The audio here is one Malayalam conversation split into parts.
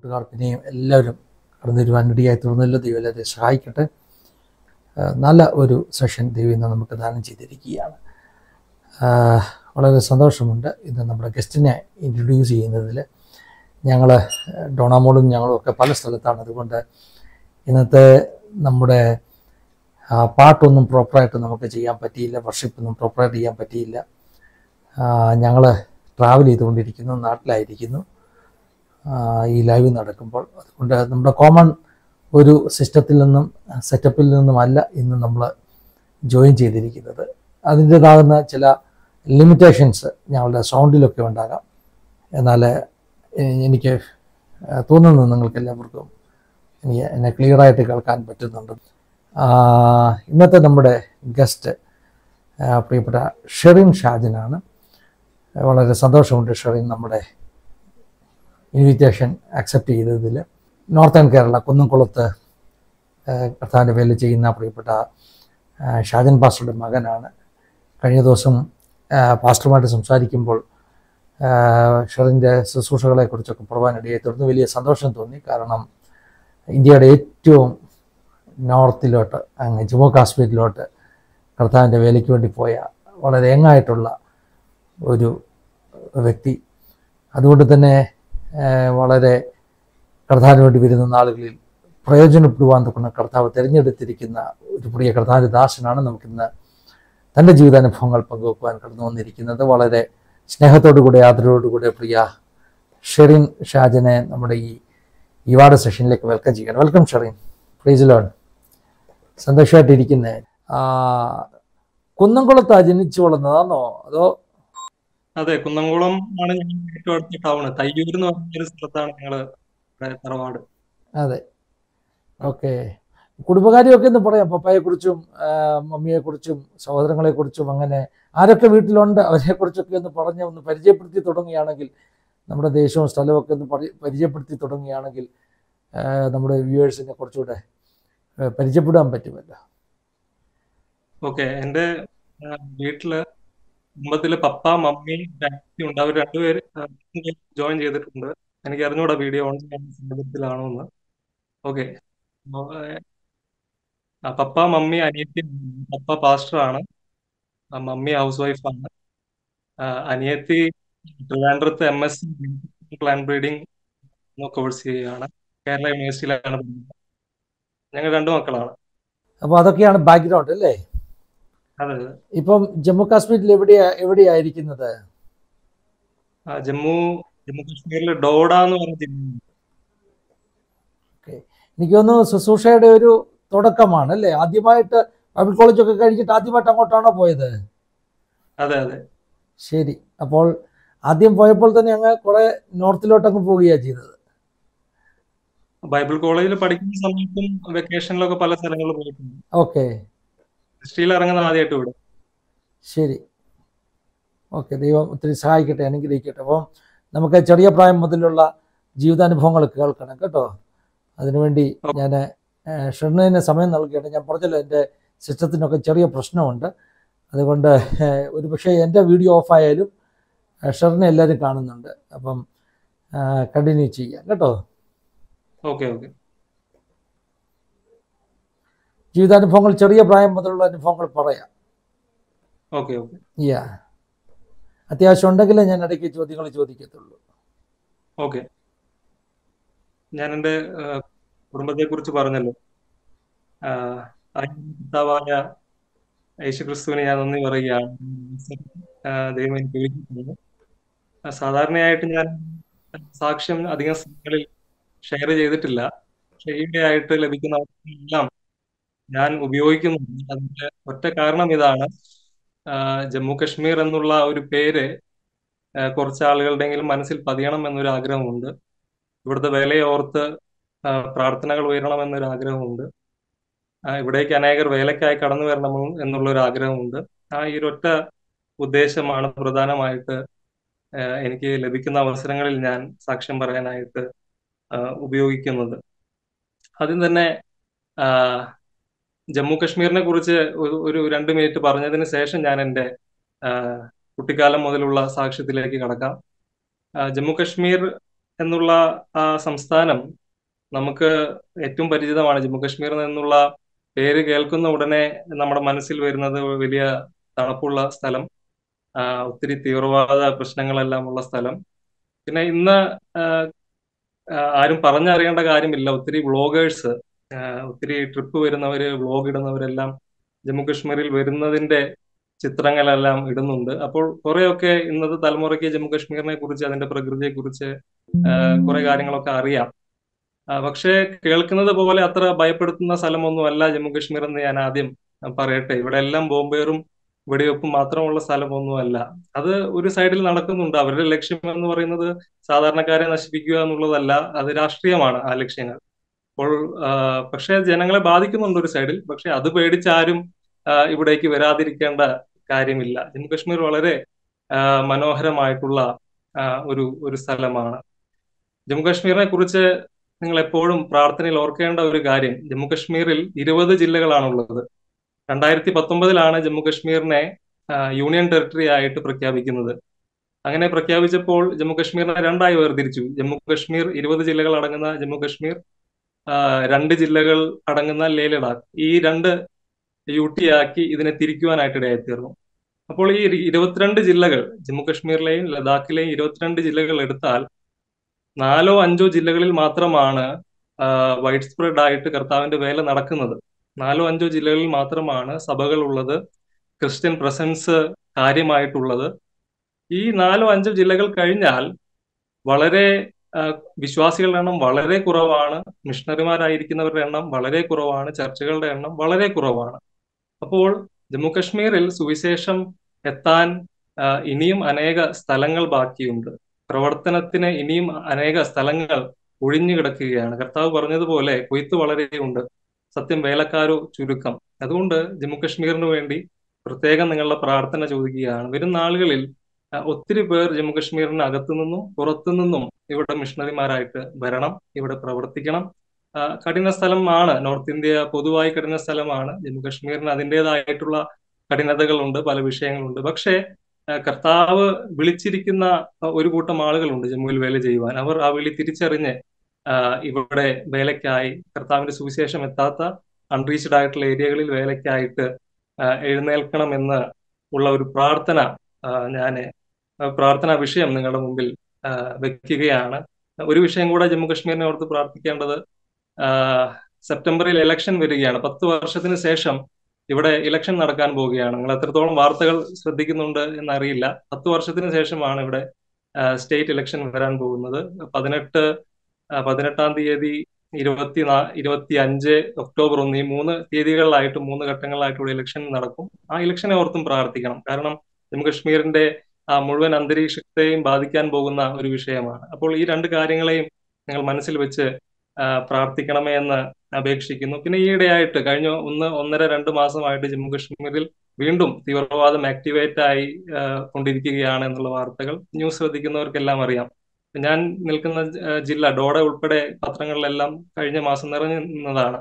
കൂട്ടുകാർക്കിനെയും എല്ലാവരും കടന്നു വരുവാൻ ഇടയായി തീർന്നല്ലോ ദൈവം എല്ലാവരെയും സഹായിക്കട്ടെ ആ, നല്ല ഒരു സെഷൻ ദൈവം ഇന്ന് നമുക്ക് ദാനം ചെയ്തിരിക്കുകയാണ് ആ, വളരെ സന്തോഷമുണ്ട് ഇന്ന് നമ്മുടെ ഗസ്റ്റിനെ ഇൻട്രൊഡ്യൂസ് ചെയ്യുന്നതിൽ ഞങ്ങൾ ഡോണാമോളും ഞങ്ങളും ഒക്കെ പല സ്ഥലത്താണ് അതുകൊണ്ട് ഇന്നത്തെ നമ്മുടെ ആ, പാട്ടൊന്നും പ്രോപ്പറായിട്ട് നമുക്ക് ചെയ്യാൻ പറ്റിയില്ല വർഷിപ്പൊന്നും പ്രോപ്പറായിട്ട് ചെയ്യാൻ പറ്റിയില്ല ഞങ്ങൾ ട്രാവൽ ചെയ്തുകൊണ്ടിരിക്കുന്നു നാട്ടിലായിരിക്കുന്നു ആ, ഈ ലൈവ് നടക്കുമ്പോൾ അതുകൊണ്ട് നമ്മുടെ കോമൺ ഒരു സിസ്റ്റത്തിൽ നിന്നും സെറ്റപ്പിൽ നിന്നുമല്ല ഇന്ന് നമ്മൾ ജോയിൻ ചെയ്തിരിക്കുന്നത് അതിൻ്റേതാകുന്ന ചില ലിമിറ്റേഷൻസ് ഞങ്ങളുടെ സൗണ്ടിലൊക്കെ ഉണ്ടാകാം എന്നാൽ എ- എനിക്ക് ആ, തോന്നുന്നു നിങ്ങൾക്ക് എല്ലാവർക്കും എനിക്ക് എന്നെ ക്ലിയറായിട്ട് കേൾക്കാൻ പറ്റുന്നുണ്ട് ആ, ഇന്നത്തെ നമ്മുടെ ഗസ്റ്റ് പ്രിയപ്പെട്ട ഷെറിൻ ഷാജിനാണ് വളരെ സന്തോഷമുണ്ട് ഷെറിൻ നമ്മുടെ ഇൻവിറ്റേഷൻ അക്സെപ്റ്റ് ചെയ്തതിൽ നോർത്തേൺ കേരള കുന്നംകുളത്ത് കർത്താവിൻ്റെ വേല ചെയ്യുന്ന പ്രിയപ്പെട്ട ആ, ഷാജൻ പാസ്റ്ററുടെ മകനാണ് കഴിഞ്ഞ ദിവസം ആ, പാസ്റ്ററുമായിട്ട് സംസാരിക്കുമ്പോൾ ആ, ഷെറിൻ്റെ ശുശ്രൂഷകളെക്കുറിച്ചൊക്കെ പറയുവാനിടയായി തുടർന്ന് വലിയ സന്തോഷം തോന്നി കാരണം ഇന്ത്യയുടെ ഏറ്റവും നോർത്തിലോട്ട് അങ്ങ് ജമ്മു കാശ്മീരിലോട്ട് കർത്താവിൻ്റെ വേലയ്ക്ക് വേണ്ടി പോയ വളരെ യങ്ങായിട്ടുള്ള ഒരു വ്യക്തി അതുകൊണ്ട് തന്നെ ആ, വളരെ കർത്താവിന് വേണ്ടി വരുന്ന നാളുകളിൽ പ്രയോജനപ്പെടുവാൻ തൊക്കുന്ന കർത്താവ് തിരഞ്ഞെടുത്തിരിക്കുന്ന ഒരു പ്രിയ കർത്താവിൻ്റെ ദാസനാണ് നമുക്കിന്ന് തൻ്റെ ജീവിതാനുഭവങ്ങൾ പങ്കുവെക്കുവാൻ കടന്നു വന്നിരിക്കുന്നത് വളരെ സ്നേഹത്തോടുകൂടി ആദരവോടുകൂടി പ്രിയ ഷെറിൻ ഷാജനെ നമ്മുടെ ഈ ഇവാർഡ് സെഷനിലേക്ക് വെൽക്കം ചെയ്യണം വെൽക്കം ഷെറിൻ പ്ലീസ് ലോൺ സന്തോഷമായിട്ടിരിക്കുന്നേ കുന്നംകുളത്താ ജനിച്ചു വളർന്നതാണോ അതോ അതെ കുന്നംകുളം ആണ് ഞങ്ങൾ ഏറ്റവും അടുത്ത ടൗൺ തയ്യൂർ എന്ന് പറഞ്ഞ ഒരു സ്ഥലത്താണ് ഞങ്ങള് ഇവിടെ തറവാട് അതെ ഓക്കെ കുടുംബകാര്യമൊക്കെ ഒന്ന് പറയാം പപ്പയെക്കുറിച്ചും ആ, മമ്മിയെക്കുറിച്ചും സഹോദരങ്ങളെക്കുറിച്ചും അങ്ങനെ ആരൊക്കെ വീട്ടിലുണ്ട് അവരെക്കുറിച്ചൊക്കെ ഒന്ന് പറഞ്ഞ് ഒന്ന് പരിചയപ്പെടുത്തി തുടങ്ങുകയാണെങ്കിൽ നമ്മുടെ ദേശവും സ്ഥലവും ഒക്കെ ഒന്ന് പരി- പരിചയപ്പെടുത്തി തുടങ്ങുകയാണെങ്കിൽ ആ, നമ്മുടെ വ്യൂവേഴ്സിനെ കുറച്ചുകൂടെ ആ, പരിചയപ്പെടാൻ പറ്റുമല്ലോ ഓക്കെ എന്റെ ആ, വീട്ടില് കുടുംബത്തില് പപ്പ മമ്മി ഡാഡി ഉണ്ട് അവർ രണ്ടുപേര് ജോയിൻ ചെയ്തിട്ടുണ്ട് എനിക്ക് അറിഞ്ഞൂടാ വീഡിയോ ഓൺ ചെയ്യുന്ന സാഹചര്യത്തിലാണോ എന്ന് ഓക്കെ പപ്പ മമ്മി അനിയത്തി പപ്പ പാസ്റ്ററാണ് ആ, മമ്മി ഹൗസ് വൈഫാണ് അനിയത്തി ട്രിവാൻഡ്രത്ത് M S plant breeding course ചെയ്യുകയാണ് കേരള യൂണിവേഴ്സിറ്റിയിലാണ് പഠിക്കുന്നത് ഞങ്ങൾ രണ്ടു മക്കളാണ് അപ്പോൾ അതൊക്കെയാണ് ബാക്ക്ഗ്രൗണ്ട് അല്ലേ അതെ അതെ ഇപ്പം ജമ്മു കാശ്മീരിൽ എവിടെയാ എവിടെയായിരിക്കുന്നത് ആ, ജമ്മു ജമ്മു കാശ്മീരിൽ ഡോഡ എന്ന് പറഞ്ഞ ജില്ലയുണ്ട്. ഓക്കെ എനിക്ക് തോന്നുന്നു ശുശ്രൂഷയുടെ ഒരു തുടക്കമാണ് അല്ലേ ആദ്യമായിട്ട് ബൈബിൾ കോളേജൊക്കെ കഴിഞ്ഞിട്ട് ആദ്യമായിട്ട് അങ്ങോട്ടാണോ പോയത് അതെ അതെ ശരി അപ്പോൾ ആദ്യം പോയപ്പോൾ തന്നെ അങ്ങ് കുറെ നോർത്തിലോട്ട് അങ്ങ് പോവുകയാണ് ചെയ്തത് ബൈബിൾ കോളേജിൽ പഠിക്കുന്ന സമയത്തും വെക്കേഷനിലൊക്കെ പല സ്ഥലങ്ങളിൽ പോയിട്ടുണ്ട് ഓക്കെ ഹിസ്റ്ററിയിൽ ഇറങ്ങുന്ന ആദ്യമായിട്ട് ഇവിടെ ശരി ഓക്കെ ദൈവം ഒത്തിരി സഹായിക്കട്ടെ അനുഗ്രഹിക്കട്ടെ അപ്പം നമുക്ക് ചെറിയ പ്രായം മുതലുള്ള ജീവിതാനുഭവങ്ങൾ കേൾക്കണം കേട്ടോ അതിനുവേണ്ടി ഞാൻ ഷെർണിന് സമയം നൽകിയിട്ട് ഞാൻ പറഞ്ഞല്ലോ എൻ്റെ സിസ്റ്റത്തിനൊക്കെ ചെറിയ പ്രശ്നമുണ്ട് അതുകൊണ്ട് ഏഹ്, ഒരു പക്ഷേ എൻ്റെ വീഡിയോ ഓഫായാലും ഷെറിനെ എല്ലാവരും കാണുന്നുണ്ട് അപ്പം കണ്ടിന്യൂ ചെയ്യാം കേട്ടോ ഓക്കെ ഓക്കെ ജീവിതാനുഭവങ്ങൾ ചെറിയ പ്രായം മുതലുള്ള അനുഭവങ്ങൾ പറയാം ഓക്കെ ഓക്കെ യാ അത്യാവശ്യം ഉണ്ടെങ്കിലേ ഞാൻ ഇടയ്ക്ക് ചോദ്യങ്ങൾ ചോദിക്കത്തുള്ളൂ ഓക്കെ ഞാൻ എൻ്റെ കുടുംബത്തെ കുറിച്ച് പറഞ്ഞല്ലോ ആഹ് അതിന് പിതാവായ യേശുക്രിസ്തുവിന് ഞാൻ നന്ദി പറയുകയാണ് ആഹ് ദൈവം എനിക്ക് ഒരുക്കിയിട്ടുണ്ട്. ആഹ് സാധാരണയായിട്ട് ഞാൻ സാക്ഷ്യം അധികം സ്ഥലങ്ങളിൽ ഷെയർ ചെയ്തിട്ടില്ല പക്ഷേ ഈയിടെയായിട്ട് ലഭിക്കുന്ന അവസരങ്ങളെല്ലാം ഞാൻ ഉപയോഗിക്കുന്നുണ്ട് അതിന്റെ ഒറ്റ കാരണം ഇതാണ് ആഹ് ജമ്മു കശ്മീർ എന്നുള്ള ഒരു പേര് ആഹ് കുറച്ച് ആളുകളുടെയെങ്കിലും മനസ്സിൽ പതിയണം എന്നൊരു ആഗ്രഹമുണ്ട് ഇവിടുത്തെ വേലയെ ഓർത്ത് ആഹ് പ്രാർത്ഥനകൾ ഉയരണം എന്നൊരു ആഗ്രഹമുണ്ട് ആഹ് ഇവിടേക്ക് അനേകർ വേലയ്ക്കായി കടന്നു വരണം എന്നുള്ള ഒരു ആഗ്രഹമുണ്ട് ആ ഈ ഒരൊറ്റ ഉദ്ദേശമാണ് പ്രധാനമായിട്ട് ആഹ് എനിക്ക് ലഭിക്കുന്ന അവസരങ്ങളിൽ ഞാൻ സാക്ഷ്യം പറയാനായിട്ട് ആഹ് ഉപയോഗിക്കുന്നത് ആദ്യം തന്നെ ആഹ് ജമ്മു കശ്മീരിനെ കുറിച്ച് ഒരു ഒരു രണ്ട് മിനിറ്റ് പറഞ്ഞതിന് ശേഷം ഞാൻ എൻ്റെ ആഹ് കുട്ടിക്കാലം മുതലുള്ള സാക്ഷ്യത്തിലേക്ക് കടക്കാം ആഹ് ജമ്മു കശ്മീർ എന്നുള്ള ആ സംസ്ഥാനം നമുക്ക് ഏറ്റവും പരിചിതമാണ് ജമ്മു കാശ്മീർ എന്നുള്ള പേര് കേൾക്കുന്ന ഉടനെ നമ്മുടെ മനസ്സിൽ വരുന്നത് വലിയ തണുപ്പുള്ള സ്ഥലം ആ, ഒത്തിരി തീവ്രവാദ പ്രശ്നങ്ങളെല്ലാം ഉള്ള സ്ഥലം പിന്നെ ഇന്ന് ആ, ആ, ആരും പറഞ്ഞറിയേണ്ട കാര്യമില്ല ഒത്തിരി വ്ളോഗേഴ്സ് ഒത്തിരി ട്രിപ്പ് വരുന്നവര് വ്ളോഗ് ഇടുന്നവരെല്ലാം ജമ്മു കാശ്മീരിൽ വരുന്നതിന്റെ ചിത്രങ്ങളെല്ലാം ഇടുന്നുണ്ട് അപ്പോൾ കുറെയൊക്കെ ഇന്നത്തെ തലമുറയ്ക്ക് ജമ്മു കാശ്മീരിനെ കുറിച്ച് അതിന്റെ പ്രകൃതിയെ കുറിച്ച് കുറെ കാര്യങ്ങളൊക്കെ അറിയാം ആ, പക്ഷേ കേൾക്കുന്നത് പോലെ അത്ര ഭയപ്പെടുത്തുന്ന സ്ഥലമൊന്നും അല്ല ജമ്മു കാശ്മീർ എന്ന് ഞാൻ ആദ്യം പറയട്ടെ ഇവിടെ എല്ലാം ബോംബേറും വെടിവെപ്പും മാത്രമുള്ള സ്ഥലമൊന്നുമല്ല അത് ഒരു സൈഡിൽ നടക്കുന്നുണ്ട് അവരുടെ ലക്ഷ്യം എന്ന് പറയുന്നത് സാധാരണക്കാരെ നശിപ്പിക്കുക എന്നുള്ളതല്ല അത് രാഷ്ട്രീയമാണ് ആ ലക്ഷ്യങ്ങൾ അപ്പോൾ ആ, പക്ഷേ ജനങ്ങളെ ബാധിക്കുന്നുണ്ട് ഒരു സൈഡിൽ പക്ഷെ അത് പേടിച്ച് ആരും ആ, ഇവിടേക്ക് വരാതിരിക്കേണ്ട കാര്യമില്ല ജമ്മു കാശ്മീർ വളരെ ആ, മനോഹരമായിട്ടുള്ള ആ, ഒരു ഒരു സ്ഥലമാണ് ജമ്മു കാശ്മീരിനെ കുറിച്ച് നിങ്ങൾ എപ്പോഴും പ്രാർത്ഥനയിൽ ഓർക്കേണ്ട ഒരു കാര്യം ജമ്മു കാശ്മീരിൽ ഇരുപത് ജില്ലകളാണുള്ളത് രണ്ടായിരത്തി പത്തൊമ്പതിലാണ് ജമ്മു കാശ്മീരിനെ ആ, യൂണിയൻ ടെറിട്ടറി ആയിട്ട് പ്രഖ്യാപിക്കുന്നത് അങ്ങനെ പ്രഖ്യാപിച്ചപ്പോൾ ജമ്മു കാശ്മീരിനെ രണ്ടായി വേർതിരിച്ചു ജമ്മു കാശ്മീർ ഇരുപത് ജില്ലകൾ അടങ്ങുന്ന ജമ്മു കാശ്മീർ ആ, രണ്ട് ജില്ലകൾ അടങ്ങുന്ന ലേ ലഡാക്ക് ഈ രണ്ട് യു ടി ആക്കി ഇതിനെ തിരിക്കുവാനായിട്ട് ഇടയായിത്തീർന്നു അപ്പോൾ ഈ ഇരു- ഇരുപത്തിരണ്ട് ജില്ലകൾ ജമ്മു കാശ്മീരിലെയും ലഡാക്കിലെയും ഇരുപത്തിരണ്ട് ജില്ലകൾ എടുത്താൽ നാലോ അഞ്ചോ ജില്ലകളിൽ മാത്രമാണ് വൈഡ് സ്പ്രെഡ് ആയിട്ട് കർത്താവിന്റെ വേല നടക്കുന്നത് നാലോ അഞ്ചോ ജില്ലകളിൽ മാത്രമാണ് സഭകൾ ഉള്ളത് ക്രിസ്ത്യൻ പ്രസൻസ് കാര്യമായിട്ടുള്ളത് ഈ നാലോ അഞ്ചോ ജില്ലകൾ കഴിഞ്ഞാൽ വളരെ ആ, വിശ്വാസികളുടെ എണ്ണം വളരെ കുറവാണ് മിഷണറിമാരായിരിക്കുന്നവരുടെ എണ്ണം വളരെ കുറവാണ് ചർച്ചുകളുടെ എണ്ണം വളരെ കുറവാണ് അപ്പോൾ ജമ്മു കാശ്മീരിൽ സുവിശേഷം എത്താൻ ആ, ഇനിയും അനേക സ്ഥലങ്ങൾ ബാക്കിയുണ്ട് പ്രവർത്തനത്തിന് ഇനിയും അനേക സ്ഥലങ്ങൾ ഒഴിഞ്ഞു കിടക്കുകയാണ് കർത്താവ് പറഞ്ഞതുപോലെ കൊയ്ത്ത് വളരെയുണ്ട് സത്യം വേലക്കാരോ ചുരുക്കം അതുകൊണ്ട് ജമ്മു കാശ്മീരിന് വേണ്ടി പ്രത്യേകം നിങ്ങളുടെ പ്രാർത്ഥന ചോദിക്കുകയാണ് വരും നാളുകളിൽ ആ, ഒത്തിരി പേർ ജമ്മു കാശ്മീരിന് അകത്തു നിന്നും പുറത്തു നിന്നും ഇവിടെ മിഷണറിമാരായിട്ട് വരണം ഇവിടെ പ്രവർത്തിക്കണം ആ, കഠിന സ്ഥലമാണ് നോർത്ത് ഇന്ത്യ പൊതുവായി കഠിന സ്ഥലമാണ് ജമ്മു കാശ്മീരിന് അതിൻ്റെതായിട്ടുള്ള കഠിനതകളുണ്ട് പല വിഷയങ്ങളുണ്ട് പക്ഷേ ആ, കർത്താവ് വിളിച്ചിരിക്കുന്ന ആ, ഒരു കൂട്ടം ആളുകളുണ്ട് ജമ്മുവിൽ വേല ചെയ്യുവാൻ അവർ ആ വിളി തിരിച്ചറിഞ്ഞ് ആ, ഇവിടെ വേലയ്ക്കായി കർത്താവിന്റെ സുവിശേഷം എത്താത്ത അൺറീച്ച്ഡ് ആയിട്ടുള്ള ഏരിയകളിൽ വേലയ്ക്കായിട്ട് ആ, എഴുന്നേൽക്കണമെന്ന് ഉള്ള ഒരു പ്രാർത്ഥന ഞാൻ പ്രാർത്ഥനാ വിഷയം നിങ്ങളുടെ മുമ്പിൽ ആ, വെക്കുകയാണ് ഒരു വിഷയം കൂടെ ജമ്മു കാശ്മീരിനെ ഓർത്ത് പ്രാർത്ഥിക്കേണ്ടത് ആ, സെപ്റ്റംബറിൽ ഇലക്ഷൻ വരികയാണ് പത്ത് വർഷത്തിന് ശേഷം ഇവിടെ ഇലക്ഷൻ നടക്കാൻ പോവുകയാണ് നിങ്ങൾ എത്രത്തോളം വാർത്തകൾ ശ്രദ്ധിക്കുന്നുണ്ട് എന്നറിയില്ല പത്ത് വർഷത്തിന് ശേഷമാണ് ഇവിടെ സ്റ്റേറ്റ് ഇലക്ഷൻ വരാൻ പോകുന്നത് പതിനെട്ട് ആ, പതിനെട്ടാം തീയതി ഇരുപത്തി നാ ഇരുപത്തി അഞ്ച് ഒക്ടോബർ ഒന്ന് ഈ മൂന്ന് തീയതികളിലായിട്ട് മൂന്ന് ഘട്ടങ്ങളിലായിട്ട് ഇവിടെ ഇലക്ഷൻ നടക്കും ആ ഇലക്ഷനെ ഓർത്തും പ്രാർത്ഥിക്കണം കാരണം ജമ്മു കാശ്മീരിന്റെ ആ മുഴുവൻ അന്തരീക്ഷത്തെയും ബാധിക്കാൻ പോകുന്ന ഒരു വിഷയമാണ് അപ്പോൾ ഈ രണ്ട് കാര്യങ്ങളെയും നിങ്ങൾ മനസ്സിൽ വെച്ച് ആ, പ്രാർത്ഥിക്കണമേ എന്ന് അപേക്ഷിക്കുന്നു പിന്നെ ഈയിടെയായിട്ട് കഴിഞ്ഞ ഒന്ന് ഒന്നര രണ്ട് മാസമായിട്ട് ജമ്മു കാശ്മീരിൽ വീണ്ടും തീവ്രവാദം ആക്ടിവേറ്റ് ആയി ആ, കൊണ്ടിരിക്കുകയാണ് എന്നുള്ള വാർത്തകൾ ന്യൂസ് ശ്രദ്ധിക്കുന്നവർക്കെല്ലാം അറിയാം ഞാൻ നിൽക്കുന്ന ആ, ജില്ല ഡോഡ ഉൾപ്പെടെ പത്രങ്ങളിലെല്ലാം കഴിഞ്ഞ മാസം നിറഞ്ഞു നിന്നതാണ്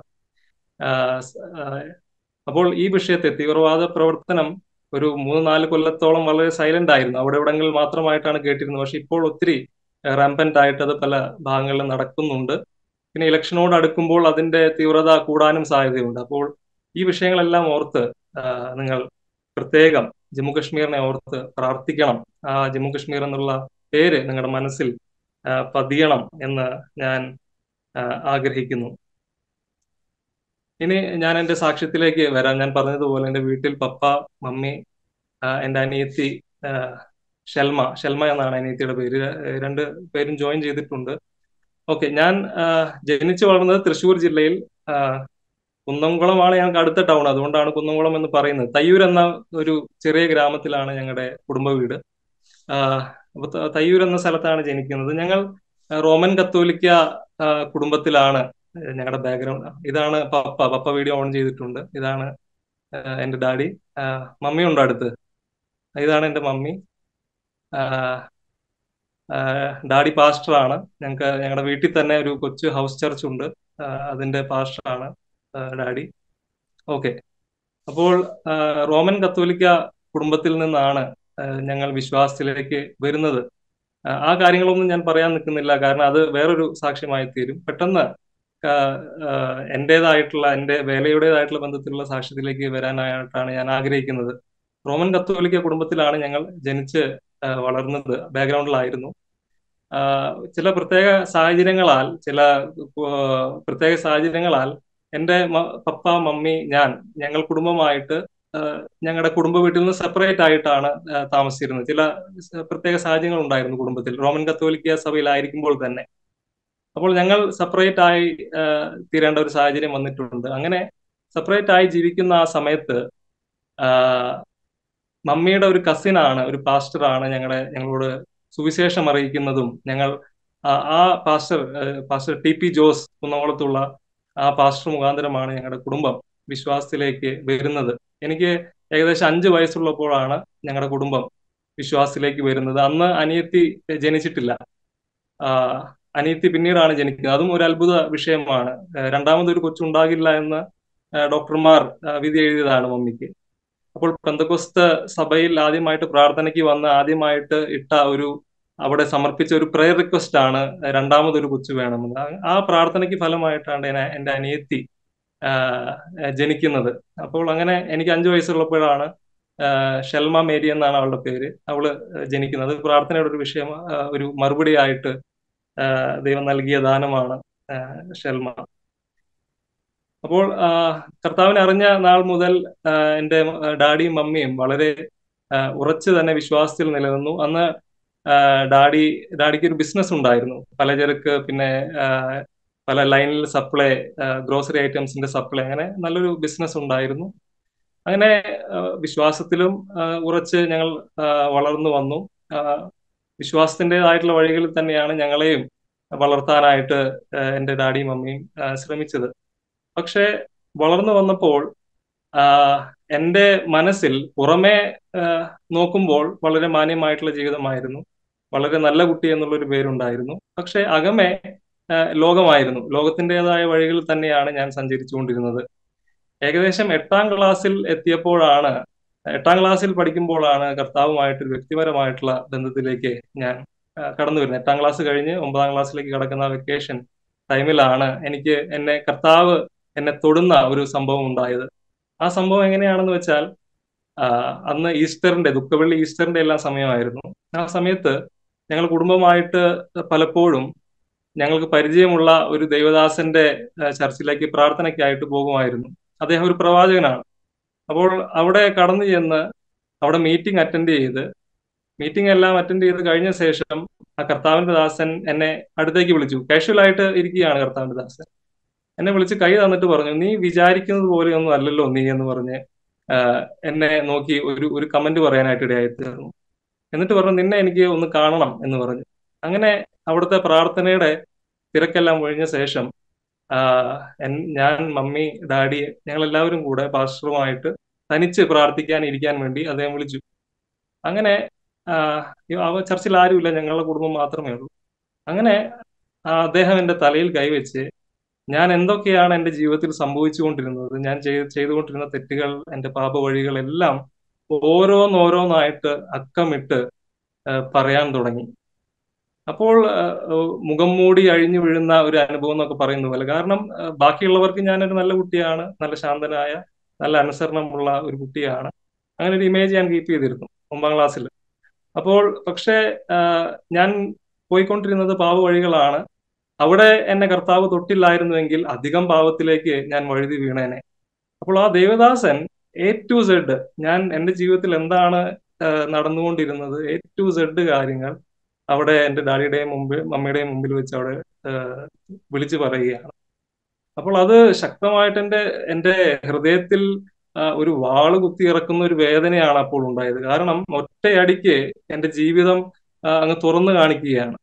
ആ, സ്- ആ, അപ്പോൾ ഈ വിഷയത്തെ തീവ്രവാദ പ്രവർത്തനം ഒരു മൂന്ന് നാല് കൊല്ലത്തോളം വളരെ സൈലന്റ് ആയിരുന്നു അവിടെ ഇവിടങ്ങളിൽ മാത്രമായിട്ടാണ് കേട്ടിരുന്നത് പക്ഷെ ഇപ്പോൾ ഒത്തിരി റാമ്പന്റ് ആയിട്ട് അത് പല ഭാഗങ്ങളിലും നടക്കുന്നുണ്ട് പിന്നെ ഇലക്ഷനോട് അടുക്കുമ്പോൾ അതിന്റെ തീവ്രത കൂടാനും സാധ്യതയുണ്ട് അപ്പോൾ ഈ വിഷയങ്ങളെല്ലാം ഓർത്ത് ആ, നിങ്ങൾ പ്രത്യേകം ജമ്മു കാശ്മീരിനെ ഓർത്ത് പ്രാർത്ഥിക്കണം ആ ജമ്മു കാശ്മീർ എന്നുള്ള പേര് നിങ്ങളുടെ മനസ്സിൽ ആ, പതിയണം എന്ന് ഞാൻ ആ, ആഗ്രഹിക്കുന്നു ഇനി ഞാൻ എന്റെ സാക്ഷ്യത്തിലേക്ക് വരാം ഞാൻ പറഞ്ഞതുപോലെ എന്റെ വീട്ടിൽ പപ്പ മമ്മി ആ, എന്റെ അനിയത്തി ആ, ഷെൽമ ഷെൽമ എന്നാണ് അനിയത്തിയുടെ പേര് ര- രണ്ട് പേരും ജോയിൻ ചെയ്തിട്ടുണ്ട് ഓക്കെ ഞാൻ ആ, ജനിച്ചു വളർന്നത് തൃശ്ശൂർ ജില്ലയിൽ ആ, കുന്നംകുളമാണ് ഞങ്ങൾക്ക് അടുത്ത ടൗൺ അതുകൊണ്ടാണ് കുന്നംകുളം എന്ന് പറയുന്നത് തയ്യൂർ എന്ന ഒരു ചെറിയ ഗ്രാമത്തിലാണ് ഞങ്ങളുടെ കുടുംബ വീട് ആ, അപ്പൊ ത- തയ്യൂർ എന്ന സ്ഥലത്താണ് ജനിക്കുന്നത് ഞങ്ങൾ ആ, റോമൻ കത്തോലിക്ക ആ, കുടുംബത്തിലാണ് ഞങ്ങളുടെ ബാക്ക്ഗ്രൗണ്ട് ഇതാണ് പപ്പ പപ്പ വീഡിയോ ഓൺ ചെയ്തിട്ടുണ്ട് ഇതാണ് ആ, എന്റെ ഡാഡി ആ, മമ്മിയുണ്ട് അടുത്ത് ഇതാണ് എന്റെ മമ്മി ആ, ആ, ഡാഡി പാസ്റ്ററാണ് ഞങ്ങൾക്ക് ഞങ്ങളുടെ വീട്ടിൽ തന്നെ ഒരു കൊച്ചു ഹൗസ് ചർച്ച് ഉണ്ട് ആ, അതിന്റെ പാസ്റ്ററാണ് ആ, ഡാഡി ഓക്കെ അപ്പോൾ ആ, റോമൻ കത്തോലിക്ക കുടുംബത്തിൽ നിന്നാണ് ആ, ഞങ്ങൾ വിശ്വാസത്തിലേക്ക് വരുന്നത് ആ, ആ കാര്യങ്ങളൊന്നും ഞാൻ പറയാൻ നിൽക്കുന്നില്ല കാരണം അത് വേറൊരു സാക്ഷ്യമായി തീരും പെട്ടെന്ന് ആ, ആ, എന്റേതായിട്ടുള്ള എന്റെ വേലയുടേതായിട്ടുള്ള ബന്ധത്തിലുള്ള സാക്ഷ്യത്തിലേക്ക് വരാനായിട്ടാണ് ഞാൻ ആഗ്രഹിക്കുന്നത് റോമൻ കത്തോലിക്ക കുടുംബത്തിലാണ് ഞങ്ങൾ ജനിച്ച് ആ, വളർന്നത് ബാക്ക്ഗ്രൗണ്ടിലായിരുന്നു ആ, ചില പ്രത്യേക സാഹചര്യങ്ങളാൽ ചില ആ, പ്രത്യേക സാഹചര്യങ്ങളാൽ എൻ്റെ മ- പപ്പ മമ്മി ഞാൻ ഞങ്ങൾ കുടുംബമായിട്ട് ആ, ഞങ്ങളുടെ കുടുംബ വീട്ടിൽ നിന്ന് സെപ്പറേറ്റ് ആയിട്ടാണ് ആ, താമസിച്ചിരുന്നത് ചില സ- പ്രത്യേക സാഹചര്യങ്ങൾ ഉണ്ടായിരുന്നു കുടുംബത്തിൽ റോമൻ കത്തോലിക്ക സഭയിലായിരിക്കുമ്പോൾ തന്നെ അപ്പോൾ ഞങ്ങൾ സെപ്പറേറ്റ് ആയി ആ, തീരേണ്ട ഒരു സാഹചര്യം വന്നിട്ടുണ്ട് അങ്ങനെ സെപ്പറേറ്റ് ആയി ജീവിക്കുന്ന ആ സമയത്ത് ആ, മമ്മിയുടെ ഒരു കസിനാണ് ഒരു പാസ്റ്ററാണ് ഞങ്ങളെ ഞങ്ങളോട് സുവിശേഷം അറിയിക്കുന്നതും ഞങ്ങൾ ആ ആ പാസ്റ്റർ ഏഹ് പാസ്റ്റർ ടി പി ജോസ് കുന്നംകുളത്തുള്ള ആ പാസ്റ്റർ മുഖാന്തരമാണ് ഞങ്ങളുടെ കുടുംബം വിശ്വാസത്തിലേക്ക് വരുന്നത് എനിക്ക് ഏകദേശം അഞ്ച് വയസ്സുള്ളപ്പോഴാണ് ഞങ്ങളുടെ കുടുംബം വിശ്വാസത്തിലേക്ക് വരുന്നത് അന്ന് അനിയത്തി ജനിച്ചിട്ടില്ല ആ, അനിയത്തി പിന്നീടാണ് ജനിക്കുന്നത് അതും ഒരു അത്ഭുത വിഷയമാണ് ഏഹ് രണ്ടാമതൊരു കൊച്ചുണ്ടാകില്ല എന്ന് ഏഹ് ഡോക്ടർമാർ ഏഹ് വിധി എഴുതിയതാണ് മമ്മിക്ക് അപ്പോൾ പെന്തക്കോസ്ത് സഭയിൽ ആദ്യമായിട്ട് പ്രാർത്ഥനയ്ക്ക് വന്ന് ആദ്യമായിട്ട് ഇട്ട ഒരു അവിടെ സമർപ്പിച്ച ഒരു പ്രെയർ റിക്വസ്റ്റ് ആണ് രണ്ടാമതൊരു കൊച്ചു വേണമെന്ന് ആ- ആ പ്രാർത്ഥനയ്ക്ക് ഫലമായിട്ടാണ് എന്നെ- എൻ്റെ അനിയത്തി ആ, ജനിക്കുന്നത് അപ്പോൾ അങ്ങനെ എനിക്ക് അഞ്ചു വയസ്സുള്ളപ്പോഴാണ് ആ, ഷെൽമ മേരി എന്നാണ് അവളുടെ പേര് അവള് ജനിക്കുന്നത് പ്രാർത്ഥനയുടെ ഒരു വിഷയം ആ, ഒരു മറുപടിയായിട്ട് ആ, ദൈവം നൽകിയ ദാനമാണ് ആ, ഷെൽമ അപ്പോൾ ആ, കർത്താവിനെ അറിഞ്ഞ നാൾ മുതൽ ആ, എൻ്റെ ഡാഡിയും മമ്മിയും വളരെ ആ, ഉറച്ചു തന്നെ വിശ്വാസത്തിൽ നിലനിന്നു അന്ന് ആ, ഡാഡി ഡാഡിക്ക് ഒരു ബിസിനസ് ഉണ്ടായിരുന്നു പലചരക്ക് പിന്നെ ആ, പല ലൈനിൽ സപ്ലൈ ഗ്രോസറി ഐറ്റംസിന്റെ സപ്ലൈ അങ്ങനെ നല്ലൊരു ബിസിനസ് ഉണ്ടായിരുന്നു അങ്ങനെ ആ, വിശ്വാസത്തിലും ആ, ഉറച്ച് ഞങ്ങൾ ആ, വളർന്നു വന്നു ആ, വിശ്വാസത്തിൻ്റെതായിട്ടുള്ള വഴികളിൽ തന്നെയാണ് ഞങ്ങളെയും വളർത്താനായിട്ട് ആ, എൻ്റെ ഡാഡിയും മമ്മിയും ആ, ശ്രമിച്ചത് പക്ഷെ വളർന്നു വന്നപ്പോൾ ആ, എൻ്റെ മനസ്സിൽ പുറമേ ആ, നോക്കുമ്പോൾ വളരെ മാന്യമായിട്ടുള്ള ജീവിതമായിരുന്നു വളരെ നല്ല കുട്ടി എന്നുള്ളൊരു പേരുണ്ടായിരുന്നു പക്ഷെ അകമേ ആ, ലോകമായിരുന്നു ലോകത്തിൻ്റെതായ വഴികളിൽ തന്നെയാണ് ഞാൻ സഞ്ചരിച്ചുകൊണ്ടിരുന്നത് ഏകദേശം എട്ടാം ക്ലാസ്സിൽ എത്തിയപ്പോഴാണ് എട്ടാം ക്ലാസ്സിൽ പഠിക്കുമ്പോഴാണ് കർത്താവുമായിട്ട് ഒരു വ്യക്തിപരമായിട്ടുള്ള ബന്ധത്തിലേക്ക് ഞാൻ ആ, കടന്നു വരുന്നത് എട്ടാം ക്ലാസ് കഴിഞ്ഞ് ഒമ്പതാം ക്ലാസ്സിലേക്ക് കടക്കുന്ന വെക്കേഷൻ ടൈമിലാണ് എനിക്ക് എന്നെ കർത്താവ് എന്നെ തൊടുന്ന ഒരു സംഭവം ഉണ്ടായത് ആ സംഭവം എങ്ങനെയാണെന്ന് വെച്ചാൽ ആ, അന്ന് ഈസ്റ്ററിന്റെ ദുഃഖവെള്ളി ഈസ്റ്ററിന്റെ എല്ലാം സമയമായിരുന്നു ആ സമയത്ത് ഞങ്ങൾ കുടുംബമായിട്ട് പലപ്പോഴും ഞങ്ങൾക്ക് പരിചയമുള്ള ഒരു ദൈവദാസന്റെ ആ, ചർച്ചിലേക്ക് പ്രാർത്ഥനയ്ക്കായിട്ട് പോകുമായിരുന്നു അദ്ദേഹം ഒരു പ്രവാചകനാണ് അപ്പോൾ അവിടെ കടന്നു ചെന്ന് അവിടെ മീറ്റിംഗ് അറ്റൻഡ് ചെയ്ത് മീറ്റിംഗ് എല്ലാം അറ്റൻഡ് ചെയ്ത് കഴിഞ്ഞ ശേഷം ആ കർത്താവിന്റെ ദാസൻ എന്നെ അടുത്തേക്ക് വിളിച്ചു കാഷ്വൽ ആയിട്ട് ഇരിക്കുകയാണ് കർത്താവിന്റെ ദാസൻ എന്നെ വിളിച്ച് കൈ തന്നിട്ട് പറഞ്ഞു നീ വിചാരിക്കുന്നത് പോലെയൊന്നും അല്ലല്ലോ നീ എന്ന് പറഞ്ഞ് ആ, എന്നെ നോക്കി ഒരു ഒരു കമന്റ് പറയാനായിട്ട് ഇടയായി തീർന്നു എന്നിട്ട് പറഞ്ഞു നിന്നെ എനിക്ക് ഒന്ന് കാണണം എന്ന് പറഞ്ഞു അങ്ങനെ അവിടുത്തെ പ്രാർത്ഥനയുടെ തിരക്കെല്ലാം ഒഴിഞ്ഞ ശേഷം ആ, എൻ- ഞാൻ മമ്മി ഡാഡി ഞങ്ങൾ എല്ലാവരും കൂടെ പാസ്റ്ററുമായിട്ട് തനിച്ച് പ്രാർത്ഥിക്കാൻ ഇരിക്കാൻ വേണ്ടി അദ്ദേഹം വിളിച്ചു അങ്ങനെ ആ, അവ ചർച്ചിൽ ആരുമില്ല ഞങ്ങളുടെ കുടുംബം മാത്രമേ ഉള്ളൂ അങ്ങനെ ആ, അദ്ദേഹം എന്റെ തലയിൽ കൈവച്ച് ഞാൻ എന്തൊക്കെയാണ് എന്റെ ജീവിതത്തിൽ സംഭവിച്ചുകൊണ്ടിരുന്നത് ഞാൻ ചെയ്ത് ചെയ്തുകൊണ്ടിരുന്ന തെറ്റുകൾ എന്റെ പാപ വഴികളെല്ലാം ഓരോന്നോരോന്നായിട്ട് അക്കമിട്ട് ആ, പറയാൻ തുടങ്ങി അപ്പോൾ ആ, മുഖം മൂടി അഴിഞ്ഞു വീഴുന്ന ഒരു അനുഭവം എന്നൊക്കെ പറയുന്ന പോലെ കാരണം ആ, ബാക്കിയുള്ളവർക്ക് ഞാനൊരു നല്ല കുട്ടിയാണ് നല്ല ശാന്തനായ നല്ല അനുസരണമുള്ള ഒരു കുട്ടിയാണ് അങ്ങനെ ഒരു ഇമേജ് ഞാൻ കീപ്പ് ചെയ്തിരുന്നു ഒമ്പതാം ക്ലാസ്സിൽ അപ്പോൾ പക്ഷേ ആ, ഞാൻ പോയിക്കൊണ്ടിരുന്നത് പാവ വഴികളാണ് അവിടെ എന്നെ കർത്താവ് തൊട്ടില്ലായിരുന്നുവെങ്കിൽ അധികം പാവത്തിലേക്ക് ഞാൻ വഴുതി വീണേനെ അപ്പോൾ ആ ദേവദാസൻ എ ടു സെഡ് ഞാൻ എൻ്റെ ജീവിതത്തിൽ എന്താണ് ആ, നടന്നുകൊണ്ടിരുന്നത് എ ടു സെഡ് കാര്യങ്ങൾ അവിടെ എൻ്റെ ഡാഡിയുടെയും മുമ്പിൽ മമ്മിയുടെയും മുമ്പിൽ വെച്ച് അവിടെ ആ, വിളിച്ചു പറയുകയാണ് അപ്പോൾ അത് ശക്തമായിട്ട് എൻ്റെ എൻ്റെ ഹൃദയത്തിൽ ആ, ഒരു വാള് കുത്തി ഇറക്കുന്ന ഒരു വേദനയാണ് അപ്പോൾ ഉണ്ടായത് കാരണം ഒറ്റയടിക്ക് എൻ്റെ ജീവിതം ആ, അങ്ങ് തുറന്നു കാണിക്കുകയാണ്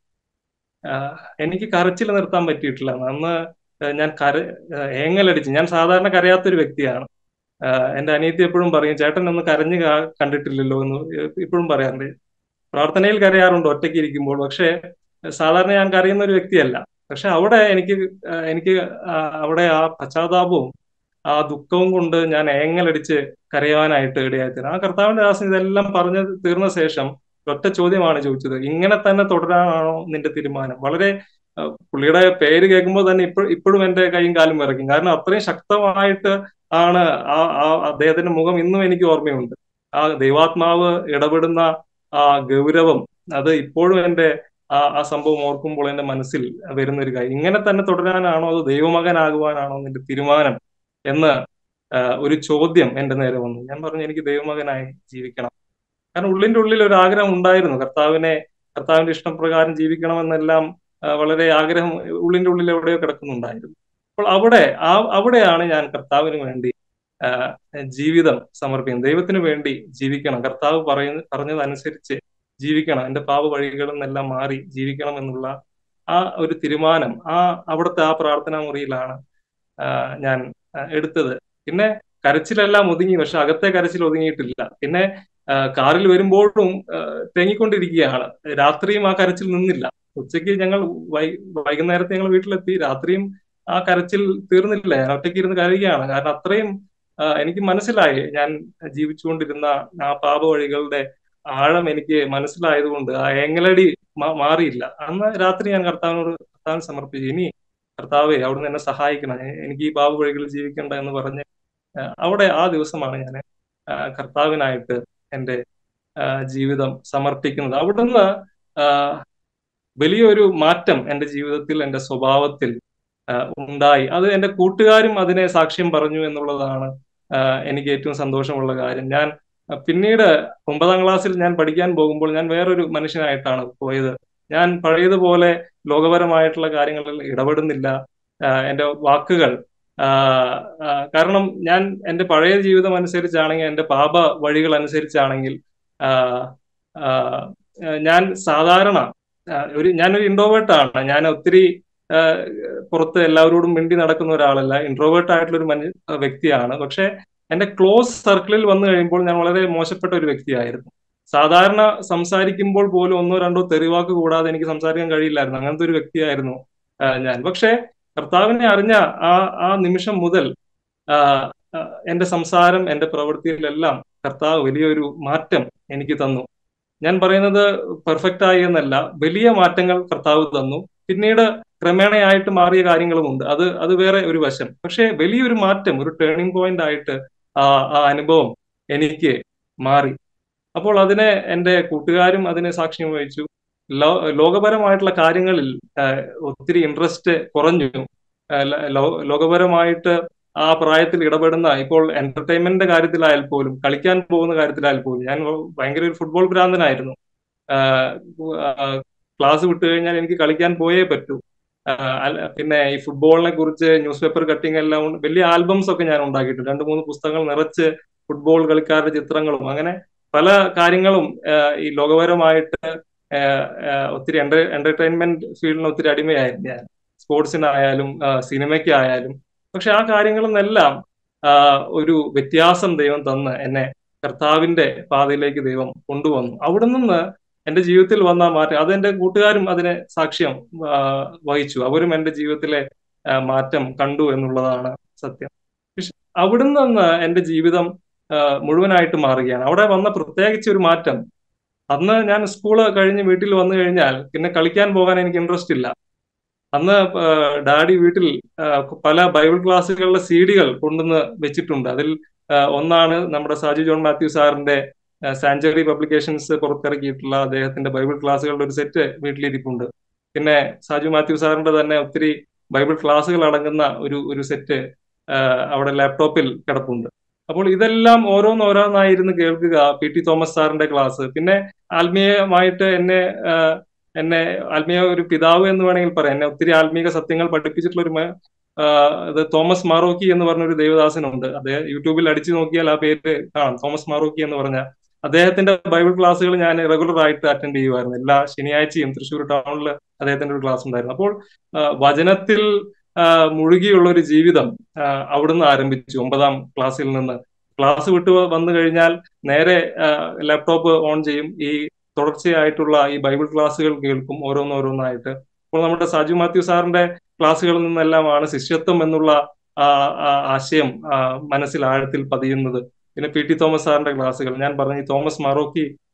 ആ, എനിക്ക് കരച്ചിൽ നിർത്താൻ പറ്റിയിട്ടില്ല അന്ന് ഞാൻ കര ആ, ഏങ്ങലടിച്ച് ഞാൻ സാധാരണ കരയാത്തൊരു വ്യക്തിയാണ് ആ, എൻ്റെ അനിയത്തി എപ്പോഴും പറയും ചേട്ടൻ ഒന്ന് കരഞ്ഞു കാ- കണ്ടിട്ടില്ലല്ലോ എന്ന് ഇപ്പോഴും പറയാറുണ്ട് പ്രാർത്ഥനയിൽ കരയാറുണ്ട് ഒറ്റയ്ക്ക് ഇരിക്കുമ്പോൾ പക്ഷേ സാധാരണ ഞാൻ കരയുന്ന ഒരു വ്യക്തിയല്ല പക്ഷെ അവിടെ എനിക്ക് ആ, എനിക്ക് ആ, അവിടെ ആ പശ്ചാത്താപവും ആ ദുഃഖവും കൊണ്ട് ഞാൻ ഏങ്ങലടിച്ച് കരയാനായിട്ട് ഇടയായിത്തീരും ആ കർത്താവിന്റെ ദാസൻ ഇതെല്ലാം പറഞ്ഞു തീർന്ന ശേഷം ഒറ്റ ചോദ്യമാണ് ചോദിച്ചത് ഇങ്ങനെ തന്നെ തുടരാനാണോ നിന്റെ തീരുമാനം വളരെ അഹ് പുള്ളിയുടെ പേര് കേൾക്കുമ്പോൾ തന്നെ ഇപ്പോഴും ഇപ്പോഴും എന്റെ കൈയും കാലും വിറയ്ക്കും കാരണം അത്രയും ശക്തമായിട്ട് ആണ് ആ ആ അദ്ദേഹത്തിന്റെ മുഖം ഇന്നും എനിക്ക് ഓർമ്മയുണ്ട് ആ ദൈവാത്മാവ് ഇടപെടുന്ന ആ ഗൗരവം അത് ഇപ്പോഴും എന്റെ ആ ആ സംഭവം ഓർക്കുമ്പോൾ എന്റെ മനസ്സിൽ വരുന്ന ഒരു കാര്യം ഇങ്ങനെ തന്നെ തുടരാനാണോ അതോ ദൈവമകനാകുവാനാണോ നിന്റെ തീരുമാനം എന്ന് ആ, ഒരു ചോദ്യം എന്റെ നേരെ വന്നു ഞാൻ പറഞ്ഞു എനിക്ക് ദൈവമകനായി ജീവിക്കണം കാരണം ഉള്ളിന്റെ ഉള്ളിൽ ഒരു ആഗ്രഹം ഉണ്ടായിരുന്നു കർത്താവിനെ കർത്താവിന്റെ ഇഷ്ടപ്രകാരം ജീവിക്കണമെന്നെല്ലാം ആ, വളരെ ആഗ്രഹം ഉള്ളിന്റെ ഉള്ളിൽ എവിടെയോ കിടക്കുന്നുണ്ടായിരുന്നു അപ്പോൾ അവിടെ ആ അവിടെയാണ് ഞാൻ കർത്താവിന് വേണ്ടി ആ, ജീവിതം സമർപ്പിക്കുന്നത് ദൈവത്തിന് വേണ്ടി ജീവിക്കണം കർത്താവ് പറയുന്ന പറഞ്ഞതനുസരിച്ച് ജീവിക്കണം എന്റെ പാപ വഴികളിൽ നിന്നെല്ലാം മാറി ജീവിക്കണം എന്നുള്ള ആ ഒരു തീരുമാനം ആ അവിടുത്തെ ആ പ്രാർത്ഥനാ മുറിയിലാണ് ആ, ഞാൻ ആ, എടുത്തത് പിന്നെ കരച്ചിലെല്ലാം ഒതുങ്ങി പക്ഷെ അകത്തെ കരച്ചിൽ ഒതുങ്ങിയിട്ടില്ല പിന്നെ ആ, കാറിൽ വരുമ്പോഴും ആ, തേങ്ങിക്കൊണ്ടിരിക്കുകയാണ് രാത്രിയും ആ കരച്ചിൽ നിന്നില്ല ഉച്ചയ്ക്ക് ഞങ്ങൾ വൈ വൈകുന്നേരത്തെ ഞങ്ങൾ വീട്ടിലെത്തി രാത്രിയും ആ കരച്ചിൽ തീർന്നില്ല ഞാൻ ഒറ്റയ്ക്ക് ഇരുന്ന് കരയുകയാണ് കാരണം അത്രയും ആ, എനിക്ക് മനസ്സിലായി ഞാൻ ജീവിച്ചുകൊണ്ടിരുന്ന ആ പാപ വഴികളുടെ ആഴം എനിക്ക് മനസ്സിലായതുകൊണ്ട് ആ ഏങ്ങലടി മാ- മാറിയില്ല അന്ന് രാത്രി ഞാൻ കർത്താവിനോട് കർത്താവിന് സമർപ്പിച്ചു ഇനി കർത്താവെ അവിടുന്ന് എന്നെ സഹായിക്കണം എ- എനിക്ക് ഈ പാപ വഴികളിൽ ജീവിക്കണ്ട എന്ന് പറഞ്ഞ് ആ, അവിടെ ആ ദിവസമാണ് ഞാൻ ആ, കർത്താവിനായിട്ട് എൻ്റെ ആ, ജീവിതം സമർപ്പിക്കുന്നത് അവിടുന്ന് ആ, വലിയൊരു മാറ്റം എൻ്റെ ജീവിതത്തിൽ എൻ്റെ സ്വഭാവത്തിൽ ആ, ഉണ്ടായി അത് എൻ്റെ കൂട്ടുകാരും അതിനെ സാക്ഷ്യം പറഞ്ഞു എന്നുള്ളതാണ് ആ, എനിക്ക് ഏറ്റവും സന്തോഷമുള്ള കാര്യം ഞാൻ ആ, പിന്നീട് ഒമ്പതാം ക്ലാസ്സിൽ ഞാൻ പഠിക്കാൻ പോകുമ്പോൾ ഞാൻ വേറൊരു മനുഷ്യനായിട്ടാണ് പോയത് ഞാൻ പഴയതുപോലെ ലോകപരമായിട്ടുള്ള കാര്യങ്ങളിൽ ഇടപെടുന്നില്ല ആ, എൻ്റെ വാക്കുകൾ ആ, ആ, കാരണം ഞാൻ എൻ്റെ പഴയ ജീവിതം അനുസരിച്ചാണെങ്കിൽ എൻ്റെ പാപ വഴികൾ അനുസരിച്ചാണെങ്കിൽ ആ, ആ, ഞാൻ സാധാരണ ആ, ഒരു ഞാനൊരു ഇൻട്രോവേർട്ട് ആണ് ഞാൻ ഒത്തിരി ആ, പുറത്ത് എല്ലാവരോടും മിണ്ടി നടക്കുന്ന ഒരാളല്ല ഇൻട്രോവേർട്ട് ആയിട്ടുള്ള ഒരു മനു വ്യക്തിയാണ് പക്ഷെ എന്റെ ക്ലോസ് സർക്കിളിൽ വന്നു കഴിയുമ്പോൾ ഞാൻ വളരെ മോശപ്പെട്ട ഒരു വ്യക്തിയായിരുന്നു സാധാരണ സംസാരിക്കുമ്പോൾ പോലും ഒന്നോ രണ്ടോ തെറിവാക്ക് കൂടാതെ എനിക്ക് സംസാരിക്കാൻ കഴിയില്ലായിരുന്നു അങ്ങനത്തെ ഒരു വ്യക്തിയായിരുന്നു ആ, ഞാൻ പക്ഷെ കർത്താവിനെ അറിഞ്ഞ ആ ആ നിമിഷം മുതൽ ആ, ആ, എന്റെ സംസാരം എന്റെ പ്രവൃത്തിയിലെല്ലാം കർത്താവ് വലിയൊരു മാറ്റം എനിക്ക് തന്നു ഞാൻ പറയുന്നത് പെർഫെക്റ്റ് ആയി എന്നല്ല വലിയ മാറ്റങ്ങൾ കർത്താവ് തന്നു പിന്നീട് ക്രമേണയായിട്ട് മാറിയ കാര്യങ്ങളുമുണ്ട് അത് അത് വേറെ ഒരു വശം പക്ഷെ വലിയൊരു മാറ്റം ഒരു ടേണിംഗ് പോയിന്റ് ആയിട്ട് ആ ആ അനുഭവം എനിക്ക് മാറി അപ്പോൾ അതിനെ എൻ്റെ കൂട്ടുകാരും അതിനെ സാക്ഷ്യം വഹിച്ചു ലോ ലോകപരമായിട്ടുള്ള കാര്യങ്ങളിൽ ആ, ഒത്തിരി ഇൻട്രസ്റ്റ് കുറഞ്ഞു ആ, ല- ലോ- ലോകപരമായിട്ട് ആ പ്രായത്തിൽ ഇടപെടുന്ന ഇപ്പോൾ എന്റർടൈൻമെന്റിന്റെ കാര്യത്തിലായാൽ പോലും കളിക്കാൻ പോകുന്ന കാര്യത്തിലായാൽ പോലും ഞാൻ ഭയങ്കര ഒരു ഫുട്ബോൾ ഭ്രാന്തനായിരുന്നു ക്ലാസ് വിട്ട് കഴിഞ്ഞാൽ എനിക്ക് കളിക്കാൻ പോയേ പറ്റൂ ആ, അല്ല- പിന്നെ ഈ ഫുട്ബോളിനെ കുറിച്ച് ന്യൂസ് പേപ്പർ കട്ടിങ് എല്ലാം ഉണ്ട് വലിയ ആൽബംസ് ഒക്കെ ഞാൻ ഉണ്ടാക്കിയിട്ടുണ്ട് രണ്ട് മൂന്ന് പുസ്തകങ്ങൾ നിറച്ച് ഫുട്ബോൾ കളിക്കാരുടെ ചിത്രങ്ങളും അങ്ങനെ പല കാര്യങ്ങളും ആ, ഈ ലോകപരമായിട്ട് ആ, ആ, ഒത്തിരി എന്റർ എന്റർടൈൻമെന്റ് ഫീൽഡിന് ഒത്തിരി അടിമയായിരുന്നു ഞാൻ സ്പോർട്സിനായാലും ആ, സിനിമയ്ക്കായാലും പക്ഷെ ആ കാര്യങ്ങളിൽ നിന്നെല്ലാം ആ, ഒരു വ്യത്യാസം ദൈവം തന്ന് എന്നെ കർത്താവിന്റെ പാതയിലേക്ക് ദൈവം കൊണ്ടുവന്നു അവിടെ നിന്ന് എന്റെ ജീവിതത്തിൽ വന്ന മാറ്റം അത് എന്റെ കൂട്ടുകാരും അതിനെ സാക്ഷ്യം ആ, വഹിച്ചു അവരും എന്റെ ജീവിതത്തിലെ ആ, മാറ്റം കണ്ടു എന്നുള്ളതാണ് സത്യം പക്ഷെ അവിടുന്ന് നിന്ന് എന്റെ ജീവിതം ആ, മുഴുവനായിട്ട് മാറുകയാണ് അവിടെ വന്ന പ്രത്യേകിച്ച് ഒരു മാറ്റം അന്ന് ഞാൻ സ്കൂള് കഴിഞ്ഞ് വീട്ടിൽ വന്നു കഴിഞ്ഞാൽ പിന്നെ കളിക്കാൻ പോകാൻ എനിക്ക് ഇൻട്രസ്റ്റ് ഇല്ല അന്ന് ആ, ഡാഡി വീട്ടിൽ ആ, പല ബൈബിൾ ക്ലാസ്സുകളുടെ സി ഡികൾ കൊണ്ടുവന്ന് വെച്ചിട്ടുണ്ട് അതിൽ ആ, ഒന്നാണ് നമ്മുടെ സാജു ജോൺ മാത്യു സാറിന്റെ സാഞ്ചുറി പബ്ലിക്കേഷൻസ് പുറത്തിറക്കിയിട്ടുള്ള അദ്ദേഹത്തിന്റെ ബൈബിൾ ക്ലാസ്സുകളുടെ ഒരു സെറ്റ് വീട്ടിലിരിപ്പുണ്ട് പിന്നെ സാജു മാത്യു സാറിന്റെ തന്നെ ഒത്തിരി ബൈബിൾ ക്ലാസ്സുകൾ അടങ്ങുന്ന ഒരു ഒരു സെറ്റ് അവിടെ ലാപ്ടോപ്പിൽ കിടപ്പുണ്ട് അപ്പോൾ ഇതെല്ലാം ഓരോന്നോരോന്നായിരുന്നു കേൾക്കുക പി ടി തോമസ് സാറിന്റെ ക്ലാസ് പിന്നെ ആത്മീയമായിട്ട് എന്നെ ആ, എന്നെ ആത്മീയ ഒരു പിതാവ് എന്ന് വേണമെങ്കിൽ പറയാം എന്നെ ഒത്തിരി ആത്മീക സത്യങ്ങൾ പഠിപ്പിച്ചിട്ടുള്ള ഒരു മ- ആ, ഇത് തോമസ് മാറോക്കി എന്ന് പറഞ്ഞ ഒരു ദേവദാസനുണ്ട് അദ്ദേഹം യൂട്യൂബിൽ അടിച്ചു നോക്കിയാൽ ആ പേര് കാണാം തോമസ് മാറോക്കി എന്ന് പറഞ്ഞ അദ്ദേഹത്തിന്റെ ബൈബിൾ ക്ലാസ്സുകൾ ഞാൻ റെഗുലർ ആയിട്ട് അറ്റൻഡ് ചെയ്യുമായിരുന്നു എല്ലാ ശനിയാഴ്ചയും തൃശ്ശൂർ ടൗണിൽ അദ്ദേഹത്തിന്റെ ഒരു ക്ലാസ് ഉണ്ടായിരുന്നു അപ്പോൾ ആ, വചനത്തിൽ ആ, മുഴുകിയുള്ള ഒരു ജീവിതം ആ, അവിടുന്ന് ആരംഭിച്ചു ഒമ്പതാം ക്ലാസ്സിൽ നിന്ന് ക്ലാസ് വിട്ട് വന്നു കഴിഞ്ഞാൽ നേരെ ലാപ്ടോപ്പ് ഓൺ ചെയ്യും ഈ തുടർച്ചയായിട്ടുള്ള ഈ ബൈബിൾ ക്ലാസ്സുകൾ കേൾക്കും ഓരോന്നോരോന്നായിട്ട് അപ്പോൾ നമ്മുടെ സാജു മാത്യു സാറിന്റെ ക്ലാസ്സുകളിൽ നിന്നെല്ലാമാണ് ശിഷ്യത്വം എന്നുള്ള ആ, ആ, ആശയം ആ, മനസ്സിൽ ആഴത്തിൽ പതിയുന്നത് പിന്നെ പി ടി തോമസ് സാറിന്റെ ക്ലാസ്സുകൾ ഞാൻ പറഞ്ഞ ഈ തോമസ് മറോക്കി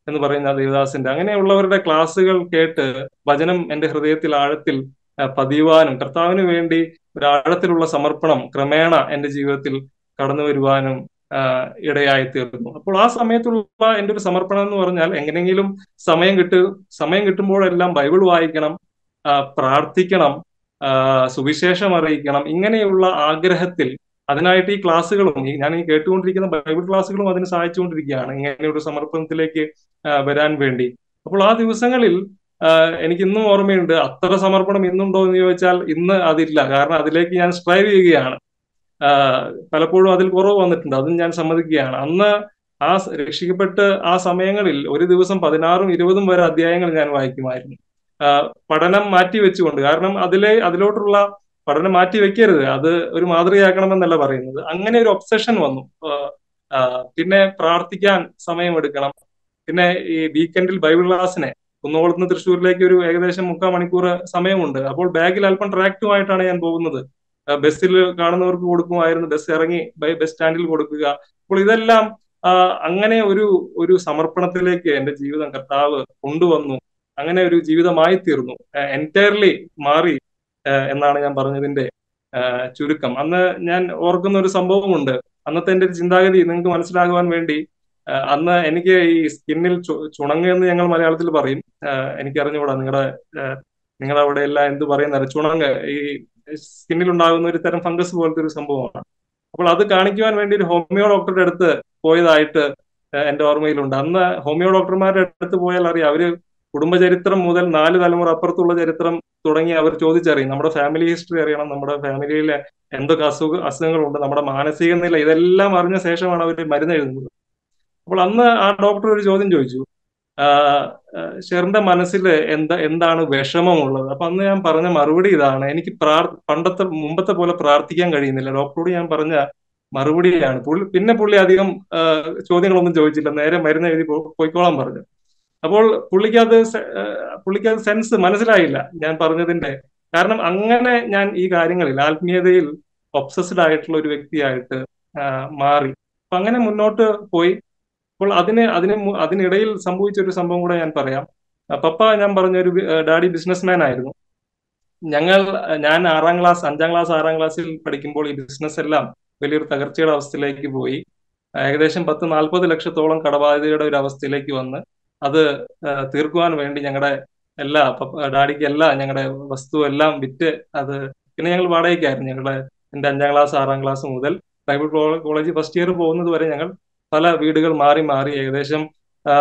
എന്ന് പറയുന്ന ദേവദാസിന്റെ അങ്ങനെയുള്ളവരുടെ ക്ലാസ്സുകൾ കേട്ട് വചനം എന്റെ ഹൃദയത്തിൽ ആഴത്തിൽ ആ, പതിയുവാനും കർത്താവിന് വേണ്ടി ഒരു ആഴത്തിലുള്ള സമർപ്പണം ക്രമേണ എന്റെ ജീവിതത്തിൽ കടന്നു വരുവാനും ആ, ഇടയായി തീർന്നു അപ്പോൾ ആ സമയത്തുള്ള എന്റെ ഒരു സമർപ്പണം എന്ന് പറഞ്ഞാൽ എങ്ങനെയെങ്കിലും സമയം കിട്ടു സമയം കിട്ടുമ്പോഴെല്ലാം ബൈബിൾ വായിക്കണം ആ, പ്രാർത്ഥിക്കണം ആ, സുവിശേഷം അറിയിക്കണം ഇങ്ങനെയുള്ള ആഗ്രഹത്തിൽ അതിനായിട്ട് ഈ ക്ലാസ്സുകളും ഈ ഞാൻ ഈ കേട്ടുകൊണ്ടിരിക്കുന്ന ബൈബിൾ ക്ലാസ്സുകളും അതിന് സഹായിച്ചുകൊണ്ടിരിക്കുകയാണ് ഇങ്ങനെ ഒരു സമർപ്പണത്തിലേക്ക് ആ, വരാൻ വേണ്ടി അപ്പോൾ ആ ദിവസങ്ങളിൽ ആ, എനിക്ക് ഇന്നും ഓർമ്മയുണ്ട് അത്ര സമർപ്പണം ഇന്നുണ്ടോ എന്ന് ചോദിച്ചാൽ ഇന്ന് അതില്ല കാരണം അതിലേക്ക് ഞാൻ സ്ട്രൈവ് ചെയ്യുകയാണ് ആ, പലപ്പോഴും അതിൽ കുറവ് വന്നിട്ടുണ്ട് അതും ഞാൻ സമ്മതിക്കുകയാണ് അന്ന് ആ സ- രക്ഷിക്കപ്പെട്ട് ആ സമയങ്ങളിൽ ഒരു ദിവസം പതിനാറും ഇരുപതും വരെ അധ്യായങ്ങൾ ഞാൻ വായിക്കുമായിരുന്നു ആ, പഠനം മാറ്റി വെച്ചുകൊണ്ട് കാരണം അതിലെ അതിലോട്ടുള്ള പഠനം മാറ്റി വെക്കരുത് അത് ഒരു മാതൃകയാക്കണമെന്നല്ല പറയുന്നത് അങ്ങനെ ഒരു ഒബ്സഷൻ വന്നു ആ, ആ, പിന്നെ പ്രാർത്ഥിക്കാൻ സമയമെടുക്കണം പിന്നെ ഈ വീക്കെൻഡിൽ ബൈബിൾ ക്ലാസ്സിനെ കുന്നോളത്ത് തൃശ്ശൂരിലേക്ക് ഒരു ഏകദേശം മുക്കാൽ മണിക്കൂർ സമയമുണ്ട് അപ്പോൾ ബാഗിൽ അല്പം ട്രാക്റ്റുമായിട്ടാണ് ഞാൻ പോകുന്നത് ആ, ബസ്സിൽ കാണുന്നവർക്ക് കൊടുക്കുമായിരുന്നു ബസ് ഇറങ്ങി ബൈ- ബസ് സ്റ്റാൻഡിൽ കൊടുക്കുക അപ്പോൾ ഇതെല്ലാം ആ, അങ്ങനെ ഒരു ഒരു സമർപ്പണത്തിലേക്ക് എന്റെ ജീവിതം കർത്താവ് കൊണ്ടുവന്നു അങ്ങനെ ഒരു ജീവിതമായി തീർന്നു എൻറ്റയർലി മാറി ആ, എന്നാണ് ഞാൻ പറഞ്ഞതിന്റെ ആ, ചുരുക്കം അന്ന് ഞാൻ ഓർക്കുന്ന ഒരു സംഭവമുണ്ട് അന്നത്തെ എന്റെ ഒരു ചിന്താഗതി നിങ്ങൾക്ക് മനസ്സിലാകുവാൻ വേണ്ടി ആ, അന്ന് എനിക്ക് ഈ സ്കിന്നിൽ ചുണങ്ങ് എന്ന് ഞങ്ങൾ മലയാളത്തിൽ പറയും ആ, എനിക്കറിഞ്ഞുകൂടാ നിങ്ങളുടെ നിങ്ങളുടെ അവിടെ എല്ലാം എന്ത് പറയുന്നത് ചുണങ്ങ് ഈ സ്കിന്നിൽ ഉണ്ടാകുന്ന ഒരു തരം ഫംഗസ് പോലത്തെ ഒരു സംഭവമാണ് അപ്പോൾ അത് കാണിക്കുവാൻ വേണ്ടി ഒരു ഹോമിയോ ഡോക്ടറുടെ അടുത്ത് പോയതായിട്ട് ആ, എന്റെ ഓർമ്മയിലുണ്ട് അന്ന് ഹോമിയോ ഡോക്ടർമാരുടെ അടുത്ത് പോയാൽ അറിയാം അവര് കുടുംബചരിത്രം മുതൽ നാല് തലമുറ അപ്പുറത്തുള്ള ചരിത്രം തുടങ്ങി അവർ ചോദിച്ചറിയും നമ്മുടെ ഫാമിലി ഹിസ്റ്ററി അറിയണം നമ്മുടെ ഫാമിലിയിലെ എന്തൊക്കെ അസുഖ അസുഖങ്ങളുണ്ട് നമ്മുടെ മാനസിക നില ഇതെല്ലാം അറിഞ്ഞ ശേഷമാണ് അവർ മരുന്ന് എഴുതുന്നത് അപ്പോൾ അന്ന് ആ ഡോക്ടർ ഒരു ചോദ്യം ചോദിച്ചു ഷെറിന്റെ മനസ്സിൽ എന്താ എന്താണ് വിഷമമുള്ളത് അപ്പൊ അന്ന് ഞാൻ പറഞ്ഞ മറുപടി ഇതാണ് എനിക്ക് പ്രാർ പണ്ടത്തെ മുമ്പത്തെ പോലെ പ്രാർത്ഥിക്കാൻ കഴിയുന്നില്ല ഡോക്ടറോട് ഞാൻ പറഞ്ഞ മറുപടിയാണ് പുള്ളി പിന്നെ പുള്ളി അധികം ആ, ചോദ്യങ്ങളൊന്നും ചോദിച്ചില്ല നേരെ മരുന്ന് എഴുതി പോ- പോയിക്കോളാൻ പറഞ്ഞു അപ്പോൾ പുള്ളിക്ക് അത് സെ- ആ, പുള്ളിക്ക് അത് സെൻസ് മനസ്സിലായില്ല ഞാൻ പറഞ്ഞതിന്റെ കാരണം അങ്ങനെ ഞാൻ ഈ കാര്യങ്ങളിൽ ആത്മീയതയിൽ ഒബ്സസ്ഡ് ആയിട്ടുള്ള ഒരു വ്യക്തിയായിട്ട് ആ, മാറി അപ്പൊ അങ്ങനെ മുന്നോട്ട് പോയി അപ്പോൾ അതിന് അതിന് മു- അതിനിടയിൽ സംഭവിച്ച ഒരു സംഭവം കൂടെ ഞാൻ പറയാം ആ, പപ്പ ഞാൻ പറഞ്ഞ ഒരു ബി- ആ, ഡാഡി ബിസിനസ്മാൻ ആയിരുന്നു ഞങ്ങൾ ആ, ഞാൻ ആറാം ക്ലാസ് അഞ്ചാം ക്ലാസ് ആറാം ക്ലാസ്സിൽ പഠിക്കുമ്പോൾ ഈ ബിസിനസ് എല്ലാം വലിയൊരു തകർച്ചയുടെ അവസ്ഥയിലേക്ക് പോയി ആ, ഏകദേശം പത്ത് നാൽപ്പത് ലക്ഷത്തോളം കടബാധ്യതയുടെ ഒരു അവസ്ഥയിലേക്ക് വന്ന് അത് ആ, തീർക്കുവാൻ വേണ്ടി ഞങ്ങളുടെ എല്ലാ പപ്പ- ഡാഡിക്ക് എല്ലാ ഞങ്ങളുടെ വസ്തു എല്ലാം വിറ്റ് അത് പിന്നെ ഞങ്ങൾ വാടകയ്ക്കായിരുന്നു ഞങ്ങളുടെ എന്റെ അഞ്ചാം ക്ലാസ് ആറാം ക്ലാസ് മുതൽ ബൈബിൾ കോ- കോളേജ് ഫസ്റ്റ് ഇയർ പോകുന്നത് വരെ ഞങ്ങൾ പല വീടുകൾ മാറി മാറി ഏകദേശം ആ,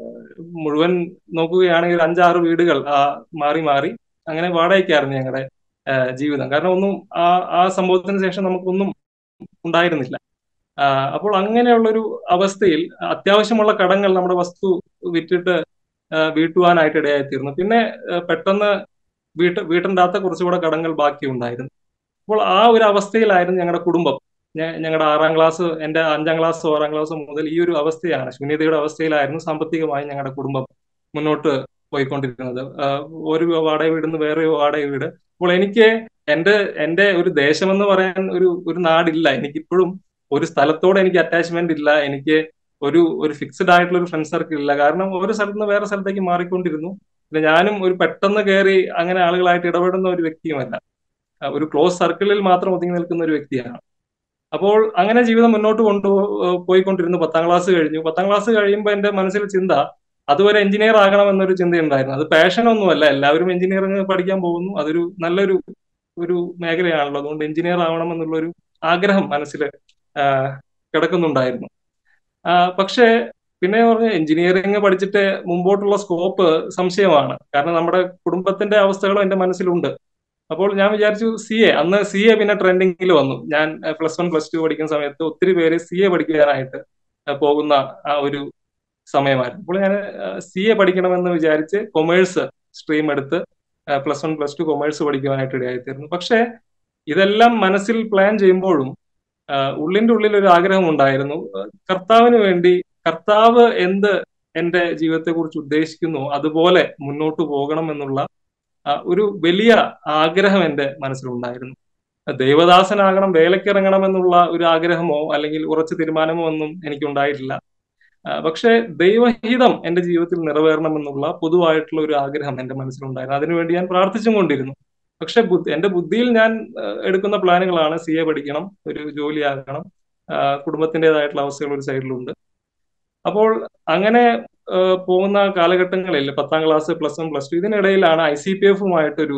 മുഴുവൻ നോക്കുകയാണെങ്കിൽ ഒരു അഞ്ചാറ് വീടുകൾ ആ, മാറി മാറി അങ്ങനെ വാടകയ്ക്കായിരുന്നു ഞങ്ങളുടെ ആ, ജീവിതം കാരണം ഒന്നും ആ ആ സംഭവത്തിന് ശേഷം നമുക്കൊന്നും ഉണ്ടായിരുന്നില്ല ആ, അപ്പോൾ അങ്ങനെയുള്ളൊരു അവസ്ഥയിൽ അത്യാവശ്യമുള്ള കടങ്ങൾ നമ്മുടെ വസ്തു വിറ്റിട്ട് ആ, വീട്ടുവാനായിട്ട് ഇടയായിത്തീർന്നു പിന്നെ ആ, പെട്ടെന്ന് വീട്ട് വീട്ടിൻ്റെ കുറച്ചുകൂടെ കടങ്ങൾ ബാക്കി ഉണ്ടായിരുന്നു അപ്പോൾ ആ ഒരു അവസ്ഥയിലായിരുന്നു ഞങ്ങളുടെ കുടുംബം ഞ- ഞങ്ങളുടെ ആറാം ക്ലാസ് എന്റെ അഞ്ചാം ക്ലാസ് ആറാം ക്ലാസ് മുതൽ ഈ ഒരു അവസ്ഥയാണ് ശൂന്യതയുടെ അവസ്ഥയിലായിരുന്നു സാമ്പത്തികമായി ഞങ്ങളുടെ കുടുംബം മുന്നോട്ട് പോയിക്കൊണ്ടിരുന്നത് ആ, ഒരു വാടക വീട് നിന്ന് വേറെ വാടക വീട് അപ്പോൾ എനിക്ക് എന്റെ എന്റെ ഒരു ദേശമെന്ന് പറയാൻ ഒരു ഒരു നാടില്ല എനിക്കിപ്പോഴും ഒരു സ്ഥലത്തോട് എനിക്ക് അറ്റാച്ച്മെന്റ് ഇല്ല എനിക്ക് ഒരു ഒരു ഫിക്സ്ഡ് ആയിട്ടുള്ള ഒരു ഫ്രണ്ട് സർക്കിൾ ഇല്ല കാരണം ഒരു സ്ഥലത്ത് നിന്ന് വേറെ സ്ഥലത്തേക്ക് മാറിക്കൊണ്ടിരുന്നു പിന്നെ ഞാനും ഒരു പെട്ടെന്ന് കയറി അങ്ങനെ ആളുകളായിട്ട് ഇടപെടുന്ന ഒരു വ്യക്തിയുമല്ല ആ, ഒരു ക്ലോസ് സർക്കിളിൽ മാത്രം ഒതുങ്ങി നിൽക്കുന്ന ഒരു വ്യക്തിയാണ് അപ്പോൾ അങ്ങനെ ജീവിതം മുന്നോട്ട് കൊണ്ടു പോയിക്കൊണ്ടിരുന്നു പത്താം ക്ലാസ് കഴിഞ്ഞു പത്താം ക്ലാസ് കഴിയുമ്പോൾ എന്റെ മനസ്സിൽ ചിന്ത അതുവരെ എഞ്ചിനീയർ ആകണം എന്നൊരു ചിന്തയുണ്ടായിരുന്നു അത് പാഷൻ ഒന്നുമല്ല എല്ലാവരും എഞ്ചിനീയറിംഗ് പഠിക്കാൻ പോകുന്നു അതൊരു നല്ലൊരു ഒരു മേഖലയാണല്ലോ അതുകൊണ്ട് എഞ്ചിനീയർ ആവണം എന്നുള്ളൊരു ആഗ്രഹം മനസ്സിൽ കിടക്കുന്നുണ്ടായിരുന്നു ആ, പക്ഷേ പിന്നെ പറഞ്ഞ എഞ്ചിനീയറിംഗ് പഠിച്ചിട്ട് മുമ്പോട്ടുള്ള സ്കോപ്പ് സംശയമാണ് കാരണം നമ്മുടെ കുടുംബത്തിന്റെ അവസ്ഥകളും എന്റെ മനസ്സിലുണ്ട് അപ്പോൾ ഞാൻ വിചാരിച്ചു സി എ അന്ന് സി എ പിന്നെ ട്രെൻഡിങ്ങിൽ വന്നു ഞാൻ പ്ലസ് വൺ പ്ലസ് ടു പഠിക്കുന്ന സമയത്ത് ഒത്തിരി പേര് സി എ പഠിക്കാനായിട്ട് ആ, പോകുന്ന ആ ഒരു സമയമായിരുന്നു അപ്പോൾ ഞാൻ സി എ പഠിക്കണമെന്ന് വിചാരിച്ച് കൊമേഴ്സ് സ്ട്രീം എടുത്ത് plus one plus two commerce പഠിക്കുവാനായിട്ട് ഇടയായിത്തീർന്നു പക്ഷേ ഇതെല്ലാം മനസ്സിൽ പ്ലാൻ ചെയ്യുമ്പോഴും ആ, ഉള്ളിന്റെ ഉള്ളിൽ ഒരു ആഗ്രഹം ഉണ്ടായിരുന്നു ആ, കർത്താവിന് വേണ്ടി കർത്താവ് എന്ത് എന്റെ ജീവിതത്തെ കുറിച്ച് ഉദ്ദേശിക്കുന്നു അതുപോലെ മുന്നോട്ട് പോകണം എന്നുള്ള ആ, ഒരു വലിയ ആഗ്രഹം എന്റെ മനസ്സിലുണ്ടായിരുന്നു ദൈവദാസനാകണം വേലക്കിറങ്ങണം എന്നുള്ള ഒരു ആഗ്രഹമോ അല്ലെങ്കിൽ ഉറച്ച തീരുമാനമോ ഒന്നും എനിക്കുണ്ടായിട്ടില്ല ആ, പക്ഷേ ദൈവഹിതം എന്റെ ജീവിതത്തിൽ നിറവേറണമെന്നുള്ള പൊതുവായിട്ടുള്ള ഒരു ആഗ്രഹം എന്റെ മനസ്സിലുണ്ടായിരുന്നു അതിനുവേണ്ടി ഞാൻ പ്രാർത്ഥിച്ചും കൊണ്ടിരുന്നു പക്ഷെ ബുദ്ധി എന്റെ ബുദ്ധിയിൽ ഞാൻ ആ, എടുക്കുന്ന പ്ലാനുകളാണ് സി എ പഠിക്കണം ഒരു ജോലിയാകണം ആ, കുടുംബത്തിൻ്റെതായിട്ടുള്ള അവസ്ഥകൾ ഒരു സൈഡിലുണ്ട് അപ്പോൾ അങ്ങനെ ആ, പോകുന്ന കാലഘട്ടങ്ങളിൽ പത്താം class plus one plus two ഇതിനിടയിലാണ് ഐ സി പി എഫുമായിട്ടൊരു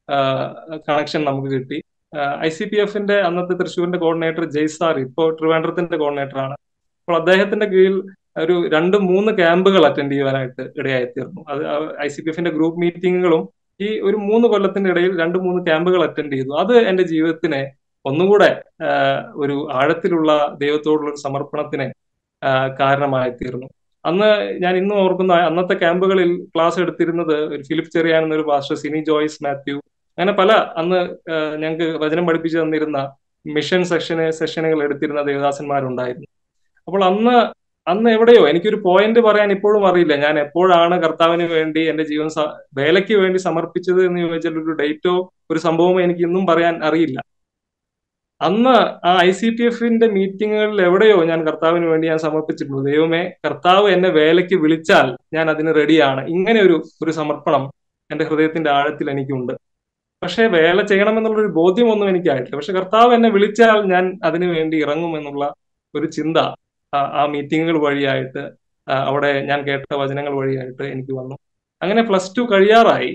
കണക്ഷൻ നമുക്ക് കിട്ടി ഐ സി പി എഫിന്റെ അന്നത്തെ തൃശ്ശൂരിന്റെ കോർഡിനേറ്റർ ജയ്സാർ ഇപ്പോൾ ട്രിവാൻഡ്രത്തിന്റെ കോർഡിനേറ്റർ ആണ് അപ്പോൾ അദ്ദേഹത്തിന്റെ കീഴിൽ ഒരു രണ്ട് മൂന്ന് ക്യാമ്പുകൾ അറ്റൻഡ് ചെയ്യുവാനായിട്ട് ഇടയായിത്തീർന്നു അത് ഐ സി പി എഫിന്റെ ഗ്രൂപ്പ് മീറ്റിങ്ങുകളും ഈ ഒരു മൂന്ന് കൊല്ലത്തിന്റെ ഇടയിൽ രണ്ട് മൂന്ന് ക്യാമ്പുകൾ അറ്റൻഡ് ചെയ്തു അത് എന്റെ ജീവിതത്തിനെ ഒന്നുകൂടെ ആ, ഒരു ആഴത്തിലുള്ള ദൈവത്തോടുള്ള ഒരു സമർപ്പണത്തിന് ആ, കാരണമായി തീർന്നു അന്ന് ഞാൻ ഇന്നും ഓർക്കുന്ന അന്നത്തെ ക്യാമ്പുകളിൽ ക്ലാസ് എടുത്തിരുന്നത് ഒരു ഫിലിപ്പ് ചെറിയാൻ എന്നൊരു പാസ്റ്റർ സിനി ജോയ്സ് മാത്യു അങ്ങനെ പല അന്ന് ആ, ഞങ്ങൾക്ക് വചനം പഠിപ്പിച്ചു തന്നിരുന്ന മിഷൻ സെഷന് സെഷനുകൾ എടുത്തിരുന്ന ദേവദാസന്മാരുണ്ടായിരുന്നു അപ്പോൾ അന്ന് അന്ന് എവിടെയോ എനിക്കൊരു പോയിന്റ് പറയാൻ ഇപ്പോഴും അറിയില്ല ഞാൻ എപ്പോഴാണ് കർത്താവിന് വേണ്ടി എന്റെ ജീവൻ സ- വേലയ്ക്ക് വേണ്ടി സമർപ്പിച്ചത് എന്ന് ചോദിച്ചാൽ ഒരു ഡേറ്റോ ഒരു സംഭവമോ എനിക്ക് ഇന്നും പറയാൻ അറിയില്ല അന്ന് ആ ഐ സി ടി എഫിന്റെ മീറ്റിങ്ങുകളിൽ എവിടെയോ ഞാൻ കർത്താവിന് വേണ്ടി ഞാൻ സമർപ്പിച്ചിട്ടുണ്ട് ദൈവമേ കർത്താവ് എന്നെ വേലയ്ക്ക് വിളിച്ചാൽ ഞാൻ അതിന് റെഡിയാണ് ഇങ്ങനെ ഒരു ഒരു സമർപ്പണം എന്റെ ഹൃദയത്തിന്റെ ആഴത്തിൽ എനിക്കുണ്ട് പക്ഷേ വേല ചെയ്യണമെന്നുള്ള ഒരു ബോധ്യമൊന്നും എനിക്കായിട്ടില്ല പക്ഷെ കർത്താവ് എന്നെ വിളിച്ചാൽ ഞാൻ അതിനു വേണ്ടി ഇറങ്ങുമെന്നുള്ള ഒരു ചിന്ത ആ- ആ മീറ്റിങ്ങുകൾ വഴിയായിട്ട് ആ, അവിടെ ഞാൻ കേട്ട വചനങ്ങൾ വഴിയായിട്ട് എനിക്ക് വന്നു അങ്ങനെ പ്ലസ് ടു കഴിയാറായി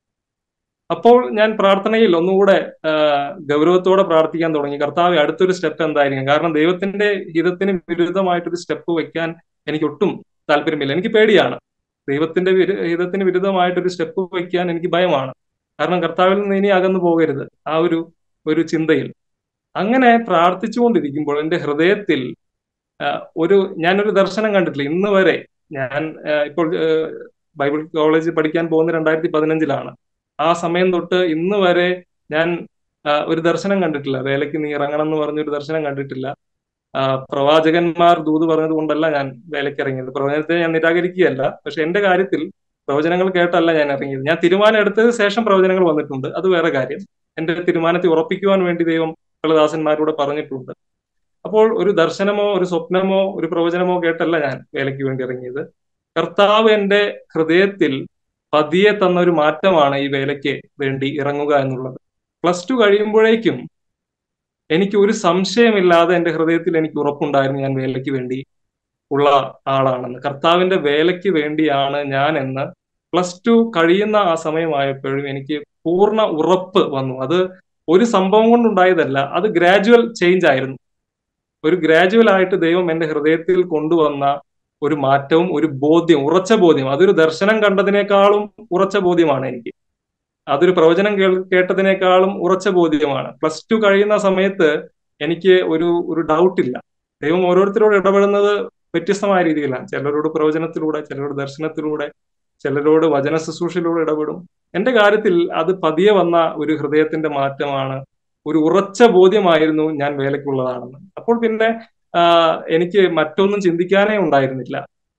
അപ്പോൾ ഞാൻ പ്രാർത്ഥനയിൽ ഒന്നുകൂടെ ആ, ഗൗരവത്തോടെ പ്രാർത്ഥിക്കാൻ തുടങ്ങി കർത്താവ് അടുത്തൊരു സ്റ്റെപ്പ് എന്തായിരിക്കും കാരണം ദൈവത്തിന്റെ ഹിതത്തിന് വിരുദ്ധമായിട്ടൊരു സ്റ്റെപ്പ് വെക്കാൻ എനിക്ക് ഒട്ടും താല്പര്യമില്ല എനിക്ക് പേടിയാണ് ദൈവത്തിന്റെ വിരു- ഹിതത്തിന് വിരുദ്ധമായിട്ടൊരു സ്റ്റെപ്പ് വെക്കാൻ എനിക്ക് ഭയമാണ് കാരണം കർത്താവിൽ നിന്ന് ഇനി അകന്നു പോകരുത് ആ ഒരു ഒരു ചിന്തയിൽ അങ്ങനെ പ്രാർത്ഥിച്ചുകൊണ്ടിരിക്കുമ്പോൾ എന്റെ ഹൃദയത്തിൽ ആ, ഒരു ഞാനൊരു ദർശനം കണ്ടിട്ടില്ല ഇന്ന് വരെ ഞാൻ ആ, ഇപ്പോൾ ആ, ബൈബിൾ കോളേജിൽ പഠിക്കാൻ പോകുന്ന രണ്ടായിരത്തി പതിനഞ്ചിലാണ് ആ സമയം തൊട്ട് ഇന്ന് വരെ ഞാൻ ആ, ഒരു ദർശനം കണ്ടിട്ടില്ല വേലയ്ക്ക് നീ ഇറങ്ങണം എന്ന് പറഞ്ഞൊരു ദർശനം കണ്ടിട്ടില്ല ആ, പ്രവാചകന്മാർ ദൂത് പറഞ്ഞത് കൊണ്ടല്ല ഞാൻ വേലയ്ക്ക് ഇറങ്ങിയത് പ്രവചനത്തെ ഞാൻ നിരാകരിക്കുകയല്ല പക്ഷെ എന്റെ കാര്യത്തിൽ പ്രവചനങ്ങൾ കേട്ടല്ല ഞാൻ ഇറങ്ങിയത് ഞാൻ തീരുമാനം എടുത്തതിന് ശേഷം പ്രവചനങ്ങൾ വന്നിട്ടുണ്ട് അത് വേറെ കാര്യം എന്റെ തീരുമാനത്തെ ഉറപ്പിക്കുവാൻ വേണ്ടി ദൈവം ദാസന്മാരോട് പറഞ്ഞിട്ടുണ്ട് അപ്പോൾ ഒരു ദർശനമോ ഒരു സ്വപ്നമോ ഒരു പ്രവചനമോ കേട്ടല്ല ഞാൻ വേലയ്ക്ക് വേണ്ടി ഇറങ്ങിയത് കർത്താവ് എന്റെ ഹൃദയത്തിൽ പതിയെ തന്ന ഒരു മാറ്റമാണ് ഈ വേലയ്ക്ക് വേണ്ടി ഇറങ്ങുക എന്നുള്ളത് പ്ലസ് ടു കഴിയുമ്പോഴേക്കും എനിക്ക് ഒരു സംശയമില്ലാതെ എന്റെ ഹൃദയത്തിൽ എനിക്ക് ഉറപ്പുണ്ടായിരുന്നു ഞാൻ വേലയ്ക്ക് വേണ്ടി ഉള്ള ആളാണെന്ന് കർത്താവിന്റെ വേലയ്ക്ക് വേണ്ടിയാണ് ഞാൻ എന്ന് പ്ലസ് ടു കഴിയുന്ന ആ സമയമായപ്പോഴും എനിക്ക് പൂർണ്ണ ഉറപ്പ് വന്നു അത് ഒരു സംഭവം കൊണ്ടുണ്ടായതല്ല അത് ഗ്രാജുവൽ ചേഞ്ച് ആയിരുന്നു ഒരു ഗ്രാജുവൽ ആയിട്ട് ദൈവം എന്റെ ഹൃദയത്തിൽ കൊണ്ടുവന്ന ഒരു മാറ്റവും ഒരു ബോധ്യം ഉറച്ച ബോധ്യം അതൊരു ദർശനം കണ്ടതിനേക്കാളും ഉറച്ച ബോധ്യമാണ് എനിക്ക് അതൊരു പ്രവചനം കേൾ കേട്ടതിനേക്കാളും ഉറച്ച ബോധ്യമാണ് പ്ലസ് ടു കഴിയുന്ന സമയത്ത് എനിക്ക് ഒരു ഒരു ഡൗട്ട് ഇല്ല ദൈവം ഓരോരുത്തരോട് ഇടപെടുന്നത് വ്യത്യസ്തമായ രീതിയിലാണ് ചിലരോട് പ്രവചനത്തിലൂടെ ചിലരോട് ദർശനത്തിലൂടെ ചിലരോട് വചന ശുശ്രൂഷയിലൂടെ ഇടപെടും എന്റെ കാര്യത്തിൽ അത് പതിയെ വന്ന ഒരു ഹൃദയത്തിന്റെ മാറ്റമാണ് ഒരു ഉറച്ച ബോധ്യമായിരുന്നു ഞാൻ വേലയ്ക്കുള്ളതാണെന്ന് അപ്പോൾ പിന്നെ ആ, എനിക്ക് മറ്റൊന്നും ചിന്തിക്കാനേ ഉണ്ടായിരുന്നില്ല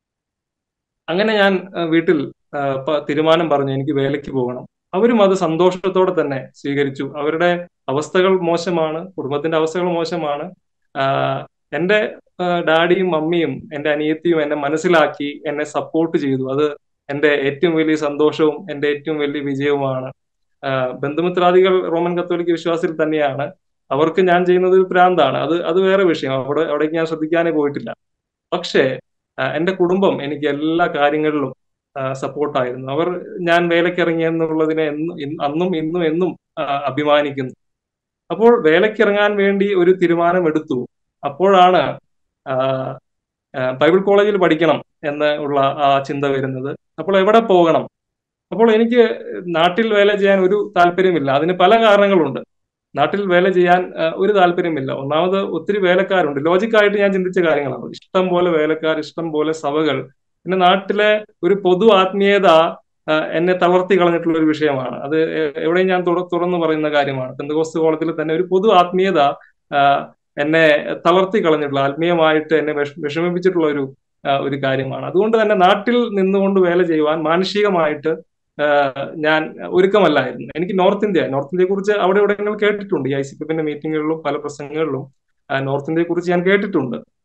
അങ്ങനെ ഞാൻ ആ, വീട്ടിൽ ആ, പ- തീരുമാനം പറഞ്ഞു എനിക്ക് വേലയ്ക്ക് പോകണം അവരും അത് സന്തോഷത്തോടെ തന്നെ സ്വീകരിച്ചു അവരുടെ അവസ്ഥകൾ മോശമാണ് കുടുംബത്തിന്റെ അവസ്ഥകൾ മോശമാണ് ആ, എന്റെ ആ, ഡാഡിയും മമ്മിയും എന്റെ അനിയത്തിയും എന്നെ മനസ്സിലാക്കി എന്നെ സപ്പോർട്ട് ചെയ്തു അത് എന്റെ ഏറ്റവും വലിയ സന്തോഷവും എന്റെ ഏറ്റവും വലിയ വിജയവുമാണ് ആ, ബന്ധുമിത്രാദികൾ റോമൻ കത്തോലിക്ക വിശ്വാസത്തിൽ തന്നെയാണ് അവർക്ക് ഞാൻ ചെയ്യുന്നത് ഒരു ഭ്രാന്താണ് അത് അത് വേറെ വിഷയം അവിടെ അവിടേക്ക് ഞാൻ ശ്രദ്ധിക്കാനേ പോയിട്ടില്ല പക്ഷേ ആ, എന്റെ കുടുംബം എനിക്ക് എല്ലാ കാര്യങ്ങളിലും സപ്പോർട്ടായിരുന്നു അവർ ഞാൻ വേലയ്ക്ക് എന്നുള്ളതിനെ എന്നും ഇന്ന് അന്നും ഇന്നും എന്നും ആ, അഭിമാനിക്കുന്നു അപ്പോൾ വേലയ്ക്ക് ഇറങ്ങാൻ വേണ്ടി ഒരു തീരുമാനം എടുത്തു അപ്പോഴാണ് ആ, ആ, ബൈബിൾ കോളേജിൽ പഠിക്കണം എന്ന് ഉള്ള ആ ചിന്ത വരുന്നത് അപ്പോൾ എവിടെ പോകണം അപ്പോൾ എനിക്ക് നാട്ടിൽ വേല ചെയ്യാൻ ഒരു താല്പര്യമില്ല അതിന് പല കാരണങ്ങളുണ്ട് നാട്ടിൽ വേല ചെയ്യാൻ ആ, ഒരു താല്പര്യമില്ല ഒന്നാമത് ഒത്തിരി വേലക്കാരുണ്ട് ലോജിക്കായിട്ട് ഞാൻ ചിന്തിച്ച കാര്യങ്ങളാണ് ഇഷ്ടം പോലെ വേലക്കാർ ഇഷ്ടം പോലെ സഭകൾ പിന്നെ നാട്ടിലെ ഒരു പൊതു ആത്മീയത ആ, എന്നെ തളർത്തി കളഞ്ഞിട്ടുള്ള ഒരു വിഷയമാണ് അത് എ- എവിടെയും ഞാൻ തുറ- തുറന്നു പറയുന്ന കാര്യമാണ് പെന്തകോസ്ത് കോളത്തിൽ തന്നെ ഒരു പൊതു ആത്മീയത ആ, എന്നെ തളർത്തി കളഞ്ഞിട്ടുള്ള ആത്മീയമായിട്ട് എന്നെ വിഷ- വിഷമിപ്പിച്ചിട്ടുള്ള ഒരു ആ, ഒരു കാര്യമാണ് അതുകൊണ്ട് തന്നെ നാട്ടിൽ നിന്നുകൊണ്ട് വേല ചെയ്യുവാൻ മാനുഷികമായിട്ട് ആ, ഞാൻ ഒരുക്കമല്ലായിരുന്നു എനിക്ക് നോർത്ത് ഇന്ത്യ നോർത്ത് ഇന്ത്യയെ കുറിച്ച് അവിടെ എവിടെയെങ്കിലും കേട്ടിട്ടുണ്ട് ഈ ഐ സി പി എഫിന്റെ മീറ്റിങ്ങുകളിലും പല പ്രസംഗങ്ങളിലും ആ, നോർത്ത് ഇന്ത്യയെ കുറിച്ച് ഞാൻ കേട്ടിട്ടുണ്ട്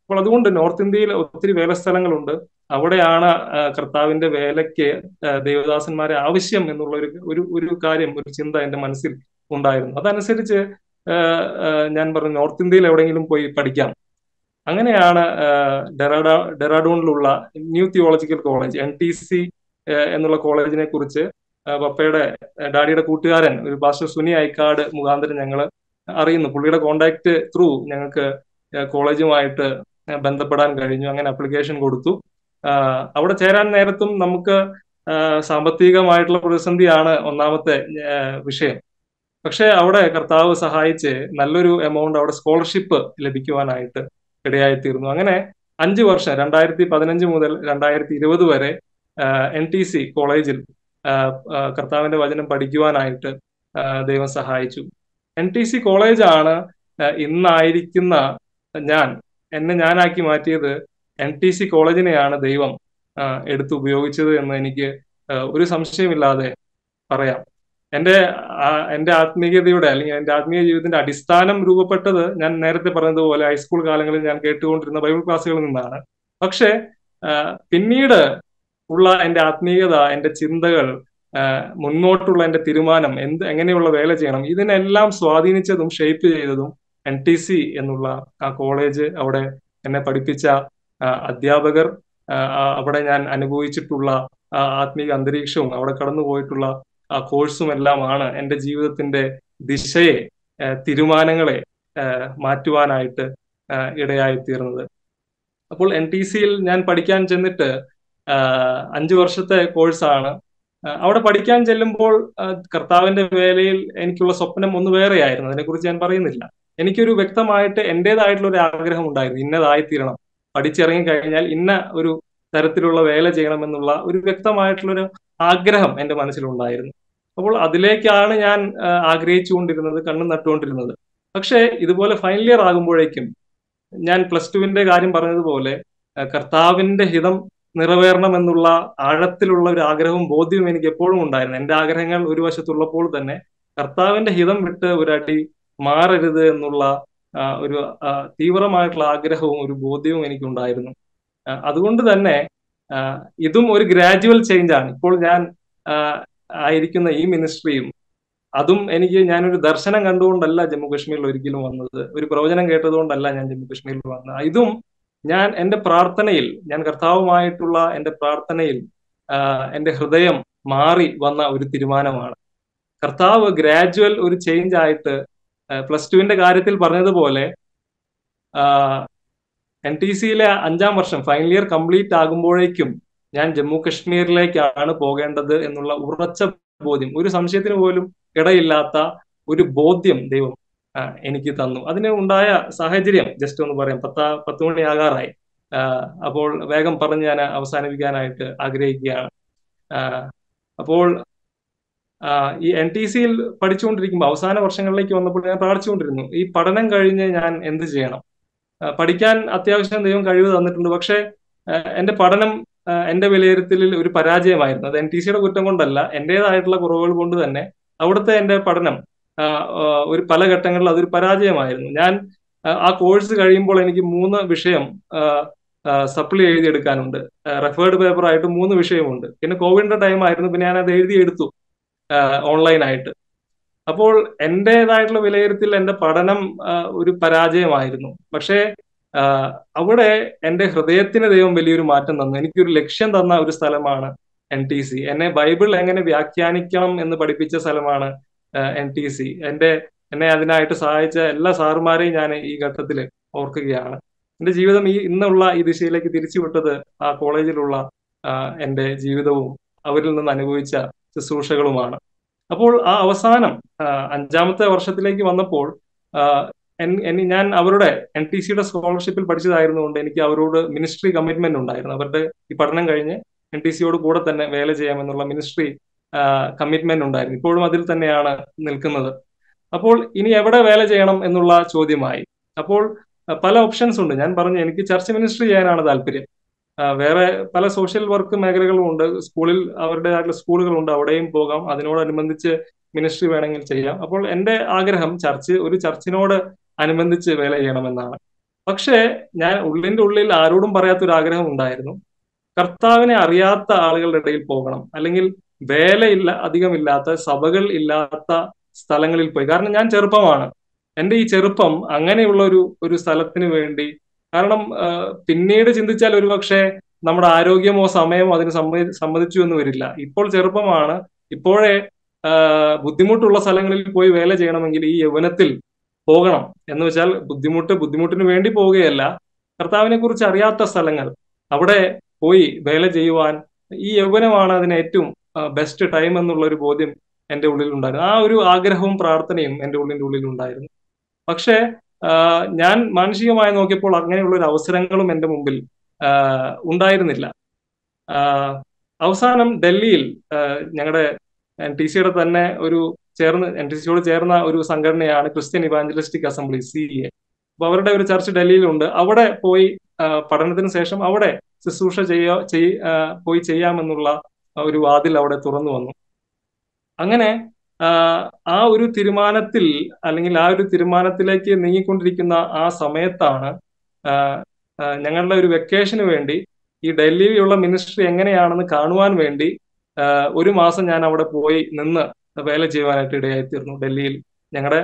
അപ്പോൾ അതുകൊണ്ട് നോർത്ത് ഇന്ത്യയിൽ ഒത്തിരി വേലസ്ഥലങ്ങളുണ്ട് അവിടെയാണ് ആ, കർത്താവിന്റെ വേലയ്ക്ക് ആ, ദേവദാസന്മാരെ ആവശ്യം എന്നുള്ള ഒരു ഒരു ഒരു കാര്യം ഒരു ചിന്ത എന്റെ മനസ്സിൽ ഉണ്ടായിരുന്നു അതനുസരിച്ച് ആ, ആ, ഞാൻ പറഞ്ഞു നോർത്ത് ഇന്ത്യയിൽ എവിടെയെങ്കിലും പോയി പഠിക്കാം അങ്ങനെയാണ് ആ, ഡെറാഡ ഡെറാഡൂണിലുള്ള New Theological College N T C എന്നുള്ള കോളേജിനെ കുറിച്ച് ആ, പപ്പയുടെ ആ, ഡാഡിയുടെ കൂട്ടുകാരൻ ഒരു പാസ്റ്റർ സുനി ഐക്കാട് മുഖാന്തരം ഞങ്ങൾ അറിയുന്നു പുള്ളിയുടെ കോണ്ടാക്ട് ത്രൂ ഞങ്ങൾക്ക് ആ, കോളേജുമായിട്ട് ആ, ബന്ധപ്പെടാൻ കഴിഞ്ഞു അങ്ങനെ അപ്ലിക്കേഷൻ കൊടുത്തു ആ, അവിടെ ചേരാൻ നേരത്തും നമുക്ക് ആ, സാമ്പത്തികമായിട്ടുള്ള പ്രതിസന്ധിയാണ് ഒന്നാമത്തെ ആ, വിഷയം പക്ഷെ അവിടെ കർത്താവ് സഹായിച്ച് നല്ലൊരു എമൗണ്ട് അവിടെ സ്കോളർഷിപ്പ് ലഭിക്കുവാനായിട്ട് ഇടയായിത്തീർന്നു അങ്ങനെ അഞ്ച് വർഷം രണ്ടായിരത്തി പതിനഞ്ച് മുതൽ രണ്ടായിരത്തി ഇരുപത് വരെ എൻ ടി സി കോളേജിൽ ആ, ആ, കർത്താവിന്റെ വചനം പഠിക്കുവാനായിട്ട് ആ, ദൈവം സഹായിച്ചു എൻ ടി സി കോളേജാണ് ആ, ഇന്നായിരിക്കുന്ന ഞാൻ എന്നെ ഞാനാക്കി മാറ്റിയത് എൻ ടി സി കോളേജിനെയാണ് ദൈവം ആ, എടുത്ത് ഉപയോഗിച്ചത് എന്ന് എനിക്ക് ആ, ഒരു സംശയമില്ലാതെ പറയാം എന്റെ ആ- എന്റെ ആത്മീയതയുടെ അല്ലെങ്കിൽ എന്റെ ആത്മീയ ജീവിതത്തിന്റെ അടിസ്ഥാനം രൂപപ്പെട്ടത് ഞാൻ നേരത്തെ പറഞ്ഞതുപോലെ ഹൈസ്കൂൾ കാലങ്ങളിൽ ഞാൻ കേട്ടുകൊണ്ടിരുന്ന ബൈബിൾ ക്ലാസ്സുകളിൽ നിന്നാണ് പക്ഷെ ആ, പിന്നീട് ഉള്ള എന്റെ ആത്മീയത എന്റെ ചിന്തകൾ ആ, മുന്നോട്ടുള്ള എന്റെ തീരുമാനം എന്ത് എങ്ങനെയുള്ള വേല ചെയ്യണം ഇതിനെല്ലാം സ്വാധീനിച്ചതും ഷേപ്പ് ചെയ്തതും എൻ ടി സി എന്നുള്ള ആ കോളേജ് അവിടെ എന്നെ പഠിപ്പിച്ച ആ, അധ്യാപകർ ആ, ആ, അവിടെ ഞാൻ അനുഭവിച്ചിട്ടുള്ള ആ ആത്മീയ അന്തരീക്ഷവും അവിടെ കടന്നുപോയിട്ടുള്ള ആ കോഴ്സും എല്ലാമാണ് എൻ്റെ ജീവിതത്തിന്റെ ദിശയെ ആ, തീരുമാനങ്ങളെ ആ, മാറ്റുവാനായിട്ട് ആ, ഇടയായിത്തീർന്നത് അപ്പോൾ എൻ ടി സിയിൽ ഞാൻ പഠിക്കാൻ ചെന്നിട്ട് ആ, അഞ്ചു വർഷത്തെ കോഴ്സാണ് ആ, അവിടെ പഠിക്കാൻ ചെല്ലുമ്പോൾ ആ, കർത്താവിന്റെ വേലയിൽ എനിക്കുള്ള സ്വപ്നം ഒന്ന് വേറെയായിരുന്നു അതിനെക്കുറിച്ച് ഞാൻ പറയുന്നില്ല എനിക്കൊരു വ്യക്തമായിട്ട് എന്റേതായിട്ടുള്ള ഒരു ആഗ്രഹം ഉണ്ടായിരുന്നു ഇന്നതായിത്തീരണം പഠിച്ചിറങ്ങി കഴിഞ്ഞാൽ ഇന്ന ഒരു തരത്തിലുള്ള വേല ചെയ്യണമെന്നുള്ള ഒരു വ്യക്തമായിട്ടുള്ള ഒരു ആഗ്രഹം എന്റെ മനസ്സിലുണ്ടായിരുന്നു അപ്പോൾ അതിലേക്കാണ് ഞാൻ ആ, ആഗ്രഹിച്ചുകൊണ്ടിരുന്നത് കണ്ണു നട്ടുകൊണ്ടിരുന്നത് പക്ഷേ ഇതുപോലെ ഫൈനൽ ഇയർ ആകുമ്പോഴേക്കും ഞാൻ പ്ലസ് ടുവിന്റെ കാര്യം പറഞ്ഞതുപോലെ ആ, കർത്താവിന്റെ ഹിതം നിറവേറണം എന്നുള്ള ആഴത്തിലുള്ള ഒരു ആഗ്രഹവും ബോധ്യവും എനിക്ക് എപ്പോഴും ഉണ്ടായിരുന്നു എന്റെ ആഗ്രഹങ്ങൾ ഒരു വശത്തുള്ളപ്പോൾ തന്നെ കർത്താവിന്റെ ഹിതം വിട്ട് ഒരടി മാറരുത് എന്നുള്ള ആ, ഒരു ആ, തീവ്രമായിട്ടുള്ള ആഗ്രഹവും ഒരു ബോധ്യവും എനിക്കുണ്ടായിരുന്നു ആ, അതുകൊണ്ട് തന്നെ ആ, ഇതും ഒരു ഗ്രാജുവൽ ചേഞ്ച് ആണ് ഇപ്പോൾ ഞാൻ ആ, ആയിരിക്കുന്ന ഈ മിനിസ്ട്രിയും അതും എനിക്ക് ഞാനൊരു ദർശനം കണ്ടുകൊണ്ടല്ല ജമ്മു കാശ്മീരിൽ ഒരിക്കലും വന്നത് ഒരു പ്രവചനം കേട്ടതുകൊണ്ടല്ല ഞാൻ ജമ്മു കാശ്മീരിൽ വന്നത് ഇതും ഞാൻ എന്റെ പ്രാർത്ഥനയിൽ ഞാൻ കർത്താവുമായിട്ടുള്ള എന്റെ പ്രാർത്ഥനയിൽ ആ, എന്റെ ഹൃദയം മാറി വന്ന ഒരു തീരുമാനമാണ് കർത്താവ് ഗ്രാജുവൽ ഒരു ചേഞ്ച് ആയിട്ട് പ്ലസ് ടുവിന്റെ കാര്യത്തിൽ പറഞ്ഞതുപോലെ എൻ ടി സിയിലെ അഞ്ചാം വർഷം ഫൈനൽ ഇയർ കംപ്ലീറ്റ് ആകുമ്പോഴേക്കും ഞാൻ ജമ്മു കാശ്മീരിലേക്കാണ് പോകേണ്ടത് എന്നുള്ള ഉറച്ച ബോധ്യം ഒരു സംശയത്തിന് പോലും ഇടയില്ലാത്ത ഒരു ബോധ്യം ദൈവം ആ, എനിക്ക് തന്നു അതിന് ഉണ്ടായ സാഹചര്യം ജസ്റ്റ് ഒന്ന് പറയാം പത്താ പത്ത് മണിയാകാറായി ആ, അപ്പോൾ വേഗം പറഞ്ഞ് ഞാൻ അവസാനിപ്പിക്കാനായിട്ട് ആഗ്രഹിക്കുകയാണ് ആ, അപ്പോൾ ആ, ഈ എൻ ടി സിയിൽ പഠിച്ചുകൊണ്ടിരിക്കുമ്പോൾ അവസാന വർഷങ്ങളിലേക്ക് വന്നപ്പോൾ ഞാൻ പ്രാർത്ഥിച്ചുകൊണ്ടിരുന്നു ഈ പഠനം കഴിഞ്ഞ് ഞാൻ എന്ത് ചെയ്യണം ആ, പഠിക്കാൻ അത്യാവശ്യം ദൈവം കഴിവ് തന്നിട്ടുണ്ട് പക്ഷേ ആ, എന്റെ പഠനം ആ, എന്റെ വിലയിരുത്തലിൽ ഒരു പരാജയമായിരുന്നു അത് എൻ ടി സിയുടെ കുറ്റം കൊണ്ടല്ല എന്റേതായിട്ടുള്ള കുറവുകൾ കൊണ്ട് തന്നെ അവിടുത്തെ എന്റെ പഠനം ആ, ആ, ഒരു പല ഘട്ടങ്ങളിൽ അതൊരു പരാജയമായിരുന്നു ഞാൻ ആ, ആ കോഴ്സ് കഴിയുമ്പോൾ എനിക്ക് മൂന്ന് വിഷയം സപ്ലി എഴുതിയെടുക്കാനുണ്ട് റെഫേർഡ് പേപ്പർ ആയിട്ട് മൂന്ന് വിഷയമുണ്ട് പിന്നെ കോവിഡിന്റെ ടൈം ആയിരുന്നു പിന്നെ ഞാൻ അത് എഴുതിയെടുത്തു ഓൺലൈനായിട്ട് അപ്പോൾ എന്റേതായിട്ടുള്ള വിലയിരുത്തൽ എന്റെ പഠനം ആ, ഒരു പരാജയമായിരുന്നു പക്ഷേ ആ, അവിടെ എന്റെ ഹൃദയത്തിന് ദൈവം വലിയൊരു മാറ്റം തന്നു എനിക്കൊരു ലക്ഷ്യം തന്ന ഒരു സ്ഥലമാണ് എൻ ടി സി എന്നെ ബൈബിൾ എങ്ങനെ വ്യാഖ്യാനിക്കണം എന്ന് പഠിപ്പിച്ച സ്ഥലമാണ് എൻ ടി സി എന്റെ എന്നെ അതിനായിട്ട് സഹായിച്ച എല്ലാ സാറുമാരെയും ഞാൻ ഈ ഘട്ടത്തിൽ ഓർക്കുകയാണ് എന്റെ ജീവിതം ഈ ഇന്നുള്ള ഈ ദിശയിലേക്ക് തിരിച്ചുവിട്ടത് ആ കോളേജിലുള്ള ആ, എന്റെ ജീവിതവും അവരിൽ നിന്ന് അനുഭവിച്ച ശുശ്രൂഷകളുമാണ് അപ്പോൾ ആ അവസാനം ആ, അഞ്ചാമത്തെ വർഷത്തിലേക്ക് വന്നപ്പോൾ ആ, എൻ- എൻ- ഞാൻ അവരുടെ എൻ ടി സിയുടെ സ്കോളർഷിപ്പിൽ പഠിച്ചതായിരുന്നുകൊണ്ട് എനിക്ക് അവരോട് മിനിസ്ട്രി കമ്മിറ്റ്മെന്റ് ഉണ്ടായിരുന്നു അവരുടെ ഈ പഠനം കഴിഞ്ഞ് എൻ ടി സിയോട് കൂടെ തന്നെ വേല ചെയ്യാമെന്നുള്ള മിനിസ്ട്രി കമ്മിറ്റ്മെന്റ് ഉണ്ടായിരുന്നു ഇപ്പോഴും അതിൽ തന്നെയാണ് നിൽക്കുന്നത് അപ്പോൾ ഇനി എവിടെ വേല ചെയ്യണം എന്നുള്ള ചോദ്യമായി അപ്പോൾ ആ, പല ഓപ്ഷൻസ് ഉണ്ട് ഞാൻ പറഞ്ഞു എനിക്ക് ചർച്ച് മിനിസ്ട്രി ചെയ്യാനാണ് താല്പര്യം ആ, വേറെ പല സോഷ്യൽ വർക്ക് മേഖലകളും ഉണ്ട് സ്കൂളിൽ അവരുടേതായിട്ടുള്ള സ്കൂളുകളുണ്ട് അവിടെയും പോകാം അതിനോടനുബന്ധിച്ച് മിനിസ്ട്രി വേണമെങ്കിൽ ചെയ്യാം അപ്പോൾ എന്റെ ആഗ്രഹം ചർച്ച് ഒരു ചർച്ചിനോട് അനുബന്ധിച്ച് വേല ചെയ്യണമെന്നാണ് പക്ഷേ ഞാൻ ഉള്ളിന്റെ ഉള്ളിൽ ആരോടും പറയാത്തൊരു ആഗ്രഹം ഉണ്ടായിരുന്നു കർത്താവിനെ അറിയാത്ത ആളുകളുടെ ഇടയിൽ പോകണം അല്ലെങ്കിൽ വേലയില്ല അധികമില്ലാത്ത സഭകൾ ഇല്ലാത്ത സ്ഥലങ്ങളിൽ പോയി കാരണം ഞാൻ ചെറുപ്പമാണ് എന്റെ ഈ ചെറുപ്പം അങ്ങനെയുള്ള ഒരു ഒരു സ്ഥലത്തിന് വേണ്ടി കാരണം ആ, പിന്നീട് ചിന്തിച്ചാൽ ഒരുപക്ഷെ നമ്മുടെ ആരോഗ്യമോ സമയമോ അതിന് സമ്മതി സമ്മതിച്ചു എന്ന് വരില്ല ഇപ്പോൾ ചെറുപ്പമാണ് ഇപ്പോഴേ ആ, ബുദ്ധിമുട്ടുള്ള സ്ഥലങ്ങളിൽ പോയി വേല ചെയ്യണമെങ്കിൽ ഈ യൗവനത്തിൽ പോകണം എന്ന് വെച്ചാൽ ബുദ്ധിമുട്ട് ബുദ്ധിമുട്ടിന് വേണ്ടി പോവുകയല്ല കർത്താവിനെ കുറിച്ച് അറിയാത്ത സ്ഥലങ്ങൾ അവിടെ പോയി വേല ചെയ്യുവാൻ ഈ യൗവനമാണ് അതിന് ഏറ്റവും ബെസ്റ്റ് ടൈം എന്നുള്ള ഒരു ബോധ്യം എന്റെ ഉള്ളിൽ ഉണ്ടായിരുന്നു ആ ഒരു ആഗ്രഹവും പ്രാർത്ഥനയും എന്റെ ഉള്ളിന്റെ ഉള്ളിൽ ഉണ്ടായിരുന്നു പക്ഷേ ആ, ഞാൻ മാനസികമായി നോക്കിയപ്പോൾ അങ്ങനെയുള്ള ഒരു അവസരങ്ങളും എന്റെ മുമ്പിൽ ആ, ഉണ്ടായിരുന്നില്ല ആ, അവസാനം ഡൽഹിയിൽ ഞങ്ങളുടെ എൻ ടി സിയുടെ തന്നെ ഒരു ചേർന്ന് എൻ ടി സിയോട് ചേർന്ന ഒരു സംഘടനയാണ് Christian Evangelistic Assembly C A അപ്പൊ അവരുടെ ഒരു ചർച്ച് ഡൽഹിയിലുണ്ട് അവിടെ പോയി ആ, പഠനത്തിന് ശേഷം അവിടെ ശുശ്രൂഷ ചെയ്യാ ചെയ് ആ, പോയി ചെയ്യാമെന്നുള്ള ഒരു വാതിൽ അവിടെ തുറന്നു വന്നു അങ്ങനെ ആ, ആ ഒരു തീരുമാനത്തിൽ അല്ലെങ്കിൽ ആ ഒരു തീരുമാനത്തിലേക്ക് നീങ്ങിക്കൊണ്ടിരിക്കുന്ന ആ സമയത്താണ് ആ, ആ, ഞങ്ങളുടെ ഒരു വെക്കേഷന് വേണ്ടി ഈ ഡൽഹിയിലുള്ള മിനിസ്ട്രി എങ്ങനെയാണെന്ന് കാണുവാൻ വേണ്ടി ആ, ഒരു മാസം ഞാൻ അവിടെ പോയി നിന്ന് വേല ചെയ്യുവാനായിട്ട് ഇടയായിത്തീർന്നു ഡൽഹിയിൽ ഞങ്ങളുടെ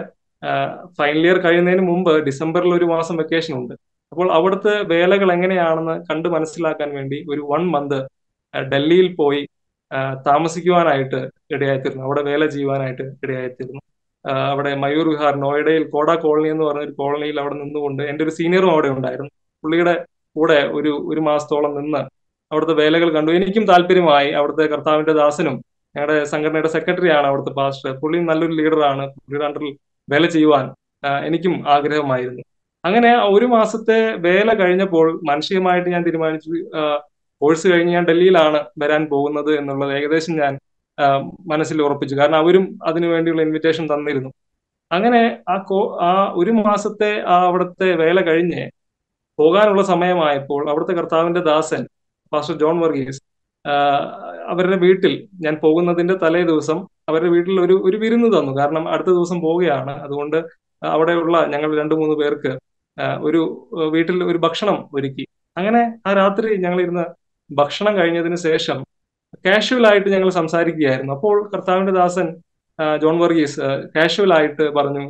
ഫൈനൽ ഇയർ കഴിയുന്നതിന് മുമ്പ് ഡിസംബറിൽ ഒരു മാസം വെക്കേഷൻ ഉണ്ട് അപ്പോൾ അവിടുത്തെ വേലകൾ എങ്ങനെയാണെന്ന് കണ്ട് മനസ്സിലാക്കാൻ വേണ്ടി ഒരു വൺ മന്ത് ഡൽഹിയിൽ പോയി ആ, താമസിക്കുവാനായിട്ട് ഇടയായിത്തീർന്നു അവിടെ വേല ചെയ്യുവാനായിട്ട് ഇടയായിത്തീർന്നു ആ, അവിടെ മയൂർ വിഹാർ നോയിഡയിൽ കോട കോളനി എന്ന് പറഞ്ഞ ഒരു കോളനിയിൽ അവിടെ നിന്നുകൊണ്ട് എൻ്റെ ഒരു സീനിയറും അവിടെ ഉണ്ടായിരുന്നു പുള്ളിയുടെ കൂടെ ഒരു ഒരു മാസത്തോളം നിന്ന് അവിടുത്തെ വേലകൾ കണ്ടു എനിക്കും താല്പര്യമായി അവിടുത്തെ കർത്താവിന്റെ ദാസനും ഞങ്ങളുടെ സംഘടനയുടെ സെക്രട്ടറിയാണ് അവിടുത്തെ പാസ്റ്റർ പുള്ളി നല്ലൊരു ലീഡറാണ് പുള്ളിയുടെ അണ്ടറിൽ വേല ചെയ്യുവാൻ ആ, എനിക്കും ആഗ്രഹമായിരുന്നു അങ്ങനെ ആ ഒരു മാസത്തെ വേല കഴിഞ്ഞപ്പോൾ മാനസികമായിട്ട് ഞാൻ തീരുമാനിച്ചു കോഴ്സ് കഴിഞ്ഞ് ഞാൻ ഡൽഹിയിലാണ് വരാൻ പോകുന്നത് എന്നുള്ളത് ഏകദേശം ഞാൻ ആ, മനസ്സിൽ ഉറപ്പിച്ചു കാരണം അവരും അതിനു വേണ്ടിയുള്ള ഇൻവിറ്റേഷൻ തന്നിരുന്നു അങ്ങനെ ആ കോ ആ ഒരു മാസത്തെ ആ അവിടുത്തെ വേല കഴിഞ്ഞ് പോകാനുള്ള സമയമായപ്പോൾ അവിടുത്തെ കർത്താവിന്റെ ദാസൻ പാസ്റ്റർ ജോൺ വർഗീസ് ആ, അവരുടെ വീട്ടിൽ ഞാൻ പോകുന്നതിന്റെ തലേ ദിവസം അവരുടെ വീട്ടിൽ ഒരു ഒരു വിരുന്ന് തന്നു കാരണം അടുത്ത ദിവസം പോവുകയാണ് അതുകൊണ്ട് അവിടെയുള്ള ഞങ്ങൾ രണ്ടു മൂന്ന് പേർക്ക് ആ, ഒരു ആ, വീട്ടിൽ ഒരു ഭക്ഷണം ഒരുക്കി അങ്ങനെ ആ രാത്രി ഞങ്ങൾ ഇരുന്ന് ഭക്ഷണം കഴിഞ്ഞതിന് ശേഷം കാഷ്വൽ ആയിട്ട് ഞങ്ങൾ സംസാരിക്കുകയായിരുന്നു അപ്പോൾ കർത്താവിന്റെ ദാസൻ ആ, ജോൺ വർഗീസ് കാഷ്വൽ ആയിട്ട് പറഞ്ഞു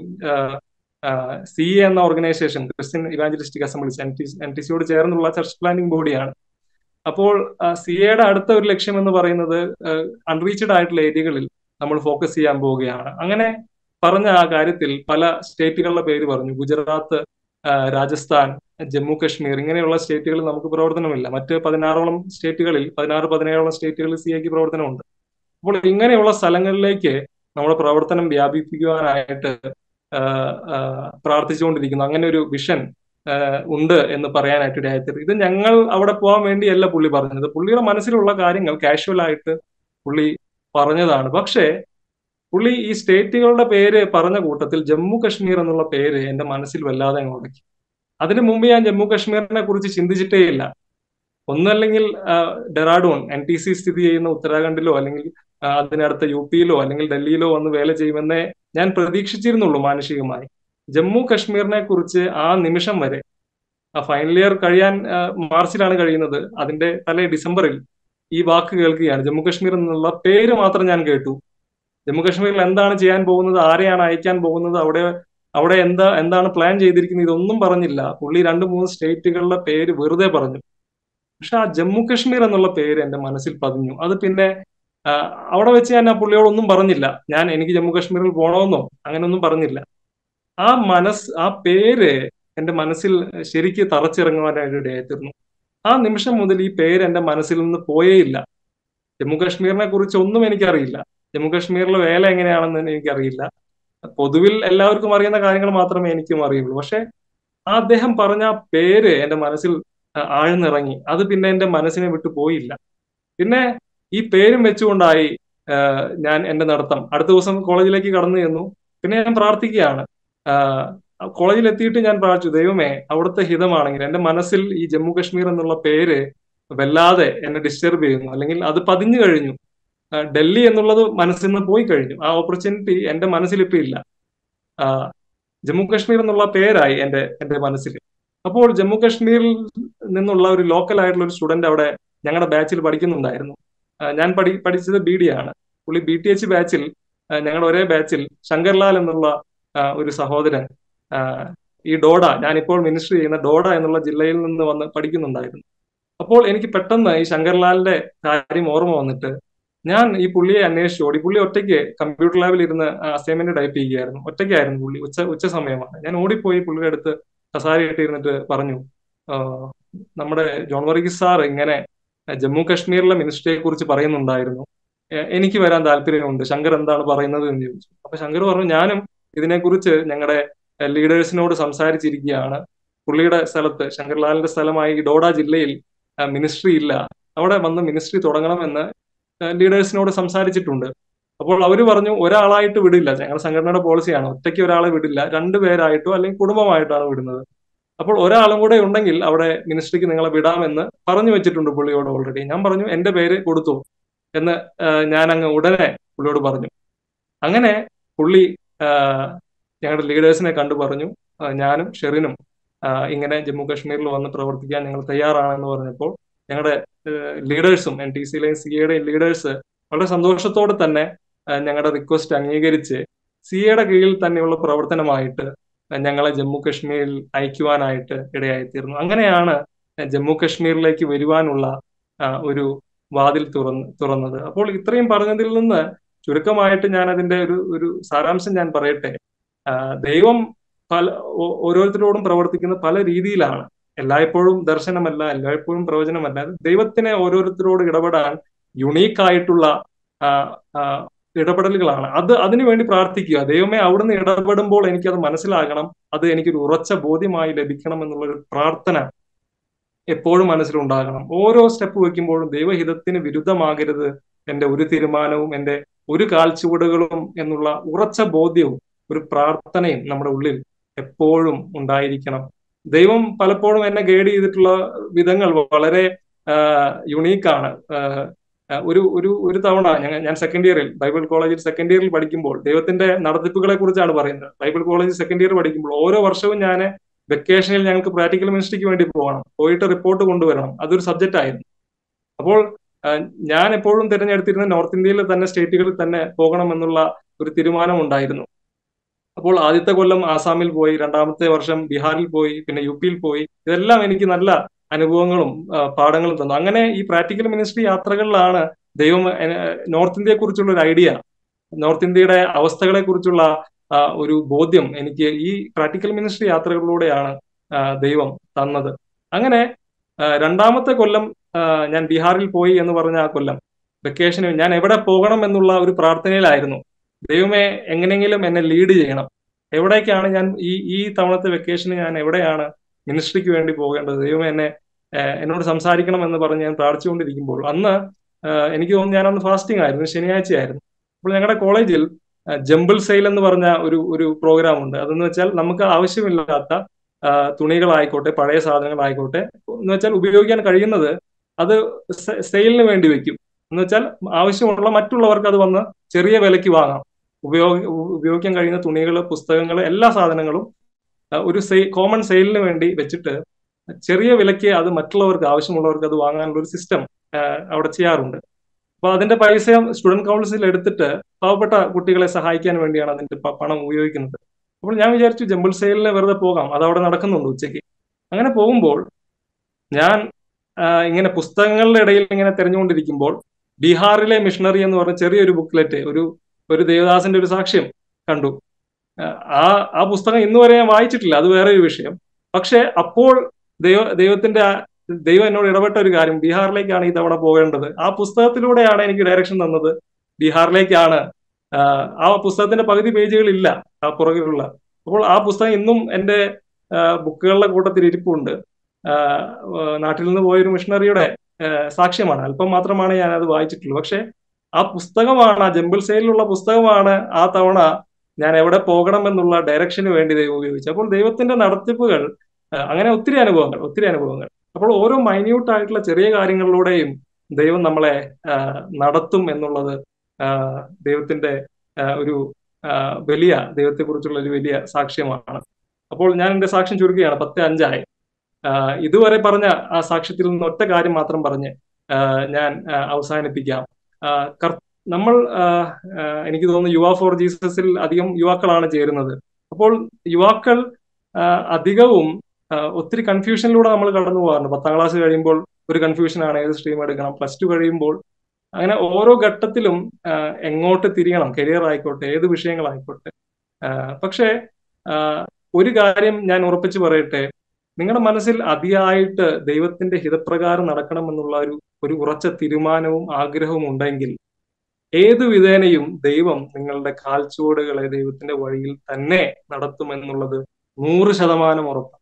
സി എ എന്ന organisation Christian Evangelistic Assemblies N T N T സിയോട് ചേർന്നുള്ള ചർച്ച് പ്ലാനിംഗ് ബോഡിയാണ് അപ്പോൾ സി എയുടെ അടുത്ത ഒരു ലക്ഷ്യം എന്ന് പറയുന്നത് അൺറീച്ചഡ് ആയിട്ടുള്ള ഏരിയകളിൽ നമ്മൾ ഫോക്കസ് ചെയ്യാൻ പോവുകയാണ് അങ്ങനെ പറഞ്ഞ ആ കാര്യത്തിൽ പല സ്റ്റേറ്റുകളുടെ പേര് പറഞ്ഞു ഗുജറാത്ത് ആ, രാജസ്ഥാൻ ജമ്മു കശ്മീർ ഇങ്ങനെയുള്ള സ്റ്റേറ്റുകളിൽ നമുക്ക് പ്രവർത്തനമില്ല മറ്റ് പതിനാറോളം സ്റ്റേറ്റുകളിൽ പതിനാറ് പതിനേഴോളം സ്റ്റേറ്റുകളിൽ സി എക്ക് പ്രവർത്തനമുണ്ട് അപ്പോൾ ഇങ്ങനെയുള്ള സ്ഥലങ്ങളിലേക്ക് നമ്മുടെ പ്രവർത്തനം വ്യാപിപ്പിക്കുവാനായിട്ട് ആ, ആ, പ്രാർത്ഥിച്ചുകൊണ്ടിരിക്കുന്നു അങ്ങനെ ഒരു വിഷൻ ആ, ഉണ്ട് എന്ന് പറയാനായിട്ട് ഇടയായിത്തീർന്നു ഇത് ഞങ്ങൾ അവിടെ പോകാൻ വേണ്ടിയല്ല പുള്ളി പറഞ്ഞത് പുള്ളിയുടെ മനസ്സിലുള്ള കാര്യങ്ങൾ കാഷ്വൽ ആയിട്ട് പുള്ളി പറഞ്ഞതാണ് പക്ഷേ പുള്ളി ഈ സ്റ്റേറ്റുകളുടെ പേര് പറഞ്ഞ കൂട്ടത്തിൽ ജമ്മു കശ്മീർ എന്നുള്ള പേര് എന്റെ മനസ്സിൽ വല്ലാതെ അങ്ങ് ഉടക്കി അതിനു മുമ്പ് ഞാൻ ജമ്മു കശ്മീരിനെ കുറിച്ച് ചിന്തിച്ചിട്ടേ ഇല്ല ഒന്നല്ലെങ്കിൽ ആ, ഡെറാഡൂൺ എൻ ടി സി സ്ഥിതി ചെയ്യുന്ന ഉത്തരാഖണ്ഡിലോ അല്ലെങ്കിൽ ആ, അതിനടുത്ത യു പിയിലോ അല്ലെങ്കിൽ ഡൽഹിയിലോ വന്ന് വേല ചെയ്യുമെന്നേ ഞാൻ പ്രതീക്ഷിച്ചിരുന്നുള്ളൂ മാനസികമായി ജമ്മു കശ്മീരിനെ കുറിച്ച് ആ നിമിഷം വരെ ആ ഫൈനൽ ഇയർ കഴിയാൻ ആ, മാർച്ചിലാണ് കഴിയുന്നത് അതിന്റെ തലേ ഡിസംബറിൽ ഈ വാക്ക് കേൾക്കുകയാണ് ജമ്മു കശ്മീർ എന്നുള്ള പേര് മാത്രം ഞാൻ കേട്ടു ജമ്മു കശ്മീരിൽ എന്താണ് ചെയ്യാൻ പോകുന്നത് ആരെയാണ് അയക്കാൻ പോകുന്നത് അവിടെ അവിടെ എന്താ എന്താണ് പ്ലാൻ ചെയ്തിരിക്കുന്നത് ഇതൊന്നും പറഞ്ഞില്ല പുള്ളി രണ്ട് മൂന്ന് സ്റ്റേറ്റുകളുടെ പേര് വെറുതെ പറഞ്ഞു പക്ഷെ ആ ജമ്മു കശ്മീർ എന്നുള്ള പേര് എന്റെ മനസ്സിൽ പതിഞ്ഞു അത് പിന്നെ ആ, അവിടെ വെച്ച് ഞാൻ ആ പുള്ളിയോട് ഒന്നും പറഞ്ഞില്ല ഞാൻ എനിക്ക് ജമ്മു കശ്മീരിൽ പോകണമെന്നോ അങ്ങനെയൊന്നും പറഞ്ഞില്ല ആ മനസ്സ് ആ പേര് എന്റെ മനസ്സിൽ ശരിക്ക് തറച്ചിറങ്ങുവാനായിട്ട് ഇടയായിത്തീർന്നു ആ നിമിഷം മുതൽ ഈ പേര് എന്റെ മനസ്സിൽ നിന്ന് പോയേയില്ല ജമ്മു കാശ്മീരിനെ കുറിച്ച് ഒന്നും എനിക്കറിയില്ല ജമ്മു കാശ്മീരിലെ വേല എങ്ങനെയാണെന്ന് എനിക്കറിയില്ല പൊതുവിൽ എല്ലാവർക്കും അറിയുന്ന കാര്യങ്ങൾ മാത്രമേ എനിക്കും അറിയുള്ളൂ പക്ഷെ ആ അദ്ദേഹം പറഞ്ഞ ആ പേര് എന്റെ മനസ്സിൽ ആ, ആഴ്ന്നിറങ്ങി അത് പിന്നെ എന്റെ മനസ്സിനെ വിട്ടു പോയില്ല പിന്നെ ഈ പേരും വെച്ചുകൊണ്ടായി ആ, ഞാൻ എന്റെ നടത്തം അടുത്ത ദിവസം കോളേജിലേക്ക് കടന്നു ചെന്നു പിന്നെ ഞാൻ പ്രാർത്ഥിക്കുകയാണ് ആ, കോളേജിൽ എത്തിയിട്ട് ഞാൻ പ്രാർത്ഥിച്ചു ദൈവമേ അവിടുത്തെ ഹിതമാണെങ്കിൽ എന്റെ മനസ്സിൽ ഈ ജമ്മു കാശ്മീർ എന്നുള്ള പേര് വല്ലാതെ എന്നെ ഡിസ്റ്റർബ് ചെയ്യുന്നു അല്ലെങ്കിൽ അത് പതിഞ്ഞു കഴിഞ്ഞു ആ, ഡൽഹി എന്നുള്ളത് മനസ്സിൽ നിന്ന് പോയി കഴിഞ്ഞു ആ ഓപ്പർച്യൂണിറ്റി എന്റെ മനസ്സിൽ ഇപ്പൊ ഇല്ല ആ, ജമ്മു കാശ്മീർ എന്നുള്ള പേരായി എന്റെ എന്റെ മനസ്സിൽ അപ്പോൾ ജമ്മു കാശ്മീരിൽ നിന്നുള്ള ഒരു ലോക്കൽ ആയിട്ടുള്ള ഒരു സ്റ്റുഡന്റ് അവിടെ ഞങ്ങളുടെ ബാച്ചിൽ പഠിക്കുന്നുണ്ടായിരുന്നു ആ, ഞാൻ പഠി പഠിച്ചത് ബി ഡി ആണ് പുള്ളി ബി ടി എച്ച് ബാച്ചിൽ ആ, ഞങ്ങളുടെ ഒരേ ബാച്ചിൽ ശങ്കർലാൽ എന്നുള്ള ആ, ഒരു സഹോദരൻ ആ, ഈ ഡോഡ ഞാനിപ്പോൾ മിനിസ്റ്റർ ചെയ്യുന്ന ഡോഡ എന്നുള്ള ജില്ലയിൽ നിന്ന് വന്ന് പഠിക്കുന്നുണ്ടായിരുന്നു അപ്പോൾ എനിക്ക് പെട്ടെന്ന് ഈ ശങ്കർലാലിന്റെ കാര്യം ഓർമ്മ വന്നിട്ട് ഞാൻ ഈ പുള്ളിയെ അന്വേഷിച്ചു ഓടി പുള്ളി ഒറ്റയ്ക്ക് കമ്പ്യൂട്ടർ ലാബിൽ ഇരുന്ന് അസൈൻമെന്റ് ടൈപ്പ് ചെയ്യുകയായിരുന്നു ഒറ്റയ്ക്കായിരുന്നു പുള്ളി ഉച്ച ഉച്ച സമയമാണ് ഞാൻ ഓടിപ്പോയി പുള്ളിയുടെ അടുത്ത് കസാരയിട്ട് ഇരുന്നിട്ട് പറഞ്ഞു "ആ, നമ്മുടെ ജോൺ വർഗീസ് സാർ ഇങ്ങനെ ജമ്മു കാശ്മീരിലെ മിനിസ്ട്രിയെ കുറിച്ച് പറയുന്നുണ്ടായിരുന്നു എ- എനിക്ക് വരാൻ താല്പര്യമുണ്ട് ശങ്കർ എന്താണ് പറയുന്നത് എന്ന് ചോദിച്ചു അപ്പൊ ശങ്കർ പറഞ്ഞു ഞാനും ഇതിനെക്കുറിച്ച് ഞങ്ങളുടെ ലീഡേഴ്സിനോട് സംസാരിച്ചിരിക്കുകയാണ് പുള്ളിയുടെ സ്ഥലത്ത് ശങ്കർലാലിന്റെ സ്ഥലമായ ഈ ഡോഡ ജില്ലയിൽ മിനിസ്ട്രി ഇല്ല അവിടെ വന്ന് മിനിസ്ട്രി തുടങ്ങണമെന്ന് ലീഡേഴ്സിനോട് സംസാരിച്ചിട്ടുണ്ട് അപ്പോൾ അവര് പറഞ്ഞു ഒരാളായിട്ട് വിടില്ല ഞങ്ങളുടെ സംഘടനയുടെ പോളിസിയാണ് ഒറ്റയ്ക്ക് ഒരാളെ വിടില്ല രണ്ടുപേരായിട്ടോ അല്ലെങ്കിൽ കുടുംബമായിട്ടാണ് വിടുന്നത് അപ്പോൾ ഒരാളും കൂടെ ഉണ്ടെങ്കിൽ അവിടെ മിനിസ്ട്രിക്ക് നിങ്ങളെ വിടാമെന്ന് പറഞ്ഞു വെച്ചിട്ടുണ്ട് പുള്ളിയോട് ഓൾറെഡി ഞാൻ പറഞ്ഞു എന്റെ പേര് കൊടുത്തു എന്ന് ഞാൻ അങ്ങ് ഉടനെ പുള്ളിയോട് പറഞ്ഞു അങ്ങനെ പുള്ളി ആ, ഞങ്ങളുടെ ലീഡേഴ്സിനെ കണ്ടു പറഞ്ഞു ആ, ഞാനും ഷെറിനും ആ, ഇങ്ങനെ ജമ്മു കാശ്മീരിൽ വന്ന് പ്രവർത്തിക്കാൻ ഞങ്ങൾ തയ്യാറാണെന്ന് പറഞ്ഞപ്പോൾ ഞങ്ങളുടെ ലീഡേഴ്സും എൻ ടി സിയിലെയും സി എയുടെയും ലീഡേഴ്സ് വളരെ സന്തോഷത്തോടെ തന്നെ ആ, ഞങ്ങളുടെ റിക്വസ്റ്റ് അംഗീകരിച്ച് സി എയുടെ കീഴിൽ തന്നെയുള്ള പ്രവർത്തനമായിട്ട് ഞങ്ങളെ ജമ്മു കാശ്മീരിൽ അയക്കുവാനായിട്ട് ഇടയായിത്തീർന്നു അങ്ങനെയാണ് ജമ്മു കാശ്മീരിലേക്ക് വരുവാനുള്ള ആ, ഒരു വാതിൽ തുറന്ന് തുറന്നത് അപ്പോൾ ഇത്രയും പറഞ്ഞതിൽ നിന്ന് ചുരുക്കമായിട്ട് ഞാൻ അതിന്റെ ഒരു ഒരു സാരാംശം ഞാൻ പറയട്ടെ ആ, ദൈവം പല ഓ- ഓരോരുത്തരോടും പ്രവർത്തിക്കുന്ന പല രീതിയിലാണ് എല്ലായ്പ്പോഴും ദർശനമല്ല എല്ലായ്പ്പോഴും പ്രവചനമല്ല അത് ദൈവത്തിനെ ഓരോരുത്തരോട് ഇടപെടാൻ യുണീക്ക് ആയിട്ടുള്ള ആ, ആ, ഇടപെടലുകളാണ് അത് അതിനു വേണ്ടി പ്രാർത്ഥിക്കുക ദൈവമേ അവിടുന്ന് ഇടപെടുമ്പോൾ എനിക്കത് മനസ്സിലാകണം അത് എനിക്കൊരു ഉറച്ച ബോധ്യമായി ലഭിക്കണം എന്നുള്ള ഒരു പ്രാർത്ഥന എപ്പോഴും മനസ്സിലുണ്ടാകണം ഓരോ സ്റ്റെപ്പ് വെക്കുമ്പോഴും ദൈവഹിതത്തിന് വിരുദ്ധമാകരുത് എന്റെ ഒരു തീരുമാനവും എന്റെ ഒരു കാൽച്ചുവടുകളും എന്നുള്ള ഉറച്ച ബോധ്യവും ഒരു പ്രാർത്ഥനയും നമ്മുടെ ഉള്ളിൽ എപ്പോഴും ഉണ്ടായിരിക്കണം ദൈവം പലപ്പോഴും എന്നെ ഗൈഡ് ചെയ്തിട്ടുള്ള വിധങ്ങൾ വളരെ യുണീക്കാണ് ഒരു ഒരു ഒരു തവണ ഞങ്ങൾ ഞാൻ സെക്കൻഡ് ഇയറിൽ ബൈബിൾ കോളേജിൽ സെക്കൻഡ് ഇയറിൽ പഠിക്കുമ്പോൾ ദൈവത്തിന്റെ നടത്തിപ്പുകളെ കുറിച്ചാണ് പറയുന്നത് ബൈബിൾ കോളേജിൽ സെക്കൻഡ് ഇയർ പഠിക്കുമ്പോൾ ഓരോ വർഷവും ഞാൻ വെക്കേഷനിൽ ഞങ്ങൾക്ക് പ്രാക്ടിക്കൽ മിനിസ്ട്രിക്ക് വേണ്ടി പോകണം പോയിട്ട് റിപ്പോർട്ട് കൊണ്ടുവരണം അതൊരു സബ്ജക്റ്റ് ആയിരുന്നു അപ്പോൾ ഞാൻ എപ്പോഴും തിരഞ്ഞെടുത്തിരുന്ന നോർത്ത് ഇന്ത്യയിലെ തന്നെ സ്റ്റേറ്റുകളിൽ തന്നെ പോകണം എന്നുള്ള ഒരു തീരുമാനം ഉണ്ടായിരുന്നു അപ്പോൾ ആദ്യത്തെ കൊല്ലം ആസാമിൽ പോയി രണ്ടാമത്തെ വർഷം ബീഹാറിൽ പോയി പിന്നെ യു പിയിൽ പോയി ഇതെല്ലാം എനിക്ക് നല്ല അനുഭവങ്ങളും പാഠങ്ങളും തന്നു അങ്ങനെ ഈ പ്രാക്ടിക്കൽ മിനിസ്ട്രി യാത്രകളിലാണ് ദൈവം നോർത്ത് ഇന്ത്യയെ കുറിച്ചുള്ള ഒരു ഐഡിയ നോർത്ത് ഇന്ത്യയുടെ അവസ്ഥകളെ കുറിച്ചുള്ള ഒരു ബോധ്യം എനിക്ക് ഈ പ്രാക്ടിക്കൽ മിനിസ്ട്രി യാത്രകളിലൂടെയാണ് ദൈവം തന്നത് അങ്ങനെ രണ്ടാമത്തെ കൊല്ലം ഞാൻ ബീഹാറിൽ പോയി എന്ന് പറഞ്ഞ ആ കൊല്ലം വെക്കേഷന് ഞാൻ എവിടെ പോകണം എന്നുള്ള ഒരു പ്രാർത്ഥനയിലായിരുന്നു ദൈവമേ എങ്ങനെയെങ്കിലും എന്നെ ലീഡ് ചെയ്യണം എവിടേക്കാണ് ഞാൻ ഈ ഈ തവണത്തെ വെക്കേഷന് ഞാൻ എവിടെയാണ് മിനിസ്ട്രിക്ക് വേണ്ടി പോകേണ്ടത് ദൈവമേ എന്നെ എന്നോട് സംസാരിക്കണം എന്ന് പറഞ്ഞ് ഞാൻ പ്രാർത്ഥിച്ചുകൊണ്ടിരിക്കുമ്പോൾ അന്ന് എനിക്ക് തോന്നുന്നു ഞാൻ അന്ന് ഫാസ്റ്റിംഗ് ആയിരുന്നു ശനിയാഴ്ചയായിരുന്നു അപ്പോൾ ഞങ്ങളുടെ കോളേജിൽ ജംബിൾ സെയിൽ എന്ന് പറഞ്ഞ ഒരു ഒരു പ്രോഗ്രാം ഉണ്ട് അതെന്ന് വെച്ചാൽ നമുക്ക് ആവശ്യമില്ലാത്ത തുണികളായിക്കോട്ടെ പഴയ സാധനങ്ങളായിക്കോട്ടെ എന്ന് വെച്ചാൽ ഉപയോഗിക്കാൻ കഴിയുന്നത് അത് സെയിലിന് വേണ്ടി വെക്കും എന്ന് വെച്ചാൽ ആവശ്യമുള്ള മറ്റുള്ളവർക്ക് അത് വന്ന് ചെറിയ വിലയ്ക്ക് വാങ്ങാം ഉപയോഗ ഉപയോഗിക്കാൻ കഴിയുന്ന തുണികൾ പുസ്തകങ്ങൾ എല്ലാ സാധനങ്ങളും ഒരു സെയിൽ കോമൺ സെയിലിന് വേണ്ടി വെച്ചിട്ട് ചെറിയ വിലയ്ക്ക് അത് മറ്റുള്ളവർക്ക് ആവശ്യമുള്ളവർക്ക് അത് വാങ്ങാനുള്ള ഒരു സിസ്റ്റം അവിടെ ചെയ്യാറുണ്ട് അപ്പൊ അതിന്റെ പൈസ സ്റ്റുഡന്റ് കൗൺസിൽ എടുത്തിട്ട് പാവപ്പെട്ട കുട്ടികളെ സഹായിക്കാൻ വേണ്ടിയാണ് അതിന്റെ പണം ഉപയോഗിക്കുന്നത് അപ്പോൾ ഞാൻ വിചാരിച്ചു ജമ്പിൾ സെയിലിന് വെറുതെ പോകാം അത് അവിടെ നടക്കുന്നുണ്ട് ഉച്ചയ്ക്ക് അങ്ങനെ പോകുമ്പോൾ ഞാൻ ഇങ്ങനെ പുസ്തകങ്ങളുടെ ഇടയിൽ ഇങ്ങനെ തെരഞ്ഞുകൊണ്ടിരിക്കുമ്പോൾ ബീഹാറിലെ മിഷണറി എന്ന് പറഞ്ഞ ചെറിയൊരു ബുക്ക്ലെറ്റ് ഒരു ഒരു ദേവദാസിന്റെ ഒരു സാക്ഷ്യം കണ്ടു ആ ആ പുസ്തകം ഇന്ന് വരെ ഞാൻ വായിച്ചിട്ടില്ല അത് വേറെ ഒരു വിഷയം പക്ഷെ അപ്പോൾ ദൈവ ദൈവത്തിന്റെ ദൈവം എന്നോട് ഇടപെട്ട ഒരു കാര്യം ബീഹാറിലേക്കാണ് ഈ തവണ പോകേണ്ടത് ആ പുസ്തകത്തിലൂടെയാണ് എനിക്ക് ഡയറക്ഷൻ തന്നത് ബീഹാറിലേക്കാണ് ആ പുസ്തകത്തിന്റെ പകുതി പേജുകളില്ല ആ പുറകിലുള്ള അപ്പോൾ ആ പുസ്തകം ഇന്നും എന്റെ ബുക്കുകളുടെ കൂട്ടത്തിൽ ഇരിപ്പുണ്ട് നാട്ടിൽ നിന്ന് പോയൊരു മിഷണറിയുടെ സാക്ഷ്യമാണ് അല്പം മാത്രമാണ് ഞാൻ അത് വായിച്ചിട്ടുള്ളൂ പക്ഷെ ആ പുസ്തകമാണ് ആ ജമ്പിൾ സെയിലുള്ള പുസ്തകമാണ് ആ തവണ ഞാൻ എവിടെ പോകണം എന്നുള്ള ഡയറക്ഷന് വേണ്ടി ദൈവം ഉപയോഗിച്ചു അപ്പോൾ ദൈവത്തിന്റെ നടത്തിപ്പുകൾ അങ്ങനെ ഒത്തിരി അനുഭവങ്ങൾ ഒത്തിരി അനുഭവങ്ങൾ അപ്പോൾ ഓരോ മൈന്യൂട്ട് ആയിട്ടുള്ള ചെറിയ കാര്യങ്ങളിലൂടെയും ദൈവം നമ്മളെ നടത്തും എന്നുള്ളത് ദൈവത്തിന്റെ ഒരു വലിയ ദൈവത്തെക്കുറിച്ചുള്ള ഒരു വലിയ സാക്ഷ്യമാണ് അപ്പോൾ ഞാൻ എന്റെ സാക്ഷ്യം ചുരുക്കുകയാണ് പത്ത് അഞ്ചായി ആഹ് ഇതുവരെ പറഞ്ഞ ആ സാക്ഷ്യത്തിൽ നിന്ന് ഒറ്റ കാര്യം മാത്രം പറഞ്ഞ് ആഹ് ഞാൻ ആഹ് അവസാനിപ്പിക്കാം ആഹ് കർ- നമ്മൾ ആഹ് ആഹ് എനിക്ക് തോന്നുന്നു യുവ ഫോർ ജീസസിൽ അധികം യുവാക്കളാണ് ചേരുന്നത് അപ്പോൾ യുവാക്കൾ ആഹ് അധികവും ആഹ് ഒത്തിരി കൺഫ്യൂഷനിലൂടെ നമ്മൾ കടന്നു പോകാറുണ്ട് പത്താം ക്ലാസ് കഴിയുമ്പോൾ ഒരു കൺഫ്യൂഷനാണ് ഏത് സ്ട്രീം എടുക്കണം പ്ലസ് ടു കഴിയുമ്പോൾ അങ്ങനെ ഓരോ ഘട്ടത്തിലും ആഹ് എങ്ങോട്ട് തിരിയണം കരിയർ ആയിക്കോട്ടെ ഏത് വിഷയങ്ങളായിക്കോട്ടെ ആഹ് പക്ഷേ ആഹ് ഒരു കാര്യം ഞാൻ ഉറപ്പിച്ചു പറയട്ടെ നിങ്ങളുടെ മനസ്സിൽ അതിയായിട്ട് ദൈവത്തിന്റെ ഹിതപ്രകാരം നടക്കണം എന്നുള്ള ഒരു ഒരു ഉറച്ച തീരുമാനവും ആഗ്രഹവും ഉണ്ടെങ്കിൽ ഏതു വിധേനയും ദൈവം നിങ്ങളുടെ കാൽച്ചുവടുകളെ ദൈവത്തിന്റെ വഴിയിൽ തന്നെ നടത്തുമെന്നുള്ളത് നൂറ് ശതമാനം ഉറപ്പാണ്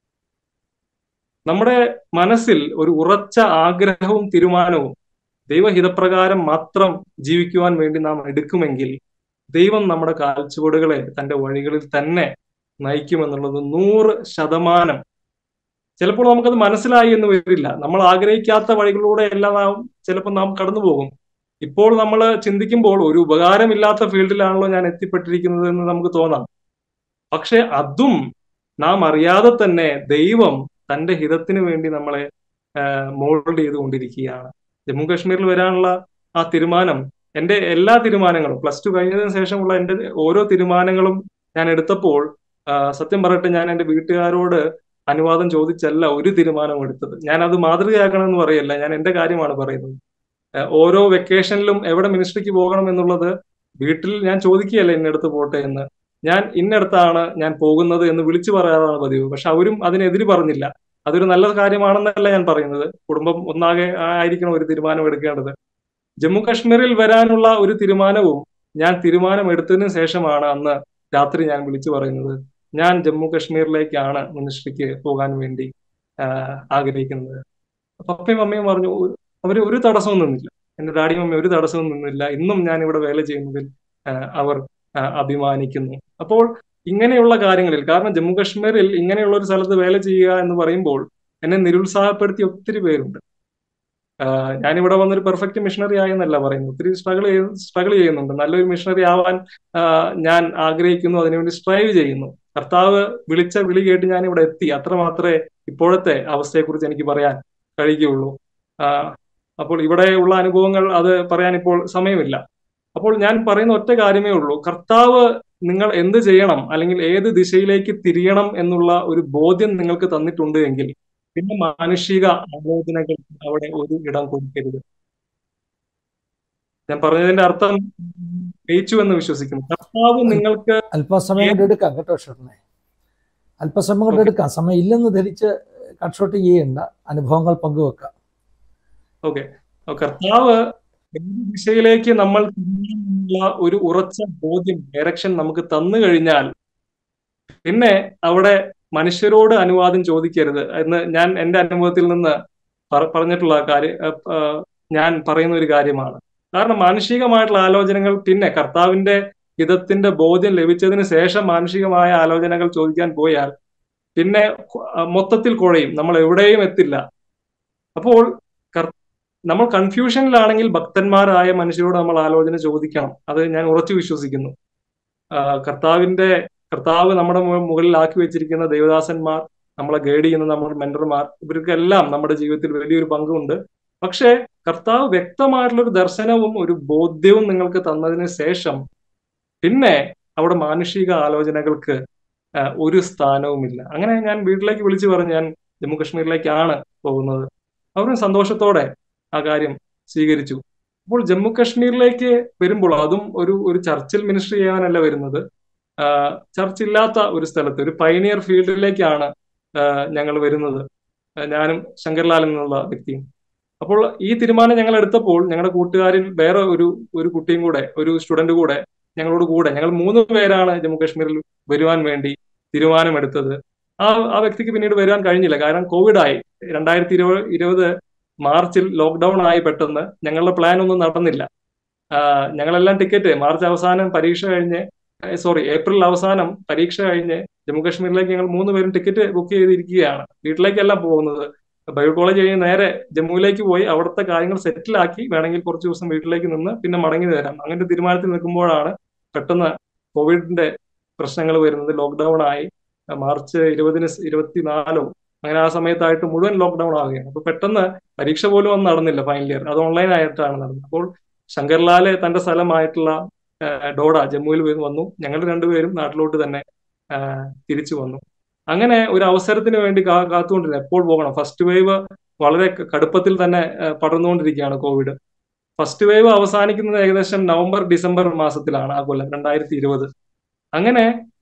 നമ്മുടെ മനസ്സിൽ ഒരു ഉറച്ച ആഗ്രഹവും തീരുമാനവും ദൈവഹിതപ്രകാരം മാത്രം ജീവിക്കുവാൻ വേണ്ടി നാം എടുക്കുമെങ്കിൽ ദൈവം നമ്മുടെ കാൽച്ചുവടുകളെ തന്റെ വഴികളിൽ തന്നെ നയിക്കുമെന്നുള്ളത് നൂറ് ശതമാനം ചിലപ്പോൾ നമുക്കത് മനസ്സിലായി എന്ന് വരില്ല നമ്മൾ ആഗ്രഹിക്കാത്ത വഴികളിലൂടെ എല്ലാം നാം ചിലപ്പോൾ നാം കടന്നു പോകും ഇപ്പോൾ നമ്മൾ ചിന്തിക്കുമ്പോൾ ഒരു ഉപകാരമില്ലാത്ത ഫീൽഡിലാണല്ലോ ഞാൻ എത്തിപ്പെട്ടിരിക്കുന്നത് എന്ന് നമുക്ക് തോന്നാം പക്ഷെ അതും നാം അറിയാതെ തന്നെ ദൈവം തന്റെ ഹിതത്തിന് വേണ്ടി നമ്മളെ മോൾഡ് ചെയ്തുകൊണ്ടിരിക്കുകയാണ് ജമ്മു കാശ്മീരിൽ വരാനുള്ള ആ തീരുമാനം എന്റെ എല്ലാ തീരുമാനങ്ങളും പ്ലസ് ടു കഴിഞ്ഞതിന് ശേഷമുള്ള എന്റെ ഓരോ തീരുമാനങ്ങളും ഞാൻ എടുത്തപ്പോൾ ആ, സത്യം പറയട്ടെ ഞാൻ എന്റെ വീട്ടുകാരോട് അനുവാദം ചോദിച്ചല്ല ഒരു തീരുമാനം എടുത്തത് ഞാൻ അത് മാതൃകയാക്കണം എന്ന് പറയല്ല ഞാൻ എന്റെ കാര്യമാണ് പറയുന്നത് ആ, ഓരോ വെക്കേഷനിലും എവിടെ മിനിസ്ട്രിക്ക് പോകണം എന്നുള്ളത് വീട്ടിൽ ഞാൻ ചോദിക്കുകയല്ല ഇന്നടുത്ത് പോട്ടെ എന്ന് ഞാൻ ഇന്നടത്താണ് ഞാൻ പോകുന്നത് എന്ന് വിളിച്ചു പറയാറാണ് പതിവ് പക്ഷെ അവരും അതിനെതിര് പറഞ്ഞില്ല അതൊരു നല്ല കാര്യമാണെന്നല്ല ഞാൻ പറയുന്നത് കുടുംബം ഒന്നാകെ ആയിരിക്കണം ഒരു തീരുമാനം എടുക്കേണ്ടത് ജമ്മു കാശ്മീരിൽ വരാനുള്ള ഒരു തീരുമാനവും ഞാൻ തീരുമാനം എടുത്തതിന് ശേഷമാണ് അന്ന് രാത്രി ഞാൻ വിളിച്ചു പറയുന്നത് ഞാൻ ജമ്മു കാശ്മീരിലേക്കാണ് മിനിസ്ട്രിക്ക് പോകാൻ വേണ്ടി ആഹ് ആഗ്രഹിക്കുന്നത് പപ്പയും അമ്മയും പറഞ്ഞു "ഒരു- അവര് ഒരു തടസ്സവും നിന്നില്ല എന്റെ ഡാഡിയും അമ്മയും ഒരു തടസ്സവും നിന്നില്ല ഇന്നും ഞാൻ ഇവിടെ വേല ചെയ്യുന്നതിൽ ആഹ് അവർ ആഹ് അഭിമാനിക്കുന്നു അപ്പോൾ ഇങ്ങനെയുള്ള കാര്യങ്ങളിൽ കാരണം ജമ്മു കാശ്മീരിൽ ഇങ്ങനെയുള്ള ഒരു സ്ഥലത്ത് വേല ചെയ്യുക എന്ന് പറയുമ്പോൾ എന്നെ നിരുത്സാഹപ്പെടുത്തിയ ഒത്തിരി പേരുണ്ട് ആഹ് ഞാനിവിടെ വന്നൊരു പെർഫെക്റ്റ് മിഷണറി ആയെന്നല്ല പറയുന്നത് ഒത്തിരി സ്ട്രഗിൾ സ്ട്രഗിൾ ചെയ്യുന്നുണ്ട് നല്ലൊരു മിഷണറി ആവാൻ ആഹ് ഞാൻ ആഗ്രഹിക്കുന്നു അതിനുവേണ്ടി സ്ട്രൈവ് ചെയ്യുന്നു കർത്താവ് വിളിച്ച വിളി കേട്ട് ഞാൻ ഇവിടെ എത്തി അത്ര മാത്രമേ ഇപ്പോഴത്തെ അവസ്ഥയെക്കുറിച്ച് എനിക്ക് പറയാൻ കഴിയുകയുള്ളൂ ആഹ് അപ്പോൾ ഇവിടെ ഉള്ള അനുഭവങ്ങൾ അത് പറയാൻ ഇപ്പോൾ സമയമില്ല അപ്പോൾ ഞാൻ പറയുന്ന ഒറ്റ കാര്യമേ ഉള്ളൂ കർത്താവ് നിങ്ങൾ എന്ത് ചെയ്യണം അല്ലെങ്കിൽ ഏത് ദിശയിലേക്ക് തിരിയണം എന്നുള്ള ഒരു ബോധ്യം നിങ്ങൾക്ക് തന്നിട്ടുണ്ട് എങ്കിൽ പിന്നെ മാനുഷിക ആലോചനകൾ അവിടെ ഒരു ഇടം കൊടുക്കരുത് ഞാൻ പറഞ്ഞതിന്റെ അർത്ഥം ജയിച്ചു എന്ന് വിശ്വസിക്കുന്നു കർത്താവ് നിങ്ങൾക്ക് അല്പസമയം കൊണ്ട് എടുക്കാം കേട്ടോ ഷെറിനെ അല്പസമയം കൊണ്ട് Okay. എടുക്കാം സമയം ഇല്ലെന്ന് ധരിച്ച് കട്ട് ഷോട്ട് ചെയ്യേണ്ട അനുഭവങ്ങൾ പങ്കുവെക്കാം ഓക്കെ കർത്താവ് ഏത് ദിശയിലേക്ക് നമ്മൾ തിരിയണമെന്നുള്ള ഒരു ഉറച്ച ബോധ്യം ഡയറക്ഷൻ നമുക്ക് തന്നു കഴിഞ്ഞാൽ പിന്നെ അവിടെ മനുഷ്യരോട് അനുവാദം ചോദിക്കരുത് എന്ന് ഞാൻ എന്റെ അനുഭവത്തിൽ നിന്ന് പറ- പറഞ്ഞിട്ടുള്ള കാര്യം ഏഹ്, ഏഹ്, ഞാൻ പറയുന്ന ഒരു കാര്യമാണ് കാരണം മാനുഷികമായിട്ടുള്ള ആലോചനകൾ പിന്നെ കർത്താവിന്റെ ഹിതത്തിന്റെ ബോധ്യം ലഭിച്ചതിന് ശേഷം മാനുഷികമായ ആലോചനകൾ ചോദിക്കാൻ പോയാൽ പിന്നെ കൊ- മൊത്തത്തിൽ കുഴയും നമ്മൾ എവിടെയും എത്തില്ല അപ്പോൾ കർ- നമ്മൾ കൺഫ്യൂഷനിലാണെങ്കിൽ ഭക്തന്മാരായ മനുഷ്യരോട് നമ്മൾ ആലോചന ചോദിക്കണം അത് ഞാൻ ഉറച്ചു വിശ്വസിക്കുന്നു ആ, കർത്താവിന്റെ കർത്താവ് നമ്മുടെ മു- മുകളിലാക്കി വെച്ചിരിക്കുന്ന ദൈവദാസന്മാർ നമ്മളെ ഗൈഡ് ചെയ്യുന്ന നമ്മുടെ മെന്റർമാർ ഇവർക്കെല്ലാം നമ്മുടെ ജീവിതത്തിൽ വലിയൊരു പങ്കുണ്ട് പക്ഷേ കർത്താവ് വ്യക്തമായിട്ടുള്ള ഒരു ദർശനവും ഒരു ബോധ്യവും നിങ്ങൾക്ക് തന്നതിന് ശേഷം പിന്നെ അവിടെ മാനുഷിക ആലോചനകൾക്ക് ആ, ഒരു സ്ഥാനവുമില്ല അങ്ങനെ ഞാൻ വീട്ടിലേക്ക് വിളിച്ചു പറഞ്ഞു ഞാൻ ജമ്മു കാശ്മീരിലേക്കാണ് പോകുന്നത് അവരും സന്തോഷത്തോടെ ആ കാര്യം സ്വീകരിച്ചു അപ്പോൾ ജമ്മു കാശ്മീരിലേക്ക് വരുമ്പോൾ അതും ഒരു ഒരു ചർച്ചിൽ മിനിസ്ട്രി ചെയ്യാനല്ല വരുന്നത് ആഹ് ചർച്ച് ഇല്ലാത്ത ഒരു സ്ഥലത്ത് ഒരു പൈനിയർ ഫീൽഡിലേക്കാണ് ഞങ്ങൾ വരുന്നത് ആഹ് ഞാനും ശങ്കർലാൽ എന്നുള്ള വ്യക്തിയും അപ്പോൾ ഈ തീരുമാനം ഞങ്ങൾ എടുത്തപ്പോൾ ഞങ്ങളുടെ കൂട്ടുകാരിൽ വേറെ ഒരു ഒരു കുട്ടിയും കൂടെ ഒരു സ്റ്റുഡന്റ് കൂടെ ഞങ്ങളോട് കൂടെ ഞങ്ങൾ മൂന്ന് പേരാണ് ജമ്മു കാശ്മീരിൽ വരുവാൻ വേണ്ടി തീരുമാനമെടുത്തത് ആ ആ വ്യക്തിക്ക് പിന്നീട് വരാൻ കഴിഞ്ഞില്ല കാരണം കോവിഡ് ആയി രണ്ടായിരത്തി ഇരുപത് ഇരുപത് മാർച്ചിൽ ലോക്ക്ഡൌൺ ആയി പെട്ടെന്ന് ഞങ്ങളുടെ പ്ലാൻ ഒന്നും നടന്നില്ല ആഹ് ഞങ്ങളെല്ലാം ടിക്കറ്റ് മാർച്ച് അവസാനം പരീക്ഷ കഴിഞ്ഞ് സോറി ഏപ്രിൽ അവസാനം പരീക്ഷ കഴിഞ്ഞ് ജമ്മു കാശ്മീരിലേക്ക് ഞങ്ങൾ മൂന്ന് പേരും ടിക്കറ്റ് ബുക്ക് ചെയ്തിരിക്കുകയാണ് വീട്ടിലേക്കല്ല പോകുന്നത് ബൈബിൾ കോളേജ് കഴിഞ്ഞ് നേരെ ജമ്മുവിലേക്ക് പോയി അവിടുത്തെ കാര്യങ്ങൾ സെറ്റിലാക്കി വേണമെങ്കിൽ കുറച്ച് ദിവസം വീട്ടിലേക്ക് നിന്ന് പിന്നെ മടങ്ങി തരാം അങ്ങനെ ഒരു തീരുമാനത്തിൽ നിൽക്കുമ്പോഴാണ് പെട്ടെന്ന് കോവിഡിന്റെ പ്രശ്നങ്ങൾ വരുന്നത് ലോക്ക്ഡൌൺ ആയി മാർച്ച് ഇരുപതിന് ഇരുപത്തിനാലോ അങ്ങനെ ആ സമയത്തായിട്ട് മുഴുവൻ ലോക്ക്ഡൌൺ ആവുകയാണ് അപ്പൊ പെട്ടെന്ന് പരീക്ഷ പോലും ഒന്നും നടന്നില്ല ഫൈനൽ ഇയർ അത് ഓൺലൈൻ ആയിട്ടാണ് നടന്നത് അപ്പോൾ ശങ്കർലാല് തന്റെ സ്ഥലമായിട്ടുള്ള ഡോഡ ജമ്മുവിൽ വന്നു ഞങ്ങൾ രണ്ടുപേരും നാട്ടിലോട്ട് തന്നെ തിരിച്ചു വന്നു അങ്ങനെ ഒരു അവസരത്തിന് വേണ്ടി കാത്തുകൊണ്ടിരുന്നത് എപ്പോൾ പോകണം ഫസ്റ്റ് വേവ് വളരെ കടുപ്പത്തിൽ തന്നെ പടർന്നുകൊണ്ടിരിക്കുകയാണ് കോവിഡ് ഫസ്റ്റ് വേവ് അവസാനിക്കുന്നത് ഏകദേശം നവംബർ ഡിസംബർ മാസത്തിലാണ് ആ കൊല്ലം രണ്ടായിരത്തി ഇരുപത് അങ്ങനെ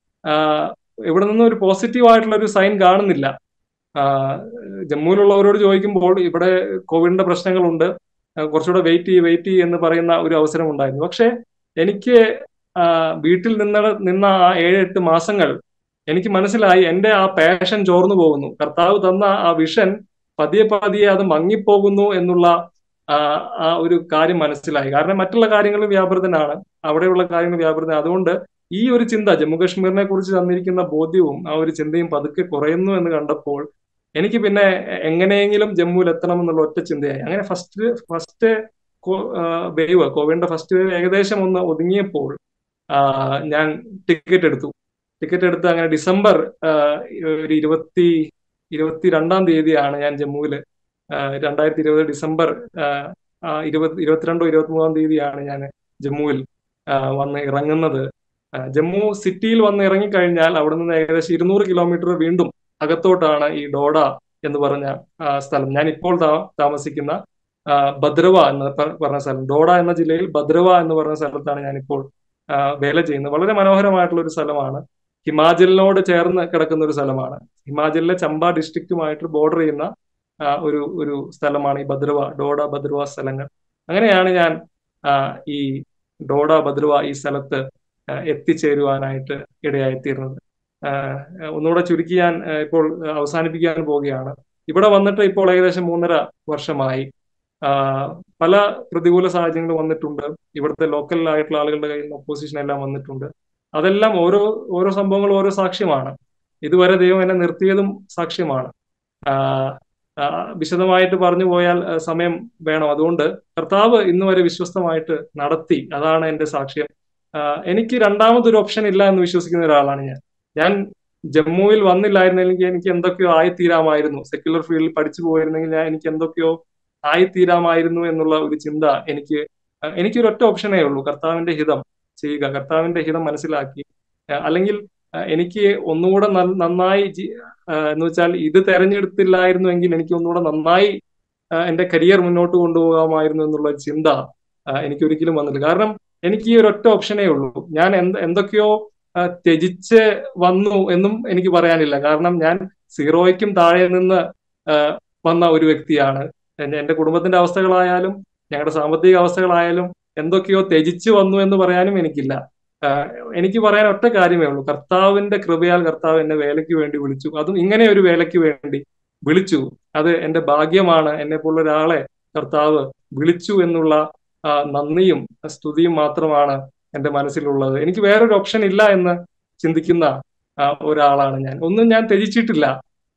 ഇവിടെ നിന്ന് ഒരു പോസിറ്റീവ് ആയിട്ടുള്ള ഒരു സൈൻ കാണുന്നില്ല ജമ്മുവിലുള്ളവരോട് ചോദിക്കുമ്പോൾ ഇവിടെ കോവിഡിന്റെ പ്രശ്നങ്ങളുണ്ട് കുറച്ചുകൂടെ വെയിറ്റ് ചെയ്യ് വെയിറ്റ് ചെയ്യ് എന്ന് പറയുന്ന ഒരു അവസരം ഉണ്ടായിരുന്നു പക്ഷെ എനിക്ക് വീട്ടിൽ നിന്ന നിന്ന ആ ഏഴ് എട്ട് മാസങ്ങൾ എനിക്ക് മനസ്സിലായി എന്റെ ആ പാഷൻ ചോർന്നു പോകുന്നു കർത്താവ് തന്ന ആ വിഷൻ പതിയെ പതിയെ അത് മങ്ങിപ്പോകുന്നു എന്നുള്ള ആ ഒരു കാര്യം മനസ്സിലായി കാരണം മറ്റുള്ള കാര്യങ്ങൾ വ്യാപൃതനാണ് അവിടെയുള്ള കാര്യങ്ങൾ വ്യാപൃതനാണ് അതുകൊണ്ട് ഈ ഒരു ചിന്ത ജമ്മു കാശ്മീരിനെ കുറിച്ച് തന്നിരിക്കുന്ന ബോധ്യവും ആ ഒരു ചിന്തയും പതുക്കെ കുറയുന്നു എന്ന് കണ്ടപ്പോൾ എനിക്ക് പിന്നെ എങ്ങനെയെങ്കിലും ജമ്മുവിൽ എത്തണം എന്നുള്ള ഒറ്റ ചിന്തയായി അങ്ങനെ ഫസ്റ്റ് ഫസ്റ്റ് വേവ് കോവിഡിന്റെ ഫസ്റ്റ് വേവ് ഏകദേശം ഒന്ന് ഒതുങ്ങിയപ്പോൾ ഞാൻ ടിക്കറ്റ് എടുത്തു ടിക്കറ്റ് എടുത്ത് അങ്ങനെ ഡിസംബർ ഒരു ഇരുപത്തി ഇരുപത്തി രണ്ടാം തീയതിയാണ് ഞാൻ ജമ്മുവിൽ രണ്ടായിരത്തി ഇരുപത് ഡിസംബർ ഇരുപത് ഇരുപത്തിരണ്ടോ ഇരുപത്തിമൂന്നാം തീയതിയാണ് ഞാൻ ജമ്മുവിൽ വന്ന് ഇറങ്ങുന്നത് ജമ്മു സിറ്റിയിൽ വന്ന് ഇറങ്ങിക്കഴിഞ്ഞാൽ അവിടെ നിന്ന് ഏകദേശം ഇരുന്നൂറ് കിലോമീറ്റർ വീണ്ടും അകത്തോട്ടാണ് ഈ ഡോഡ എന്ന് പറഞ്ഞ സ്ഥലം ഞാൻ ഇപ്പോൾ താമസിക്കുന്ന ഭദ്രവ എന്ന് പറഞ്ഞ സ്ഥലം ഡോഡ എന്ന ജില്ലയിൽ ഭദ്രവ എന്ന് പറഞ്ഞ സ്ഥലത്താണ് ഞാനിപ്പോൾ വേല ചെയ്യുന്നത് വളരെ മനോഹരമായിട്ടുള്ള ഒരു സ്ഥലമാണ് ഹിമാചലിനോട് ചേർന്ന് കിടക്കുന്ന ഒരു സ്ഥലമാണ് ഹിമാചലിലെ ചമ്പ ഡിസ്ട്രിക്റ്റുമായിട്ട് ബോർഡർ ചെയ്യുന്ന ഒരു ഒരു സ്ഥലമാണ് ഈ ഭദ്രവ ഡോഡ ഭദ്രവ സ്ഥലങ്ങൾ അങ്ങനെയാണ് ഞാൻ ഈ ഡോഡ ഭദ്രവ ഈ സ്ഥലത്ത് എത്തിച്ചേരുവാനായിട്ട് ഇടയായിത്തീർന്നത് ഒന്നുകൂടെ ചുരുക്കി ഞാൻ ഇപ്പോൾ അവസാനിപ്പിക്കാൻ പോവുകയാണ് ഇവിടെ വന്നിട്ട് ഇപ്പോൾ ഏകദേശം മൂന്നര വർഷമായി പല പ്രതികൂല സാഹചര്യങ്ങൾ വന്നിട്ടുണ്ട് ഇവിടുത്തെ ലോക്കൽ ആയിട്ടുള്ള ആളുകളുടെ കയ്യിൽ നിന്ന് ഒപ്പോസിഷൻ എല്ലാം വന്നിട്ടുണ്ട് അതെല്ലാം ഓരോ ഓരോ സംഭവങ്ങളും ഓരോ സാക്ഷ്യമാണ് ഇതുവരെ ദൈവം എന്നെ നിർത്തിയതും സാക്ഷ്യമാണ് വിശദമായിട്ട് പറഞ്ഞു പോയാൽ സമയം വേണം അതുകൊണ്ട് കർത്താവ് ഇന്ന് വരെ വിശ്വസ്തമായിട്ട് നടത്തി അതാണ് എന്റെ സാക്ഷ്യം എനിക്ക് രണ്ടാമതൊരു ഓപ്ഷൻ ഇല്ല എന്ന് വിശ്വസിക്കുന്ന ഒരാളാണ് ഞാൻ ഞാൻ ജമ്മുവിൽ വന്നില്ലായിരുന്നെങ്കിൽ എനിക്ക് എന്തൊക്കെയോ ആയിത്തീരാമായിരുന്നു സെക്യുലർ ഫീൽഡിൽ പഠിച്ചു പോയിരുന്നെങ്കിൽ ഞാൻ എനിക്ക് എന്തൊക്കെയോ ആയിത്തീരാമായിരുന്നു എന്നുള്ള ഒരു ചിന്ത എനിക്ക് എനിക്കൊരു ഒറ്റ ഓപ്ഷനേ ഉള്ളൂ കർത്താവിന്റെ ഹിതം ചെയ്യുക കർത്താവിന്റെ ഹിതം മനസ്സിലാക്കി അല്ലെങ്കിൽ എനിക്ക് ഒന്നുകൂടെ നന്നായി എന്ന് വെച്ചാൽ ഇത് തെരഞ്ഞെടുത്തില്ലായിരുന്നുവെങ്കിൽ എനിക്ക് ഒന്നുകൂടെ നന്നായി എന്റെ കരിയർ മുന്നോട്ട് കൊണ്ടുപോകാമായിരുന്നു എന്നുള്ള ചിന്ത എനിക്ക് ഒരിക്കലും വന്നില്ല കാരണം എനിക്ക് ഈ ഒരു ഒറ്റ ഓപ്ഷനേ ഉള്ളൂ ഞാൻ എന്ത് എന്തൊക്കെയോ ത്യജിച്ച് വന്നു എന്നും എനിക്ക് പറയാനില്ല കാരണം ഞാൻ സീറോയ്ക്കും താഴെ നിന്ന് വന്ന ഒരു വ്യക്തിയാണ് എന്റെ കുടുംബത്തിന്റെ അവസ്ഥകളായാലും ഞങ്ങളുടെ സാമ്പത്തിക അവസ്ഥകളായാലും എന്തൊക്കെയോ ത്യജിച്ചു വന്നു എന്ന് പറയാനും എനിക്കില്ല എനിക്ക് പറയാൻ ഒറ്റ കാര്യമേ ഉള്ളൂ കർത്താവിന്റെ കൃപയാൽ കർത്താവ് എന്നെ വേലയ്ക്ക് വേണ്ടി വിളിച്ചു അതും ഇങ്ങനെ ഒരു വേലയ്ക്ക് വേണ്ടി വിളിച്ചു അത് എന്റെ ഭാഗ്യമാണ് എന്നെ പോലുള്ള ഒരാളെ കർത്താവ് വിളിച്ചു എന്നുള്ള നന്ദിയും സ്തുതിയും മാത്രമാണ് എന്റെ മനസ്സിലുള്ളത് എനിക്ക് വേറൊരു ഓപ്ഷൻ ഇല്ല എന്ന് ചിന്തിക്കുന്ന ഒരാളാണ് ഞാൻ ഒന്നും ഞാൻ ത്യജിച്ചിട്ടില്ല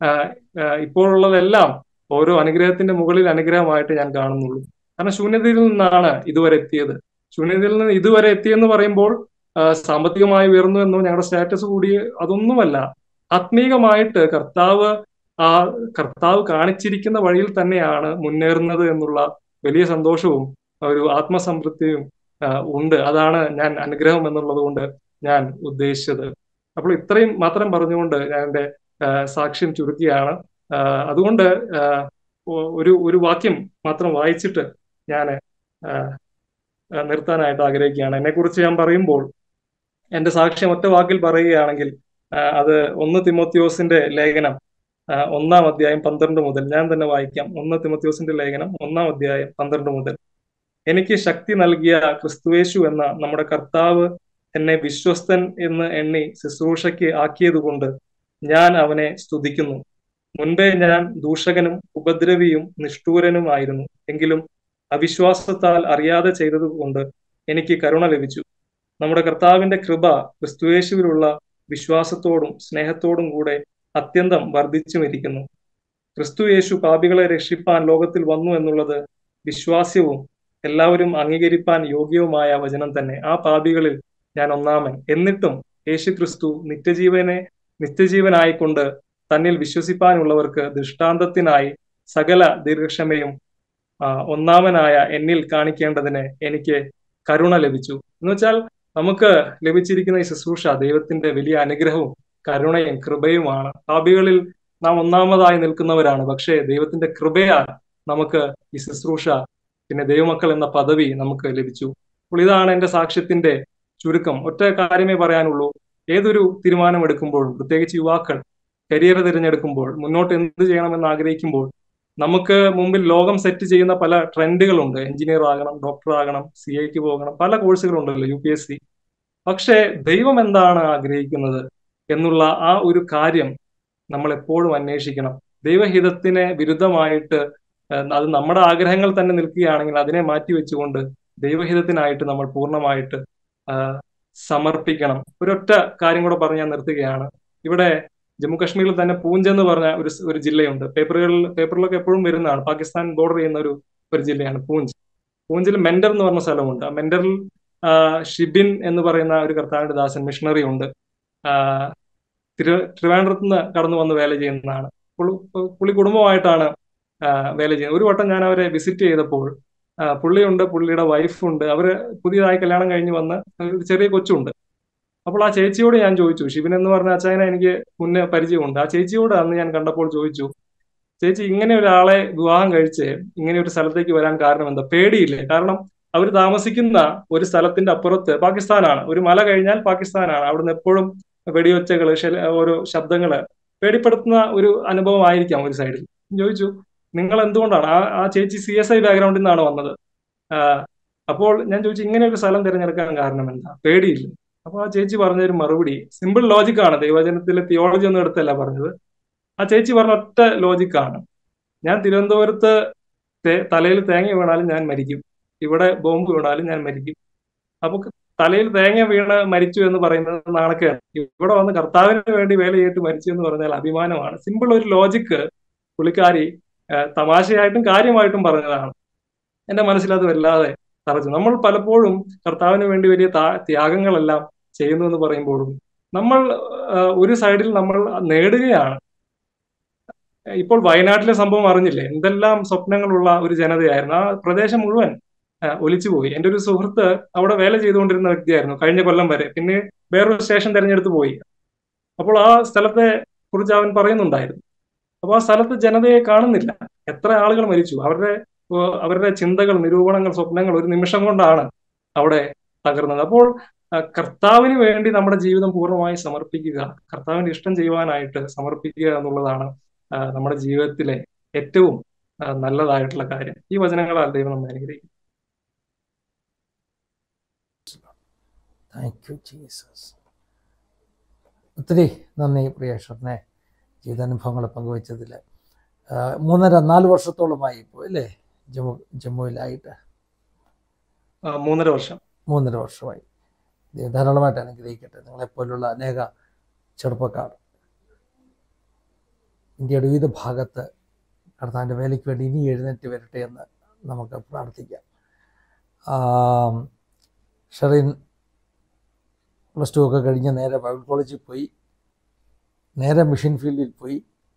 ഇപ്പോഴുള്ളതെല്ലാം ഓരോ അനുഗ്രഹത്തിന്റെ മുകളിൽ അനുഗ്രഹമായിട്ട് ഞാൻ കാണുന്നുള്ളൂ കാരണം ശൂന്യതയിൽ നിന്നാണ് ഇതുവരെ എത്തിയത് ശൂന്യതയിൽ നിന്ന് ഇതുവരെ എത്തിയെന്ന് പറയുമ്പോൾ സാമ്പത്തികമായി ഉയർന്നു എന്നോ ഞങ്ങളുടെ സ്റ്റാറ്റസ് കൂടി അതൊന്നുമല്ല ആത്മീകമായിട്ട് കർത്താവ് ആ കർത്താവ് കാണിച്ചിരിക്കുന്ന വഴിയിൽ തന്നെയാണ് മുന്നേറുന്നത് എന്നുള്ള വലിയ സന്തോഷവും ഒരു ആത്മസംതൃപ്തിയും ഉണ്ട് അതാണ് ഞാൻ അനുഗ്രഹം എന്നുള്ളത് കൊണ്ട് ഞാൻ ഉദ്ദേശിച്ചത് അപ്പോൾ ഇത്രയും മാത്രം പറഞ്ഞുകൊണ്ട് ഞാൻ എൻ്റെ സാക്ഷ്യം ചുരുക്കിയാണ് അതുകൊണ്ട് ഒരു ഒരു വാക്യം മാത്രം വായിച്ചിട്ട് ഞാൻ നിർത്താനായിട്ട് ആഗ്രഹിക്കുകയാണ് എന്നെക്കുറിച്ച് ഞാൻ പറയുമ്പോൾ എന്റെ സാക്ഷ്യം ഒറ്റ വാക്കിൽ പറയുകയാണെങ്കിൽ അത് ഒന്ന് തിമോത്യോസിന്റെ ലേഖനം ഒന്നാം അധ്യായം പന്ത്രണ്ട് മുതൽ ഞാൻ തന്നെ വായിക്കാം ഒന്ന് തിമോത്യോസിന്റെ ലേഖനം ഒന്നാം അധ്യായം പന്ത്രണ്ട് മുതൽ എനിക്ക് ശക്തി നൽകിയ ക്രിസ്തുവേശു എന്ന നമ്മുടെ കർത്താവ് എന്നെ വിശ്വസ്തൻ എന്ന് എണ്ണി ശുശ്രൂഷയ്ക്ക് ആക്കിയതുകൊണ്ട് ഞാൻ അവനെ സ്തുതിക്കുന്നു മുൻപേ ഞാൻ ദൂഷകനും ഉപദ്രവിയും നിഷ്ഠൂരനുമായിരുന്നു എങ്കിലും അവിശ്വാസത്താൽ അറിയാതെ ചെയ്തതുകൊണ്ട് എനിക്ക് കരുണ ലഭിച്ചു നമ്മുടെ കർത്താവിന്റെ കൃപ ക്രിസ്തുവേശുവിലുള്ള വിശ്വാസത്തോടും സ്നേഹത്തോടും കൂടെ അത്യന്തം വർദ്ധിച്ചുമിരിക്കുന്നു ക്രിസ്തു യേശു പാപികളെ രക്ഷിപ്പാൻ ലോകത്തിൽ വന്നു എന്നുള്ളത് വിശ്വാസ്യവും എല്ലാവരും അംഗീകരിപ്പാൻ യോഗ്യവുമായ വചനം തന്നെ ആ പാപികളിൽ ഞാൻ ഒന്നാമൻ എന്നിട്ടും യേശു ക്രിസ്തു നിത്യജീവനെ നിത്യജീവനായിക്കൊണ്ട് തന്നിൽ വിശ്വസിപ്പാനുള്ളവർക്ക് ദൃഷ്ടാന്തത്തിനായി സകല ദീർഘക്ഷമയും ആ, ഒന്നാമനായ എന്നിൽ കാണിക്കേണ്ടതിന് എനിക്ക് കരുണ ലഭിച്ചു എന്ന് വെച്ചാൽ നമുക്ക് ലഭിച്ചിരിക്കുന്ന ഈ ശുശ്രൂഷ ദൈവത്തിന്റെ വലിയ അനുഗ്രഹവും കരുണയും കൃപയുമാണ് പാപികളിൽ നാം ഒന്നാമതായി നിൽക്കുന്നവരാണ് പക്ഷേ ദൈവത്തിന്റെ കൃപയാൽ നമുക്ക് ഈ ശുശ്രൂഷ പിന്നെ ദൈവമക്കൾ എന്ന പദവി നമുക്ക് ലഭിച്ചു അപ്പോൾ ഇതാണ് എന്റെ സാക്ഷ്യത്തിന്റെ ചുരുക്കം ഒറ്റ കാര്യമേ പറയാനുള്ളൂ ഏതൊരു തീരുമാനം എടുക്കുമ്പോഴും പ്രത്യേകിച്ച് യുവാക്കൾ കരിയർ തിരഞ്ഞെടുക്കുമ്പോൾ മുന്നോട്ട് എന്ത് ചെയ്യണമെന്ന് ആഗ്രഹിക്കുമ്പോൾ നമുക്ക് മുമ്പിൽ ലോകം സെറ്റ് ചെയ്യുന്ന പല ട്രെൻഡുകളുണ്ട് എഞ്ചിനീയർ ആകണം ഡോക്ടർ ആകണം സി ഐക്ക് പോകണം പല കോഴ്സുകളുണ്ടല്ലോ യു പി എസ് സി പക്ഷേ ദൈവം എന്താണ് ആഗ്രഹിക്കുന്നത് എന്നുള്ള ആ ഒരു കാര്യം നമ്മൾ എപ്പോഴും അന്വേഷിക്കണം ദൈവഹിതത്തിന് വിരുദ്ധമായിട്ട് ഏഹ്, അത് നമ്മുടെ ആഗ്രഹങ്ങൾ തന്നെ നിൽക്കുകയാണെങ്കിൽ അതിനെ മാറ്റി വെച്ചുകൊണ്ട് ദൈവഹിതത്തിനായിട്ട് നമ്മൾ പൂർണ്ണമായിട്ട് ആഹ്, സമർപ്പിക്കണം ഒരൊറ്റ കാര്യം കൂടെ പറഞ്ഞ് ഞാൻ നിർത്തുകയാണ് ഇവിടെ ജമ്മു കാശ്മീരിൽ തന്നെ പൂഞ്ച് എന്ന് പറഞ്ഞ ഒരു സ് ഒരു ജില്ലയുണ്ട് പേപ്പറുകളിൽ പേപ്പറിലൊക്കെ എപ്പോഴും വരുന്നതാണ് പാകിസ്ഥാൻ ബോർഡർ ചെയ്യുന്ന ഒരു ഒരു ജില്ലയാണ് പൂഞ്ച് പൂഞ്ചിൽ മെന്റർ എന്ന് പറഞ്ഞ സ്ഥലമുണ്ട് ആ മെന്ററിൽ ആ, ഷിബിൻ എന്ന് പറയുന്ന ഒരു കർത്താവിന്റെ ദാസൻ മിഷണറി ഉണ്ട് ആ, തിരു ട്രിവാൻഡ്രത്ത് നിന്ന് കടന്നു വന്ന് വേല ചെയ്യുന്നതാണ് പുള്ളി പുള്ളി കുടുംബമായിട്ടാണ് ആ, വേല ചെയ്യുന്നത് ഒരു വട്ടം ഞാൻ അവരെ വിസിറ്റ് ചെയ്തപ്പോൾ ആ, പുള്ളിയുണ്ട് പുള്ളിയുടെ വൈഫുണ്ട് അവര് പുതിയതായി കല്യാണം കഴിഞ്ഞ് വന്ന് ഒരു ചെറിയ കൊച്ചുണ്ട് അപ്പോൾ ആ ചേച്ചിയോട് ഞാൻ ചോദിച്ചു ശിവൻ എന്ന് പറഞ്ഞ അച്ചായനെ എനിക്ക് മുന്നേ പരിചയമുണ്ട് ആ ചേച്ചിയോട് അന്ന് ഞാൻ കണ്ടപ്പോൾ ചോദിച്ചു ചേച്ചി ഇങ്ങനെ ഒരാളെ വിവാഹം കഴിച്ച് ഇങ്ങനെ ഒരു സ്ഥലത്തേക്ക് വരാൻ കാരണം എന്താ പേടിയില്ലേ കാരണം അവർ താമസിക്കുന്ന ഒരു സ്ഥലത്തിന്റെ അപ്പുറത്ത് പാകിസ്ഥാനാണ് ഒരു മല കഴിഞ്ഞാൽ പാകിസ്ഥാനാണ് അവിടുന്ന് എപ്പോഴും വെടിയൊച്ചകള് ശല- ഓരോ ശബ്ദങ്ങള് പേടിപ്പെടുത്തുന്ന ഒരു അനുഭവം ആയിരിക്കാം ഒരു സൈഡിൽ ചോദിച്ചു നിങ്ങൾ എന്തുകൊണ്ടാണ് ആ ആ ചേച്ചി സി എസ് ഐ ബാക്ക്ഗ്രൗണ്ടിൽ നിന്നാണ് വന്നത് ആഹ് അപ്പോൾ ഞാൻ ചോദിച്ചു ഇങ്ങനെ ഒരു സ്ഥലം തിരഞ്ഞെടുക്കാൻ കാരണം എന്താ പേടിയില്ല അപ്പൊ ആ ചേച്ചി പറഞ്ഞൊരു മറുപടി സിമ്പിൾ ലോജിക്കാണ് ദൈവജനത്തിലെ തിയോളജി ഒന്നും എടുത്തല്ല പറഞ്ഞത് ആ ചേച്ചി പറഞ്ഞ ഒറ്റ ലോജിക്കാണ് ഞാൻ തിരുവനന്തപുരത്ത് തേ- തലയിൽ തേങ്ങ വീണാലും ഞാൻ മരിക്കും ഇവിടെ ബോംബ് വീണാലും ഞാൻ മരിക്കും അപ്പൊ തലയിൽ തേങ്ങ വീണ് മരിച്ചു എന്ന് പറയുന്നത് നാണക്കേട് ഇവിടെ വന്ന് കർത്താവിന് വേണ്ടി വേല ചെയ്തിട്ട് മരിച്ചു എന്ന് പറഞ്ഞാൽ അഭിമാനമാണ് സിമ്പിൾ ഒരു ലോജിക്ക് പുള്ളിക്കാരി ആ, തമാശയായിട്ടും കാര്യമായിട്ടും പറഞ്ഞതാണ് എന്റെ മനസ്സിൽ അത് വല്ലാതെ തറച്ചു നമ്മൾ പലപ്പോഴും കർത്താവിന് വേണ്ടി വലിയ താ- ത്യാഗങ്ങളെല്ലാം ചെയ്യുന്നു എന്ന് പറയുമ്പോഴും നമ്മൾ ആ, ഒരു സൈഡിൽ നമ്മൾ നേടുകയാണ് ഇപ്പോൾ വയനാട്ടിലെ സംഭവം അറിഞ്ഞില്ലേ എന്തെല്ലാം സ്വപ്നങ്ങളുള്ള ഒരു ജനതയായിരുന്നു ആ പ്രദേശം മുഴുവൻ ആ, ഒലിച്ചുപോയി എന്റെ ഒരു സുഹൃത്ത് അവിടെ വേല ചെയ്തുകൊണ്ടിരുന്ന വ്യക്തിയായിരുന്നു കഴിഞ്ഞ കൊല്ലം വരെ പിന്നെ വേറൊരു സ്റ്റേഷൻ തെരഞ്ഞെടുത്ത് പോയി അപ്പോൾ ആ സ്ഥലത്തെ കുറിച്ച് അവൻ പറയുന്നുണ്ടായിരുന്നു അപ്പോൾ ആ സ്ഥലത്ത് ജനതയെ കാണുന്നില്ല എത്ര ആളുകൾ മരിച്ചു അവരുടെ ഓ, അവരുടെ ചിന്തകൾ നിരൂപണങ്ങൾ സ്വപ്നങ്ങൾ ഒരു നിമിഷം കൊണ്ടാണ് അവിടെ തകർന്നത് അപ്പോൾ ആ, കർത്താവിന് വേണ്ടി നമ്മുടെ ജീവിതം പൂർണ്ണമായി സമർപ്പിക്കുക കർത്താവിന്റെ ഇഷ്ടം ചെയ്യുവാനായിട്ട് സമർപ്പിക്കുക എന്നുള്ളതാണ് ആ, നമ്മുടെ ജീവിതത്തിലെ ഏറ്റവും ആ, നല്ലതായിട്ടുള്ള കാര്യം ഈ വചനങ്ങളാൽ ദൈവം നമ്മെ അനുഗ്രഹിക്കും താങ്ക് യു ജീസസ് ഒത്തിരി നന്ദി പ്രിയേശ്വരനെ ജീവിതാനുഭവങ്ങൾ പങ്കുവച്ചതിൽ മൂന്നര നാല് വർഷത്തോളമായി ഇപ്പോൾ അല്ലേ ജമ്മു ജമ്മുവിലായിട്ട് ആ, മൂന്നര വർഷം മൂന്നര വർഷമായി ദൈവം ധാരാളമായിട്ട് അനുഗ്രഹിക്കട്ടെ നിങ്ങളെപ്പോലുള്ള അനേക ചെറുപ്പക്കാർ ഇന്ത്യയുടെ വിവിധ ഭാഗത്ത് കർത്താവിൻ്റെ വേലയ്ക്ക് വേണ്ടി ഇനി എഴുന്നേറ്റ് വരട്ടെ എന്ന് നമുക്ക് പ്രാർത്ഥിക്കാം ആം, ഷെറിൻ പ്ലസ് ടു ഒക്കെ കഴിഞ്ഞ് നേരെ ബൈബിൾ കോളേജിൽ പോയി നേരെ മിഷൻ ഫീൽഡിൽ പോയി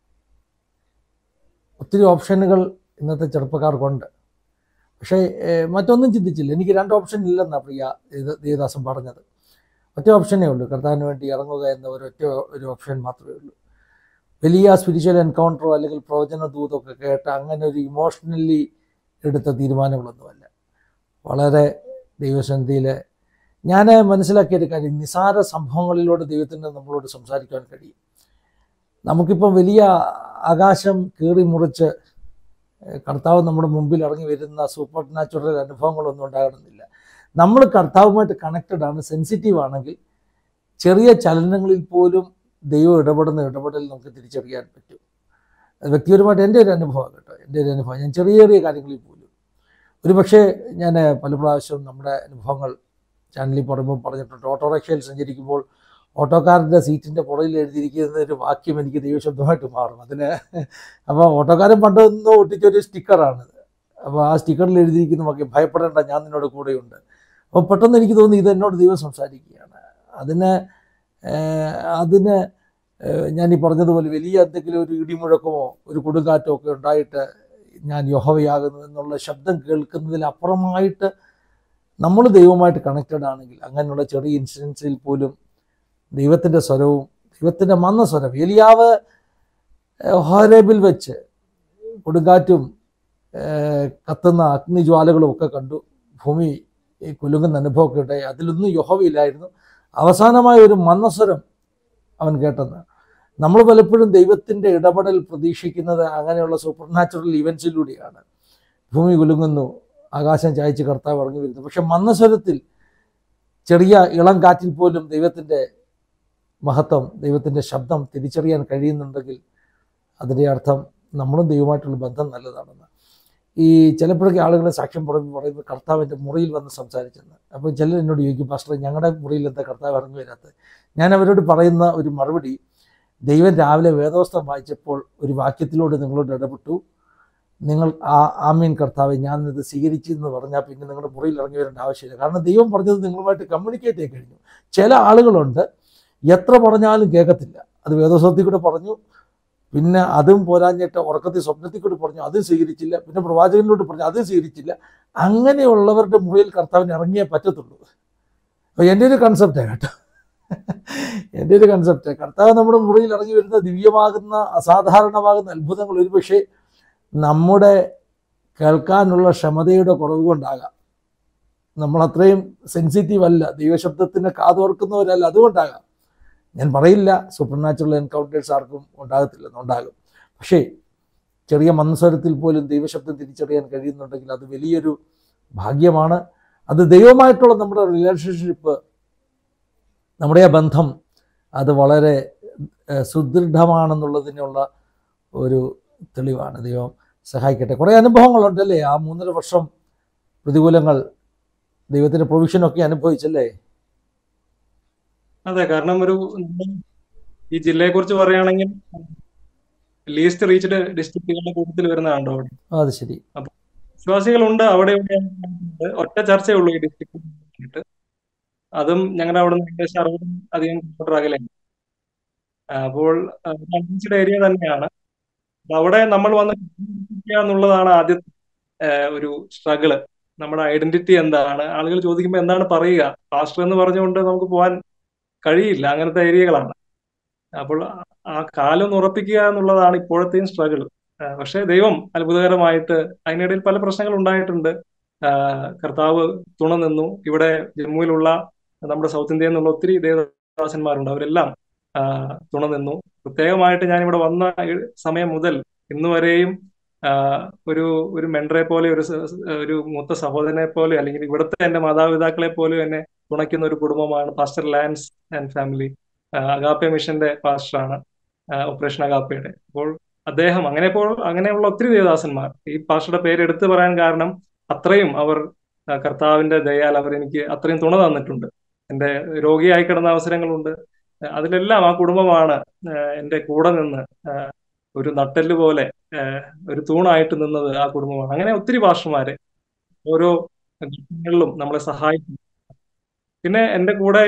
ഒത്തിരി ഓപ്ഷനുകൾ ഇന്നത്തെ ചെറുപ്പക്കാർക്കുണ്ട് പക്ഷേ ഏഹ്, മറ്റൊന്നും ചിന്തിച്ചില്ല എനിക്ക് രണ്ട് ഓപ്ഷൻ ഇല്ലെന്നാണ് പ്രിയ ഇത് ദേവദാസൻ പറഞ്ഞത് ഒറ്റ ഓപ്ഷനേ ഉള്ളൂ കർത്താവിന് വേണ്ടി ഇറങ്ങുക എന്ന ഒരൊറ്റ ഒരു ഓപ്ഷൻ മാത്രമേ ഉള്ളൂ വലിയ സ്പിരിച്വൽ എൻകൗണ്ടറോ അല്ലെങ്കിൽ പ്രവചന ദൂതമൊക്കെ കേട്ട് അങ്ങനെ ഒരു ഇമോഷണലി എടുത്ത തീരുമാനങ്ങളൊന്നുമല്ല വളരെ ദൈവസന്ധിയിൽ ഞാൻ മനസ്സിലാക്കിയൊരു കാര്യം നിസാര സംഭവങ്ങളിലൂടെ ദൈവത്തിന് നമ്മളോട് സംസാരിക്കാൻ കഴിയും നമുക്കിപ്പം വലിയ ആകാശം കീറി മുറിച്ച് ഏഹ് കർത്താവ് നമ്മുടെ മുമ്പിൽ ഇറങ്ങി വരുന്ന സൂപ്പർ നാച്ചുറൽ അനുഭവങ്ങളൊന്നും ഉണ്ടാകണമെന്നില്ല നമ്മൾ കർത്താവുമായിട്ട് കണക്റ്റഡ് ആണ് സെൻസിറ്റീവ് ആണെങ്കിൽ ചെറിയ ചലനങ്ങളിൽ പോലും ദൈവം ഇടപെടുന്ന ഇടപെടൽ നമുക്ക് തിരിച്ചറിയാൻ പറ്റും അത് വ്യക്തിപരമായിട്ട് എൻ്റെ ഒരു അനുഭവം കേട്ടോ എൻ്റെ ഒരു അനുഭവം ഞാൻ ചെറിയ ചെറിയ കാര്യങ്ങളിൽ പോലും ഒരു പക്ഷേ ഞാൻ പല പ്രാവശ്യവും നമ്മുടെ അനുഭവങ്ങൾ ചാനലിൽ പറയുമ്പോൾ പറഞ്ഞിട്ടുണ്ട് ഓട്ടോറിക്ഷയിൽ സഞ്ചരിക്കുമ്പോൾ ഓട്ടോക്കാരൻ്റെ സീറ്റിൻ്റെ പുറകിൽ എഴുതിയിരിക്കുന്ന ഒരു വാക്യം എനിക്ക് ദൈവശബ്ദമായിട്ട് മാറും അതിന് അപ്പോൾ ഓട്ടോക്കാരൻ പണ്ട് നിന്ന് ഒട്ടിച്ചൊരു സ്റ്റിക്കറാണ് അപ്പോൾ ആ സ്റ്റിക്കറിൽ എഴുതിയിരിക്കുന്ന വാക്യം ഭയപ്പെടേണ്ട ഞാൻ നിന്നോട് കൂടെയുണ്ട് അപ്പോൾ പെട്ടെന്ന് എനിക്ക് തോന്നി ഇത് എന്നോട് ദൈവം സംസാരിക്കുകയാണ് അതിന് ഏഹ്, അതിന് ഏഹ് ഞാൻ ഈ പറഞ്ഞതുപോലെ വലിയ എന്തെങ്കിലും ഒരു ഇടിമുഴക്കമോ ഒരു കൊടുങ്കാറ്റോ ഒക്കെ ഉണ്ടായിട്ട് ഞാൻ യഹോവയാകുന്നു എന്നുള്ള ശബ്ദം കേൾക്കുന്നതിലപ്പുറമായിട്ട് നമ്മൾ ദൈവമായിട്ട് കണക്റ്റഡ് ആണെങ്കിൽ അങ്ങനെയുള്ള ചെറിയ ഇൻസിഡൻസിൽ പോലും ദൈവത്തിൻ്റെ സ്വരവും ദൈവത്തിൻ്റെ മന്ന സ്വരം എലിയാവ് ഏഹ് ഹോരേബിൽ വെച്ച് കൊടുങ്കാറ്റും ഏഹ് കത്തുന്ന അഗ്നിജ്വാലകളും ഒക്കെ കണ്ടു ഭൂമി ഈ കുലുങ്ങുന്ന അനുഭവമൊക്കെ ഉണ്ടായി അതിലൊന്നും യഹോവയില്ലായിരുന്നു അവസാനമായ ഒരു മന്നസ്വരം അവൻ കേട്ടെന്ന് നമ്മൾ പലപ്പോഴും ദൈവത്തിൻ്റെ ഇടപെടൽ പ്രതീക്ഷിക്കുന്നത് അങ്ങനെയുള്ള സൂപ്പർ നാച്ചുറൽ ഇവൻസിലൂടെയാണ് ഭൂമി കുലുങ്ങുന്നു ആകാശം ചായച്ച് കർത്താവ് ഇറങ്ങി വരുന്നു പക്ഷെ മന്നസ്വരത്തിൽ ചെറിയ ഇളം കാറ്റിൽ പോലും ദൈവത്തിൻ്റെ മഹത്വം ദൈവത്തിൻ്റെ ശബ്ദം തിരിച്ചറിയാൻ കഴിയുന്നുണ്ടെങ്കിൽ അതിൻ്റെ അർത്ഥം നമ്മളും ദൈവമായിട്ടുള്ള ബന്ധം നല്ലതാണെന്ന് ഈ ചിലപ്പോഴൊക്കെ ആളുകൾ സാക്ഷ്യം പറയുമ്പോൾ പറയുന്നത് കർത്താവിൻ്റെ മുറിയിൽ വന്ന് സംസാരിച്ചെന്ന് അപ്പോൾ ചിലർ എന്നോട് ചോദിക്കും പാസ്റ്റർ ഞങ്ങളുടെ മുറിയിൽ എന്താ കർത്താവ് ഇറങ്ങി വരാത്തത് ഞാൻ അവരോട് പറയുന്ന ഒരു മറുപടി ദൈവം രാവിലെ വേദോസ്തം വായിച്ചപ്പോൾ ഒരു വാക്യത്തിലൂടെ നിങ്ങളോട് ഇടപെട്ടു നിങ്ങൾ ആ ആമീൻ കർത്താവ് ഞാൻ ഇത് സ്വീകരിച്ചു എന്ന് പറഞ്ഞാൽ പിന്നെ നിങ്ങളുടെ മുറിയിൽ ഇറങ്ങി വരേണ്ട ആവശ്യമില്ല കാരണം ദൈവം പറഞ്ഞത് നിങ്ങളുമായിട്ട് കമ്മ്യൂണിക്കേറ്റ് ചെയ്യാൻ കഴിഞ്ഞു ചില ആളുകളുണ്ട് എത്ര പറഞ്ഞാലും കേൾക്കത്തില്ല അത് വേദോസ്വത്തിൽ കൂടെ പറഞ്ഞു പിന്നെ അതും പോരാഞ്ഞിട്ട് ഉറക്കത്തിൽ സ്വപ്നത്തിൽ കൂടി പറഞ്ഞു അതും സ്വീകരിച്ചില്ല പിന്നെ പ്രവാചകനിലോട്ട് പറഞ്ഞു അതും സ്വീകരിച്ചില്ല അങ്ങനെയുള്ളവരുടെ മുറിയിൽ കർത്താവിന് ഇറങ്ങിയേ പറ്റത്തുള്ളൂ അപ്പോൾ എൻ്റെ ഒരു കൺസെപ്റ്റാണ് കേട്ടോ എൻ്റെ ഒരു കൺസെപ്റ്റ് കർത്താവ് നമ്മുടെ മുറിയിൽ ഇറങ്ങി വരുന്ന ദിവ്യമാകുന്ന അസാധാരണമാകുന്ന അത്ഭുതങ്ങൾ ഒരുപക്ഷെ നമ്മുടെ കേൾക്കാനുള്ള ക്ഷമതയുടെ കുറവ് കൊണ്ടാകാം നമ്മൾ അത്രയും സെൻസിറ്റീവ് അല്ല ദൈവശബ്ദത്തിന് കാതോർക്കുന്നവരല്ല അതുകൊണ്ടാകാം ഞാൻ പറയില്ല സൂപ്പർ നാച്ചുറൽ എൻകൗണ്ടേഴ്സ് ആർക്കും ഉണ്ടാകത്തില്ലെന്ന് ഉണ്ടാകും പക്ഷേ ചെറിയ മന്സ്വരത്തിൽ പോലും ദൈവശബ്ദം തിരിച്ചറിയാൻ കഴിയുന്നുണ്ടെങ്കിൽ അത് വലിയൊരു ഭാഗ്യമാണ് അത് ദൈവമായിട്ടുള്ള നമ്മുടെ റിലേഷൻഷിപ്പ് നമ്മുടെ ആ ബന്ധം അത് വളരെ ഏഹ്, സുദൃഢമാണെന്നുള്ളതിനുള്ള ഒരു തെളിവാണ് ദൈവം സഹായിക്കട്ടെ കുറേ അനുഭവങ്ങളുണ്ടല്ലേ ആ മൂന്നര വർഷം പ്രതികൂലങ്ങൾ ദൈവത്തിൻ്റെ പ്രൊവിഷനൊക്കെ അനുഭവിച്ചല്ലേ അതെ കാരണം ഒരു ഈ ജില്ലയെ കുറിച്ച് പറയുകയാണെങ്കിൽ ലീസ്റ്റ് റീച്ച്ഡ് ഡിസ്ട്രിക്റ്റുകളുടെ കൂട്ടത്തിൽ വരുന്നതാണ് അവിടെ ആ, അത് ശരി വിശ്വാസികളുണ്ട് അവിടെ ഇവിടെ ഉണ്ട്. ഒറ്റ ചർച്ചയേ ഉള്ളൂ ഈ ഡിസ്ട്രിക്റ്റ് അതും ഞങ്ങളുടെ അവിടെ നിന്ന് ഏകദേശം അറുപത് അധികം കിലോമീറ്റർ അകലെയാണ് ആ, അപ്പോൾ അൺലിമിറ്റഡ് ഏരിയ തന്നെയാണ് അപ്പൊ അവിടെ നമ്മൾ വന്ന് കണ്ടുപിടിക്കുക എന്നുള്ളതാണ് ആദ്യത്തെ ആ, ഒരു സ്ട്രഗിള് നമ്മുടെ ഐഡന്റിറ്റി എന്താണ് ആളുകൾ ചോദിക്കുമ്പോൾ എന്താണ് പറയുക പാസ്റ്റർ എന്ന് പറഞ്ഞുകൊണ്ട് നമുക്ക് പോകാൻ കഴിയില്ല അങ്ങനത്തെ ഏരിയകളാണ് അപ്പോൾ ആ- ആ കാലൊന്ന് ഉറപ്പിക്കുക എന്നുള്ളതാണ് ഇപ്പോഴത്തെയും സ്ട്രഗിൾ പക്ഷേ ദൈവം അത്ഭുതകരമായിട്ട് അതിനിടയിൽ പല പ്രശ്നങ്ങൾ ഉണ്ടായിട്ടുണ്ട് ആ, കർത്താവ് തുണ നിന്നു ഇവിടെ ജമ്മുവിലുള്ള നമ്മുടെ സൗത്ത് ഇന്ത്യയിൽ നിന്നുള്ള ഒത്തിരി ദേവദാസന്മാരുണ്ട് അവരെല്ലാം ആ, തുണ നിന്നു പ്രത്യേകമായിട്ട് ഞാൻ ഇവിടെ വന്ന ഈ സമയം മുതൽ ഇന്ന് വരെയും ആ, ഒരു ഒരു മെൻഡറെ പോലെ ഒരു സ- സ- ഒരു മൂത്ത സഹോദരനെ പോലെ അല്ലെങ്കിൽ ഇവിടുത്തെ എന്റെ മാതാപിതാക്കളെ പോലെ എന്നെ തുണയ്ക്കുന്ന ഒരു കുടുംബമാണ് pastor Lance and family Agape മിഷന്റെ പാസ്റ്ററാണ് ഓപ്പറേഷൻ അഗാപ്പയുടെ അപ്പോൾ അദ്ദേഹം അങ്ങനെ ഇപ്പോൾ അങ്ങനെയുള്ള ഒത്തിരി ദേവദാസന്മാർ ഈ പാസ്റ്ററുടെ പേര് എടുത്തു പറയാൻ കാരണം അത്രയും അവർ ആ, കർത്താവിന്റെ ദയാൽ അവർ എനിക്ക് അത്രയും തുണ തന്നിട്ടുണ്ട് എന്റെ രോഗിയായി കിടന്ന അവസരങ്ങളുണ്ട് ആ, അതിലെല്ലാം ആ കുടുംബമാണ് ആ, എന്റെ കൂടെ നിന്ന് ആ, ഒരു നട്ടെല്ല് പോലെ ആ, ഒരു തൂണായിട്ട് നിന്നത് ആ കുടുംബമാണ് അങ്ങനെ ഒത്തിരി പാസ്റ്റർമാര് ഓരോ ഘട്ടങ്ങളിലും നമ്മളെ സഹായിക്കും പിന്നെ എന്റെ കൂടെ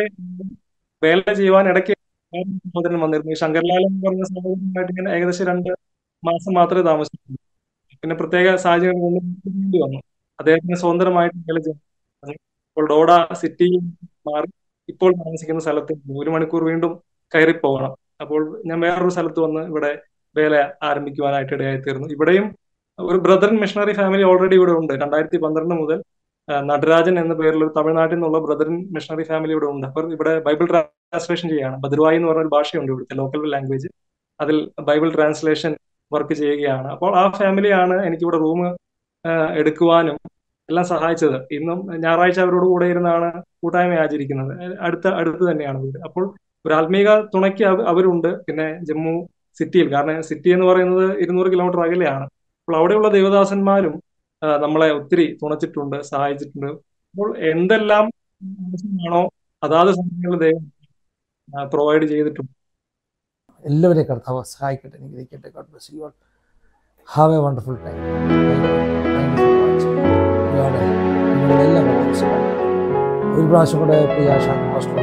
വേല ചെയ്യുവാൻ ഇടയ്ക്ക് വേറൊരു സഹോദരൻ വന്നിരുന്നു ഈ ശങ്കർലാൽ എന്ന് പറഞ്ഞ സഹോദരനുമായിട്ട് ഇങ്ങനെ ഏകദേശം രണ്ട് മാസം മാത്രമേ താമസിച്ചുള്ളൂ പിന്നെ പ്രത്യേക സാഹചര്യം കൊണ്ട് വേണ്ടി വന്നു അദ്ദേഹത്തിന് സ്വതന്ത്രമായിട്ട് വേല ചെയ്യാൻ തുടങ്ങി. ഇപ്പോൾ ഡോഡ സിറ്റിയിൽ മാറി ഇപ്പോൾ താമസിക്കുന്ന സ്ഥലത്ത് ഒരു മണിക്കൂർ വീണ്ടും കയറി പോകണം അപ്പോൾ ഞാൻ വേറൊരു സ്ഥലത്ത് വന്ന് ഇവിടെ വേല ആരംഭിക്കുവാനായിട്ട് ഇടയായി തീർന്നു ഇവിടെയും ഒരു ബ്രദറൻ മിഷണറി ഫാമിലി ഓൾറെഡി ഇവിടെ ഉണ്ട് രണ്ടായിരത്തി പന്ത്രണ്ട് മുതൽ ആ, നടരാജൻ എന്ന പേരിൽ ഒരു തമിഴ്നാട്ടിൽ നിന്നുള്ള ബ്രദറൻ മിഷണറി ഫാമിലി ഇവിടെ ഉണ്ട് അവർ ഇവിടെ ബൈബിൾ ട്രാൻസ്ലേഷൻ ചെയ്യാണ് ബദ്രുവായി എന്ന് പറഞ്ഞ ഒരു ഭാഷയുണ്ട് ഇവിടുത്തെ ലോക്കൽ ലാംഗ്വേജ് അതിൽ ബൈബിൾ ട്രാൻസ്ലേഷൻ വർക്ക് ചെയ്യുകയാണ് അപ്പോൾ ആ ഫാമിലിയാണ് എനിക്കിവിടെ റൂം എടുക്കുവാനും എല്ലാം സഹായിച്ചത് ഇന്നും ഞായറാഴ്ച അവരോട് കൂടെ ഇരുന്നാണ് കൂട്ടായ്മ ആചരിക്കുന്നത് അഹ് അടുത്ത അടുത്ത് തന്നെയാണ് വീട് അപ്പോൾ ഒരു ആത്മീക തുണയ്ക്ക് അവ- അവരുണ്ട് പിന്നെ ജമ്മു സിറ്റിയിൽ കാരണം സിറ്റി എന്ന് പറയുന്നത് ഇരുന്നൂറ് കിലോമീറ്റർ അകലെയാണ് അപ്പോൾ അവിടെയുള്ള ദേവദാസന്മാരും ആ, നമ്മളെ ഒത്തിരി തുണച്ചിട്ടുണ്ട് സഹായിച്ചിട്ടുണ്ട് അപ്പോൾ എന്തെല്ലാം ആവശ്യമാണോ അതാത് സമയങ്ങളിൽ ദൈവം പ്രൊവൈഡ് ചെയ്തിട്ടുണ്ട് എല്ലാവരെയും കർത്താവ് സഹായിക്കട്ടെ അനുഗ്രഹിക്കട്ടെ God bless you all have a wonderful time ഒരു പ്രാവശ്യം കൂടെ പ്രിയ ഷാൻ മാസ്റ്റർ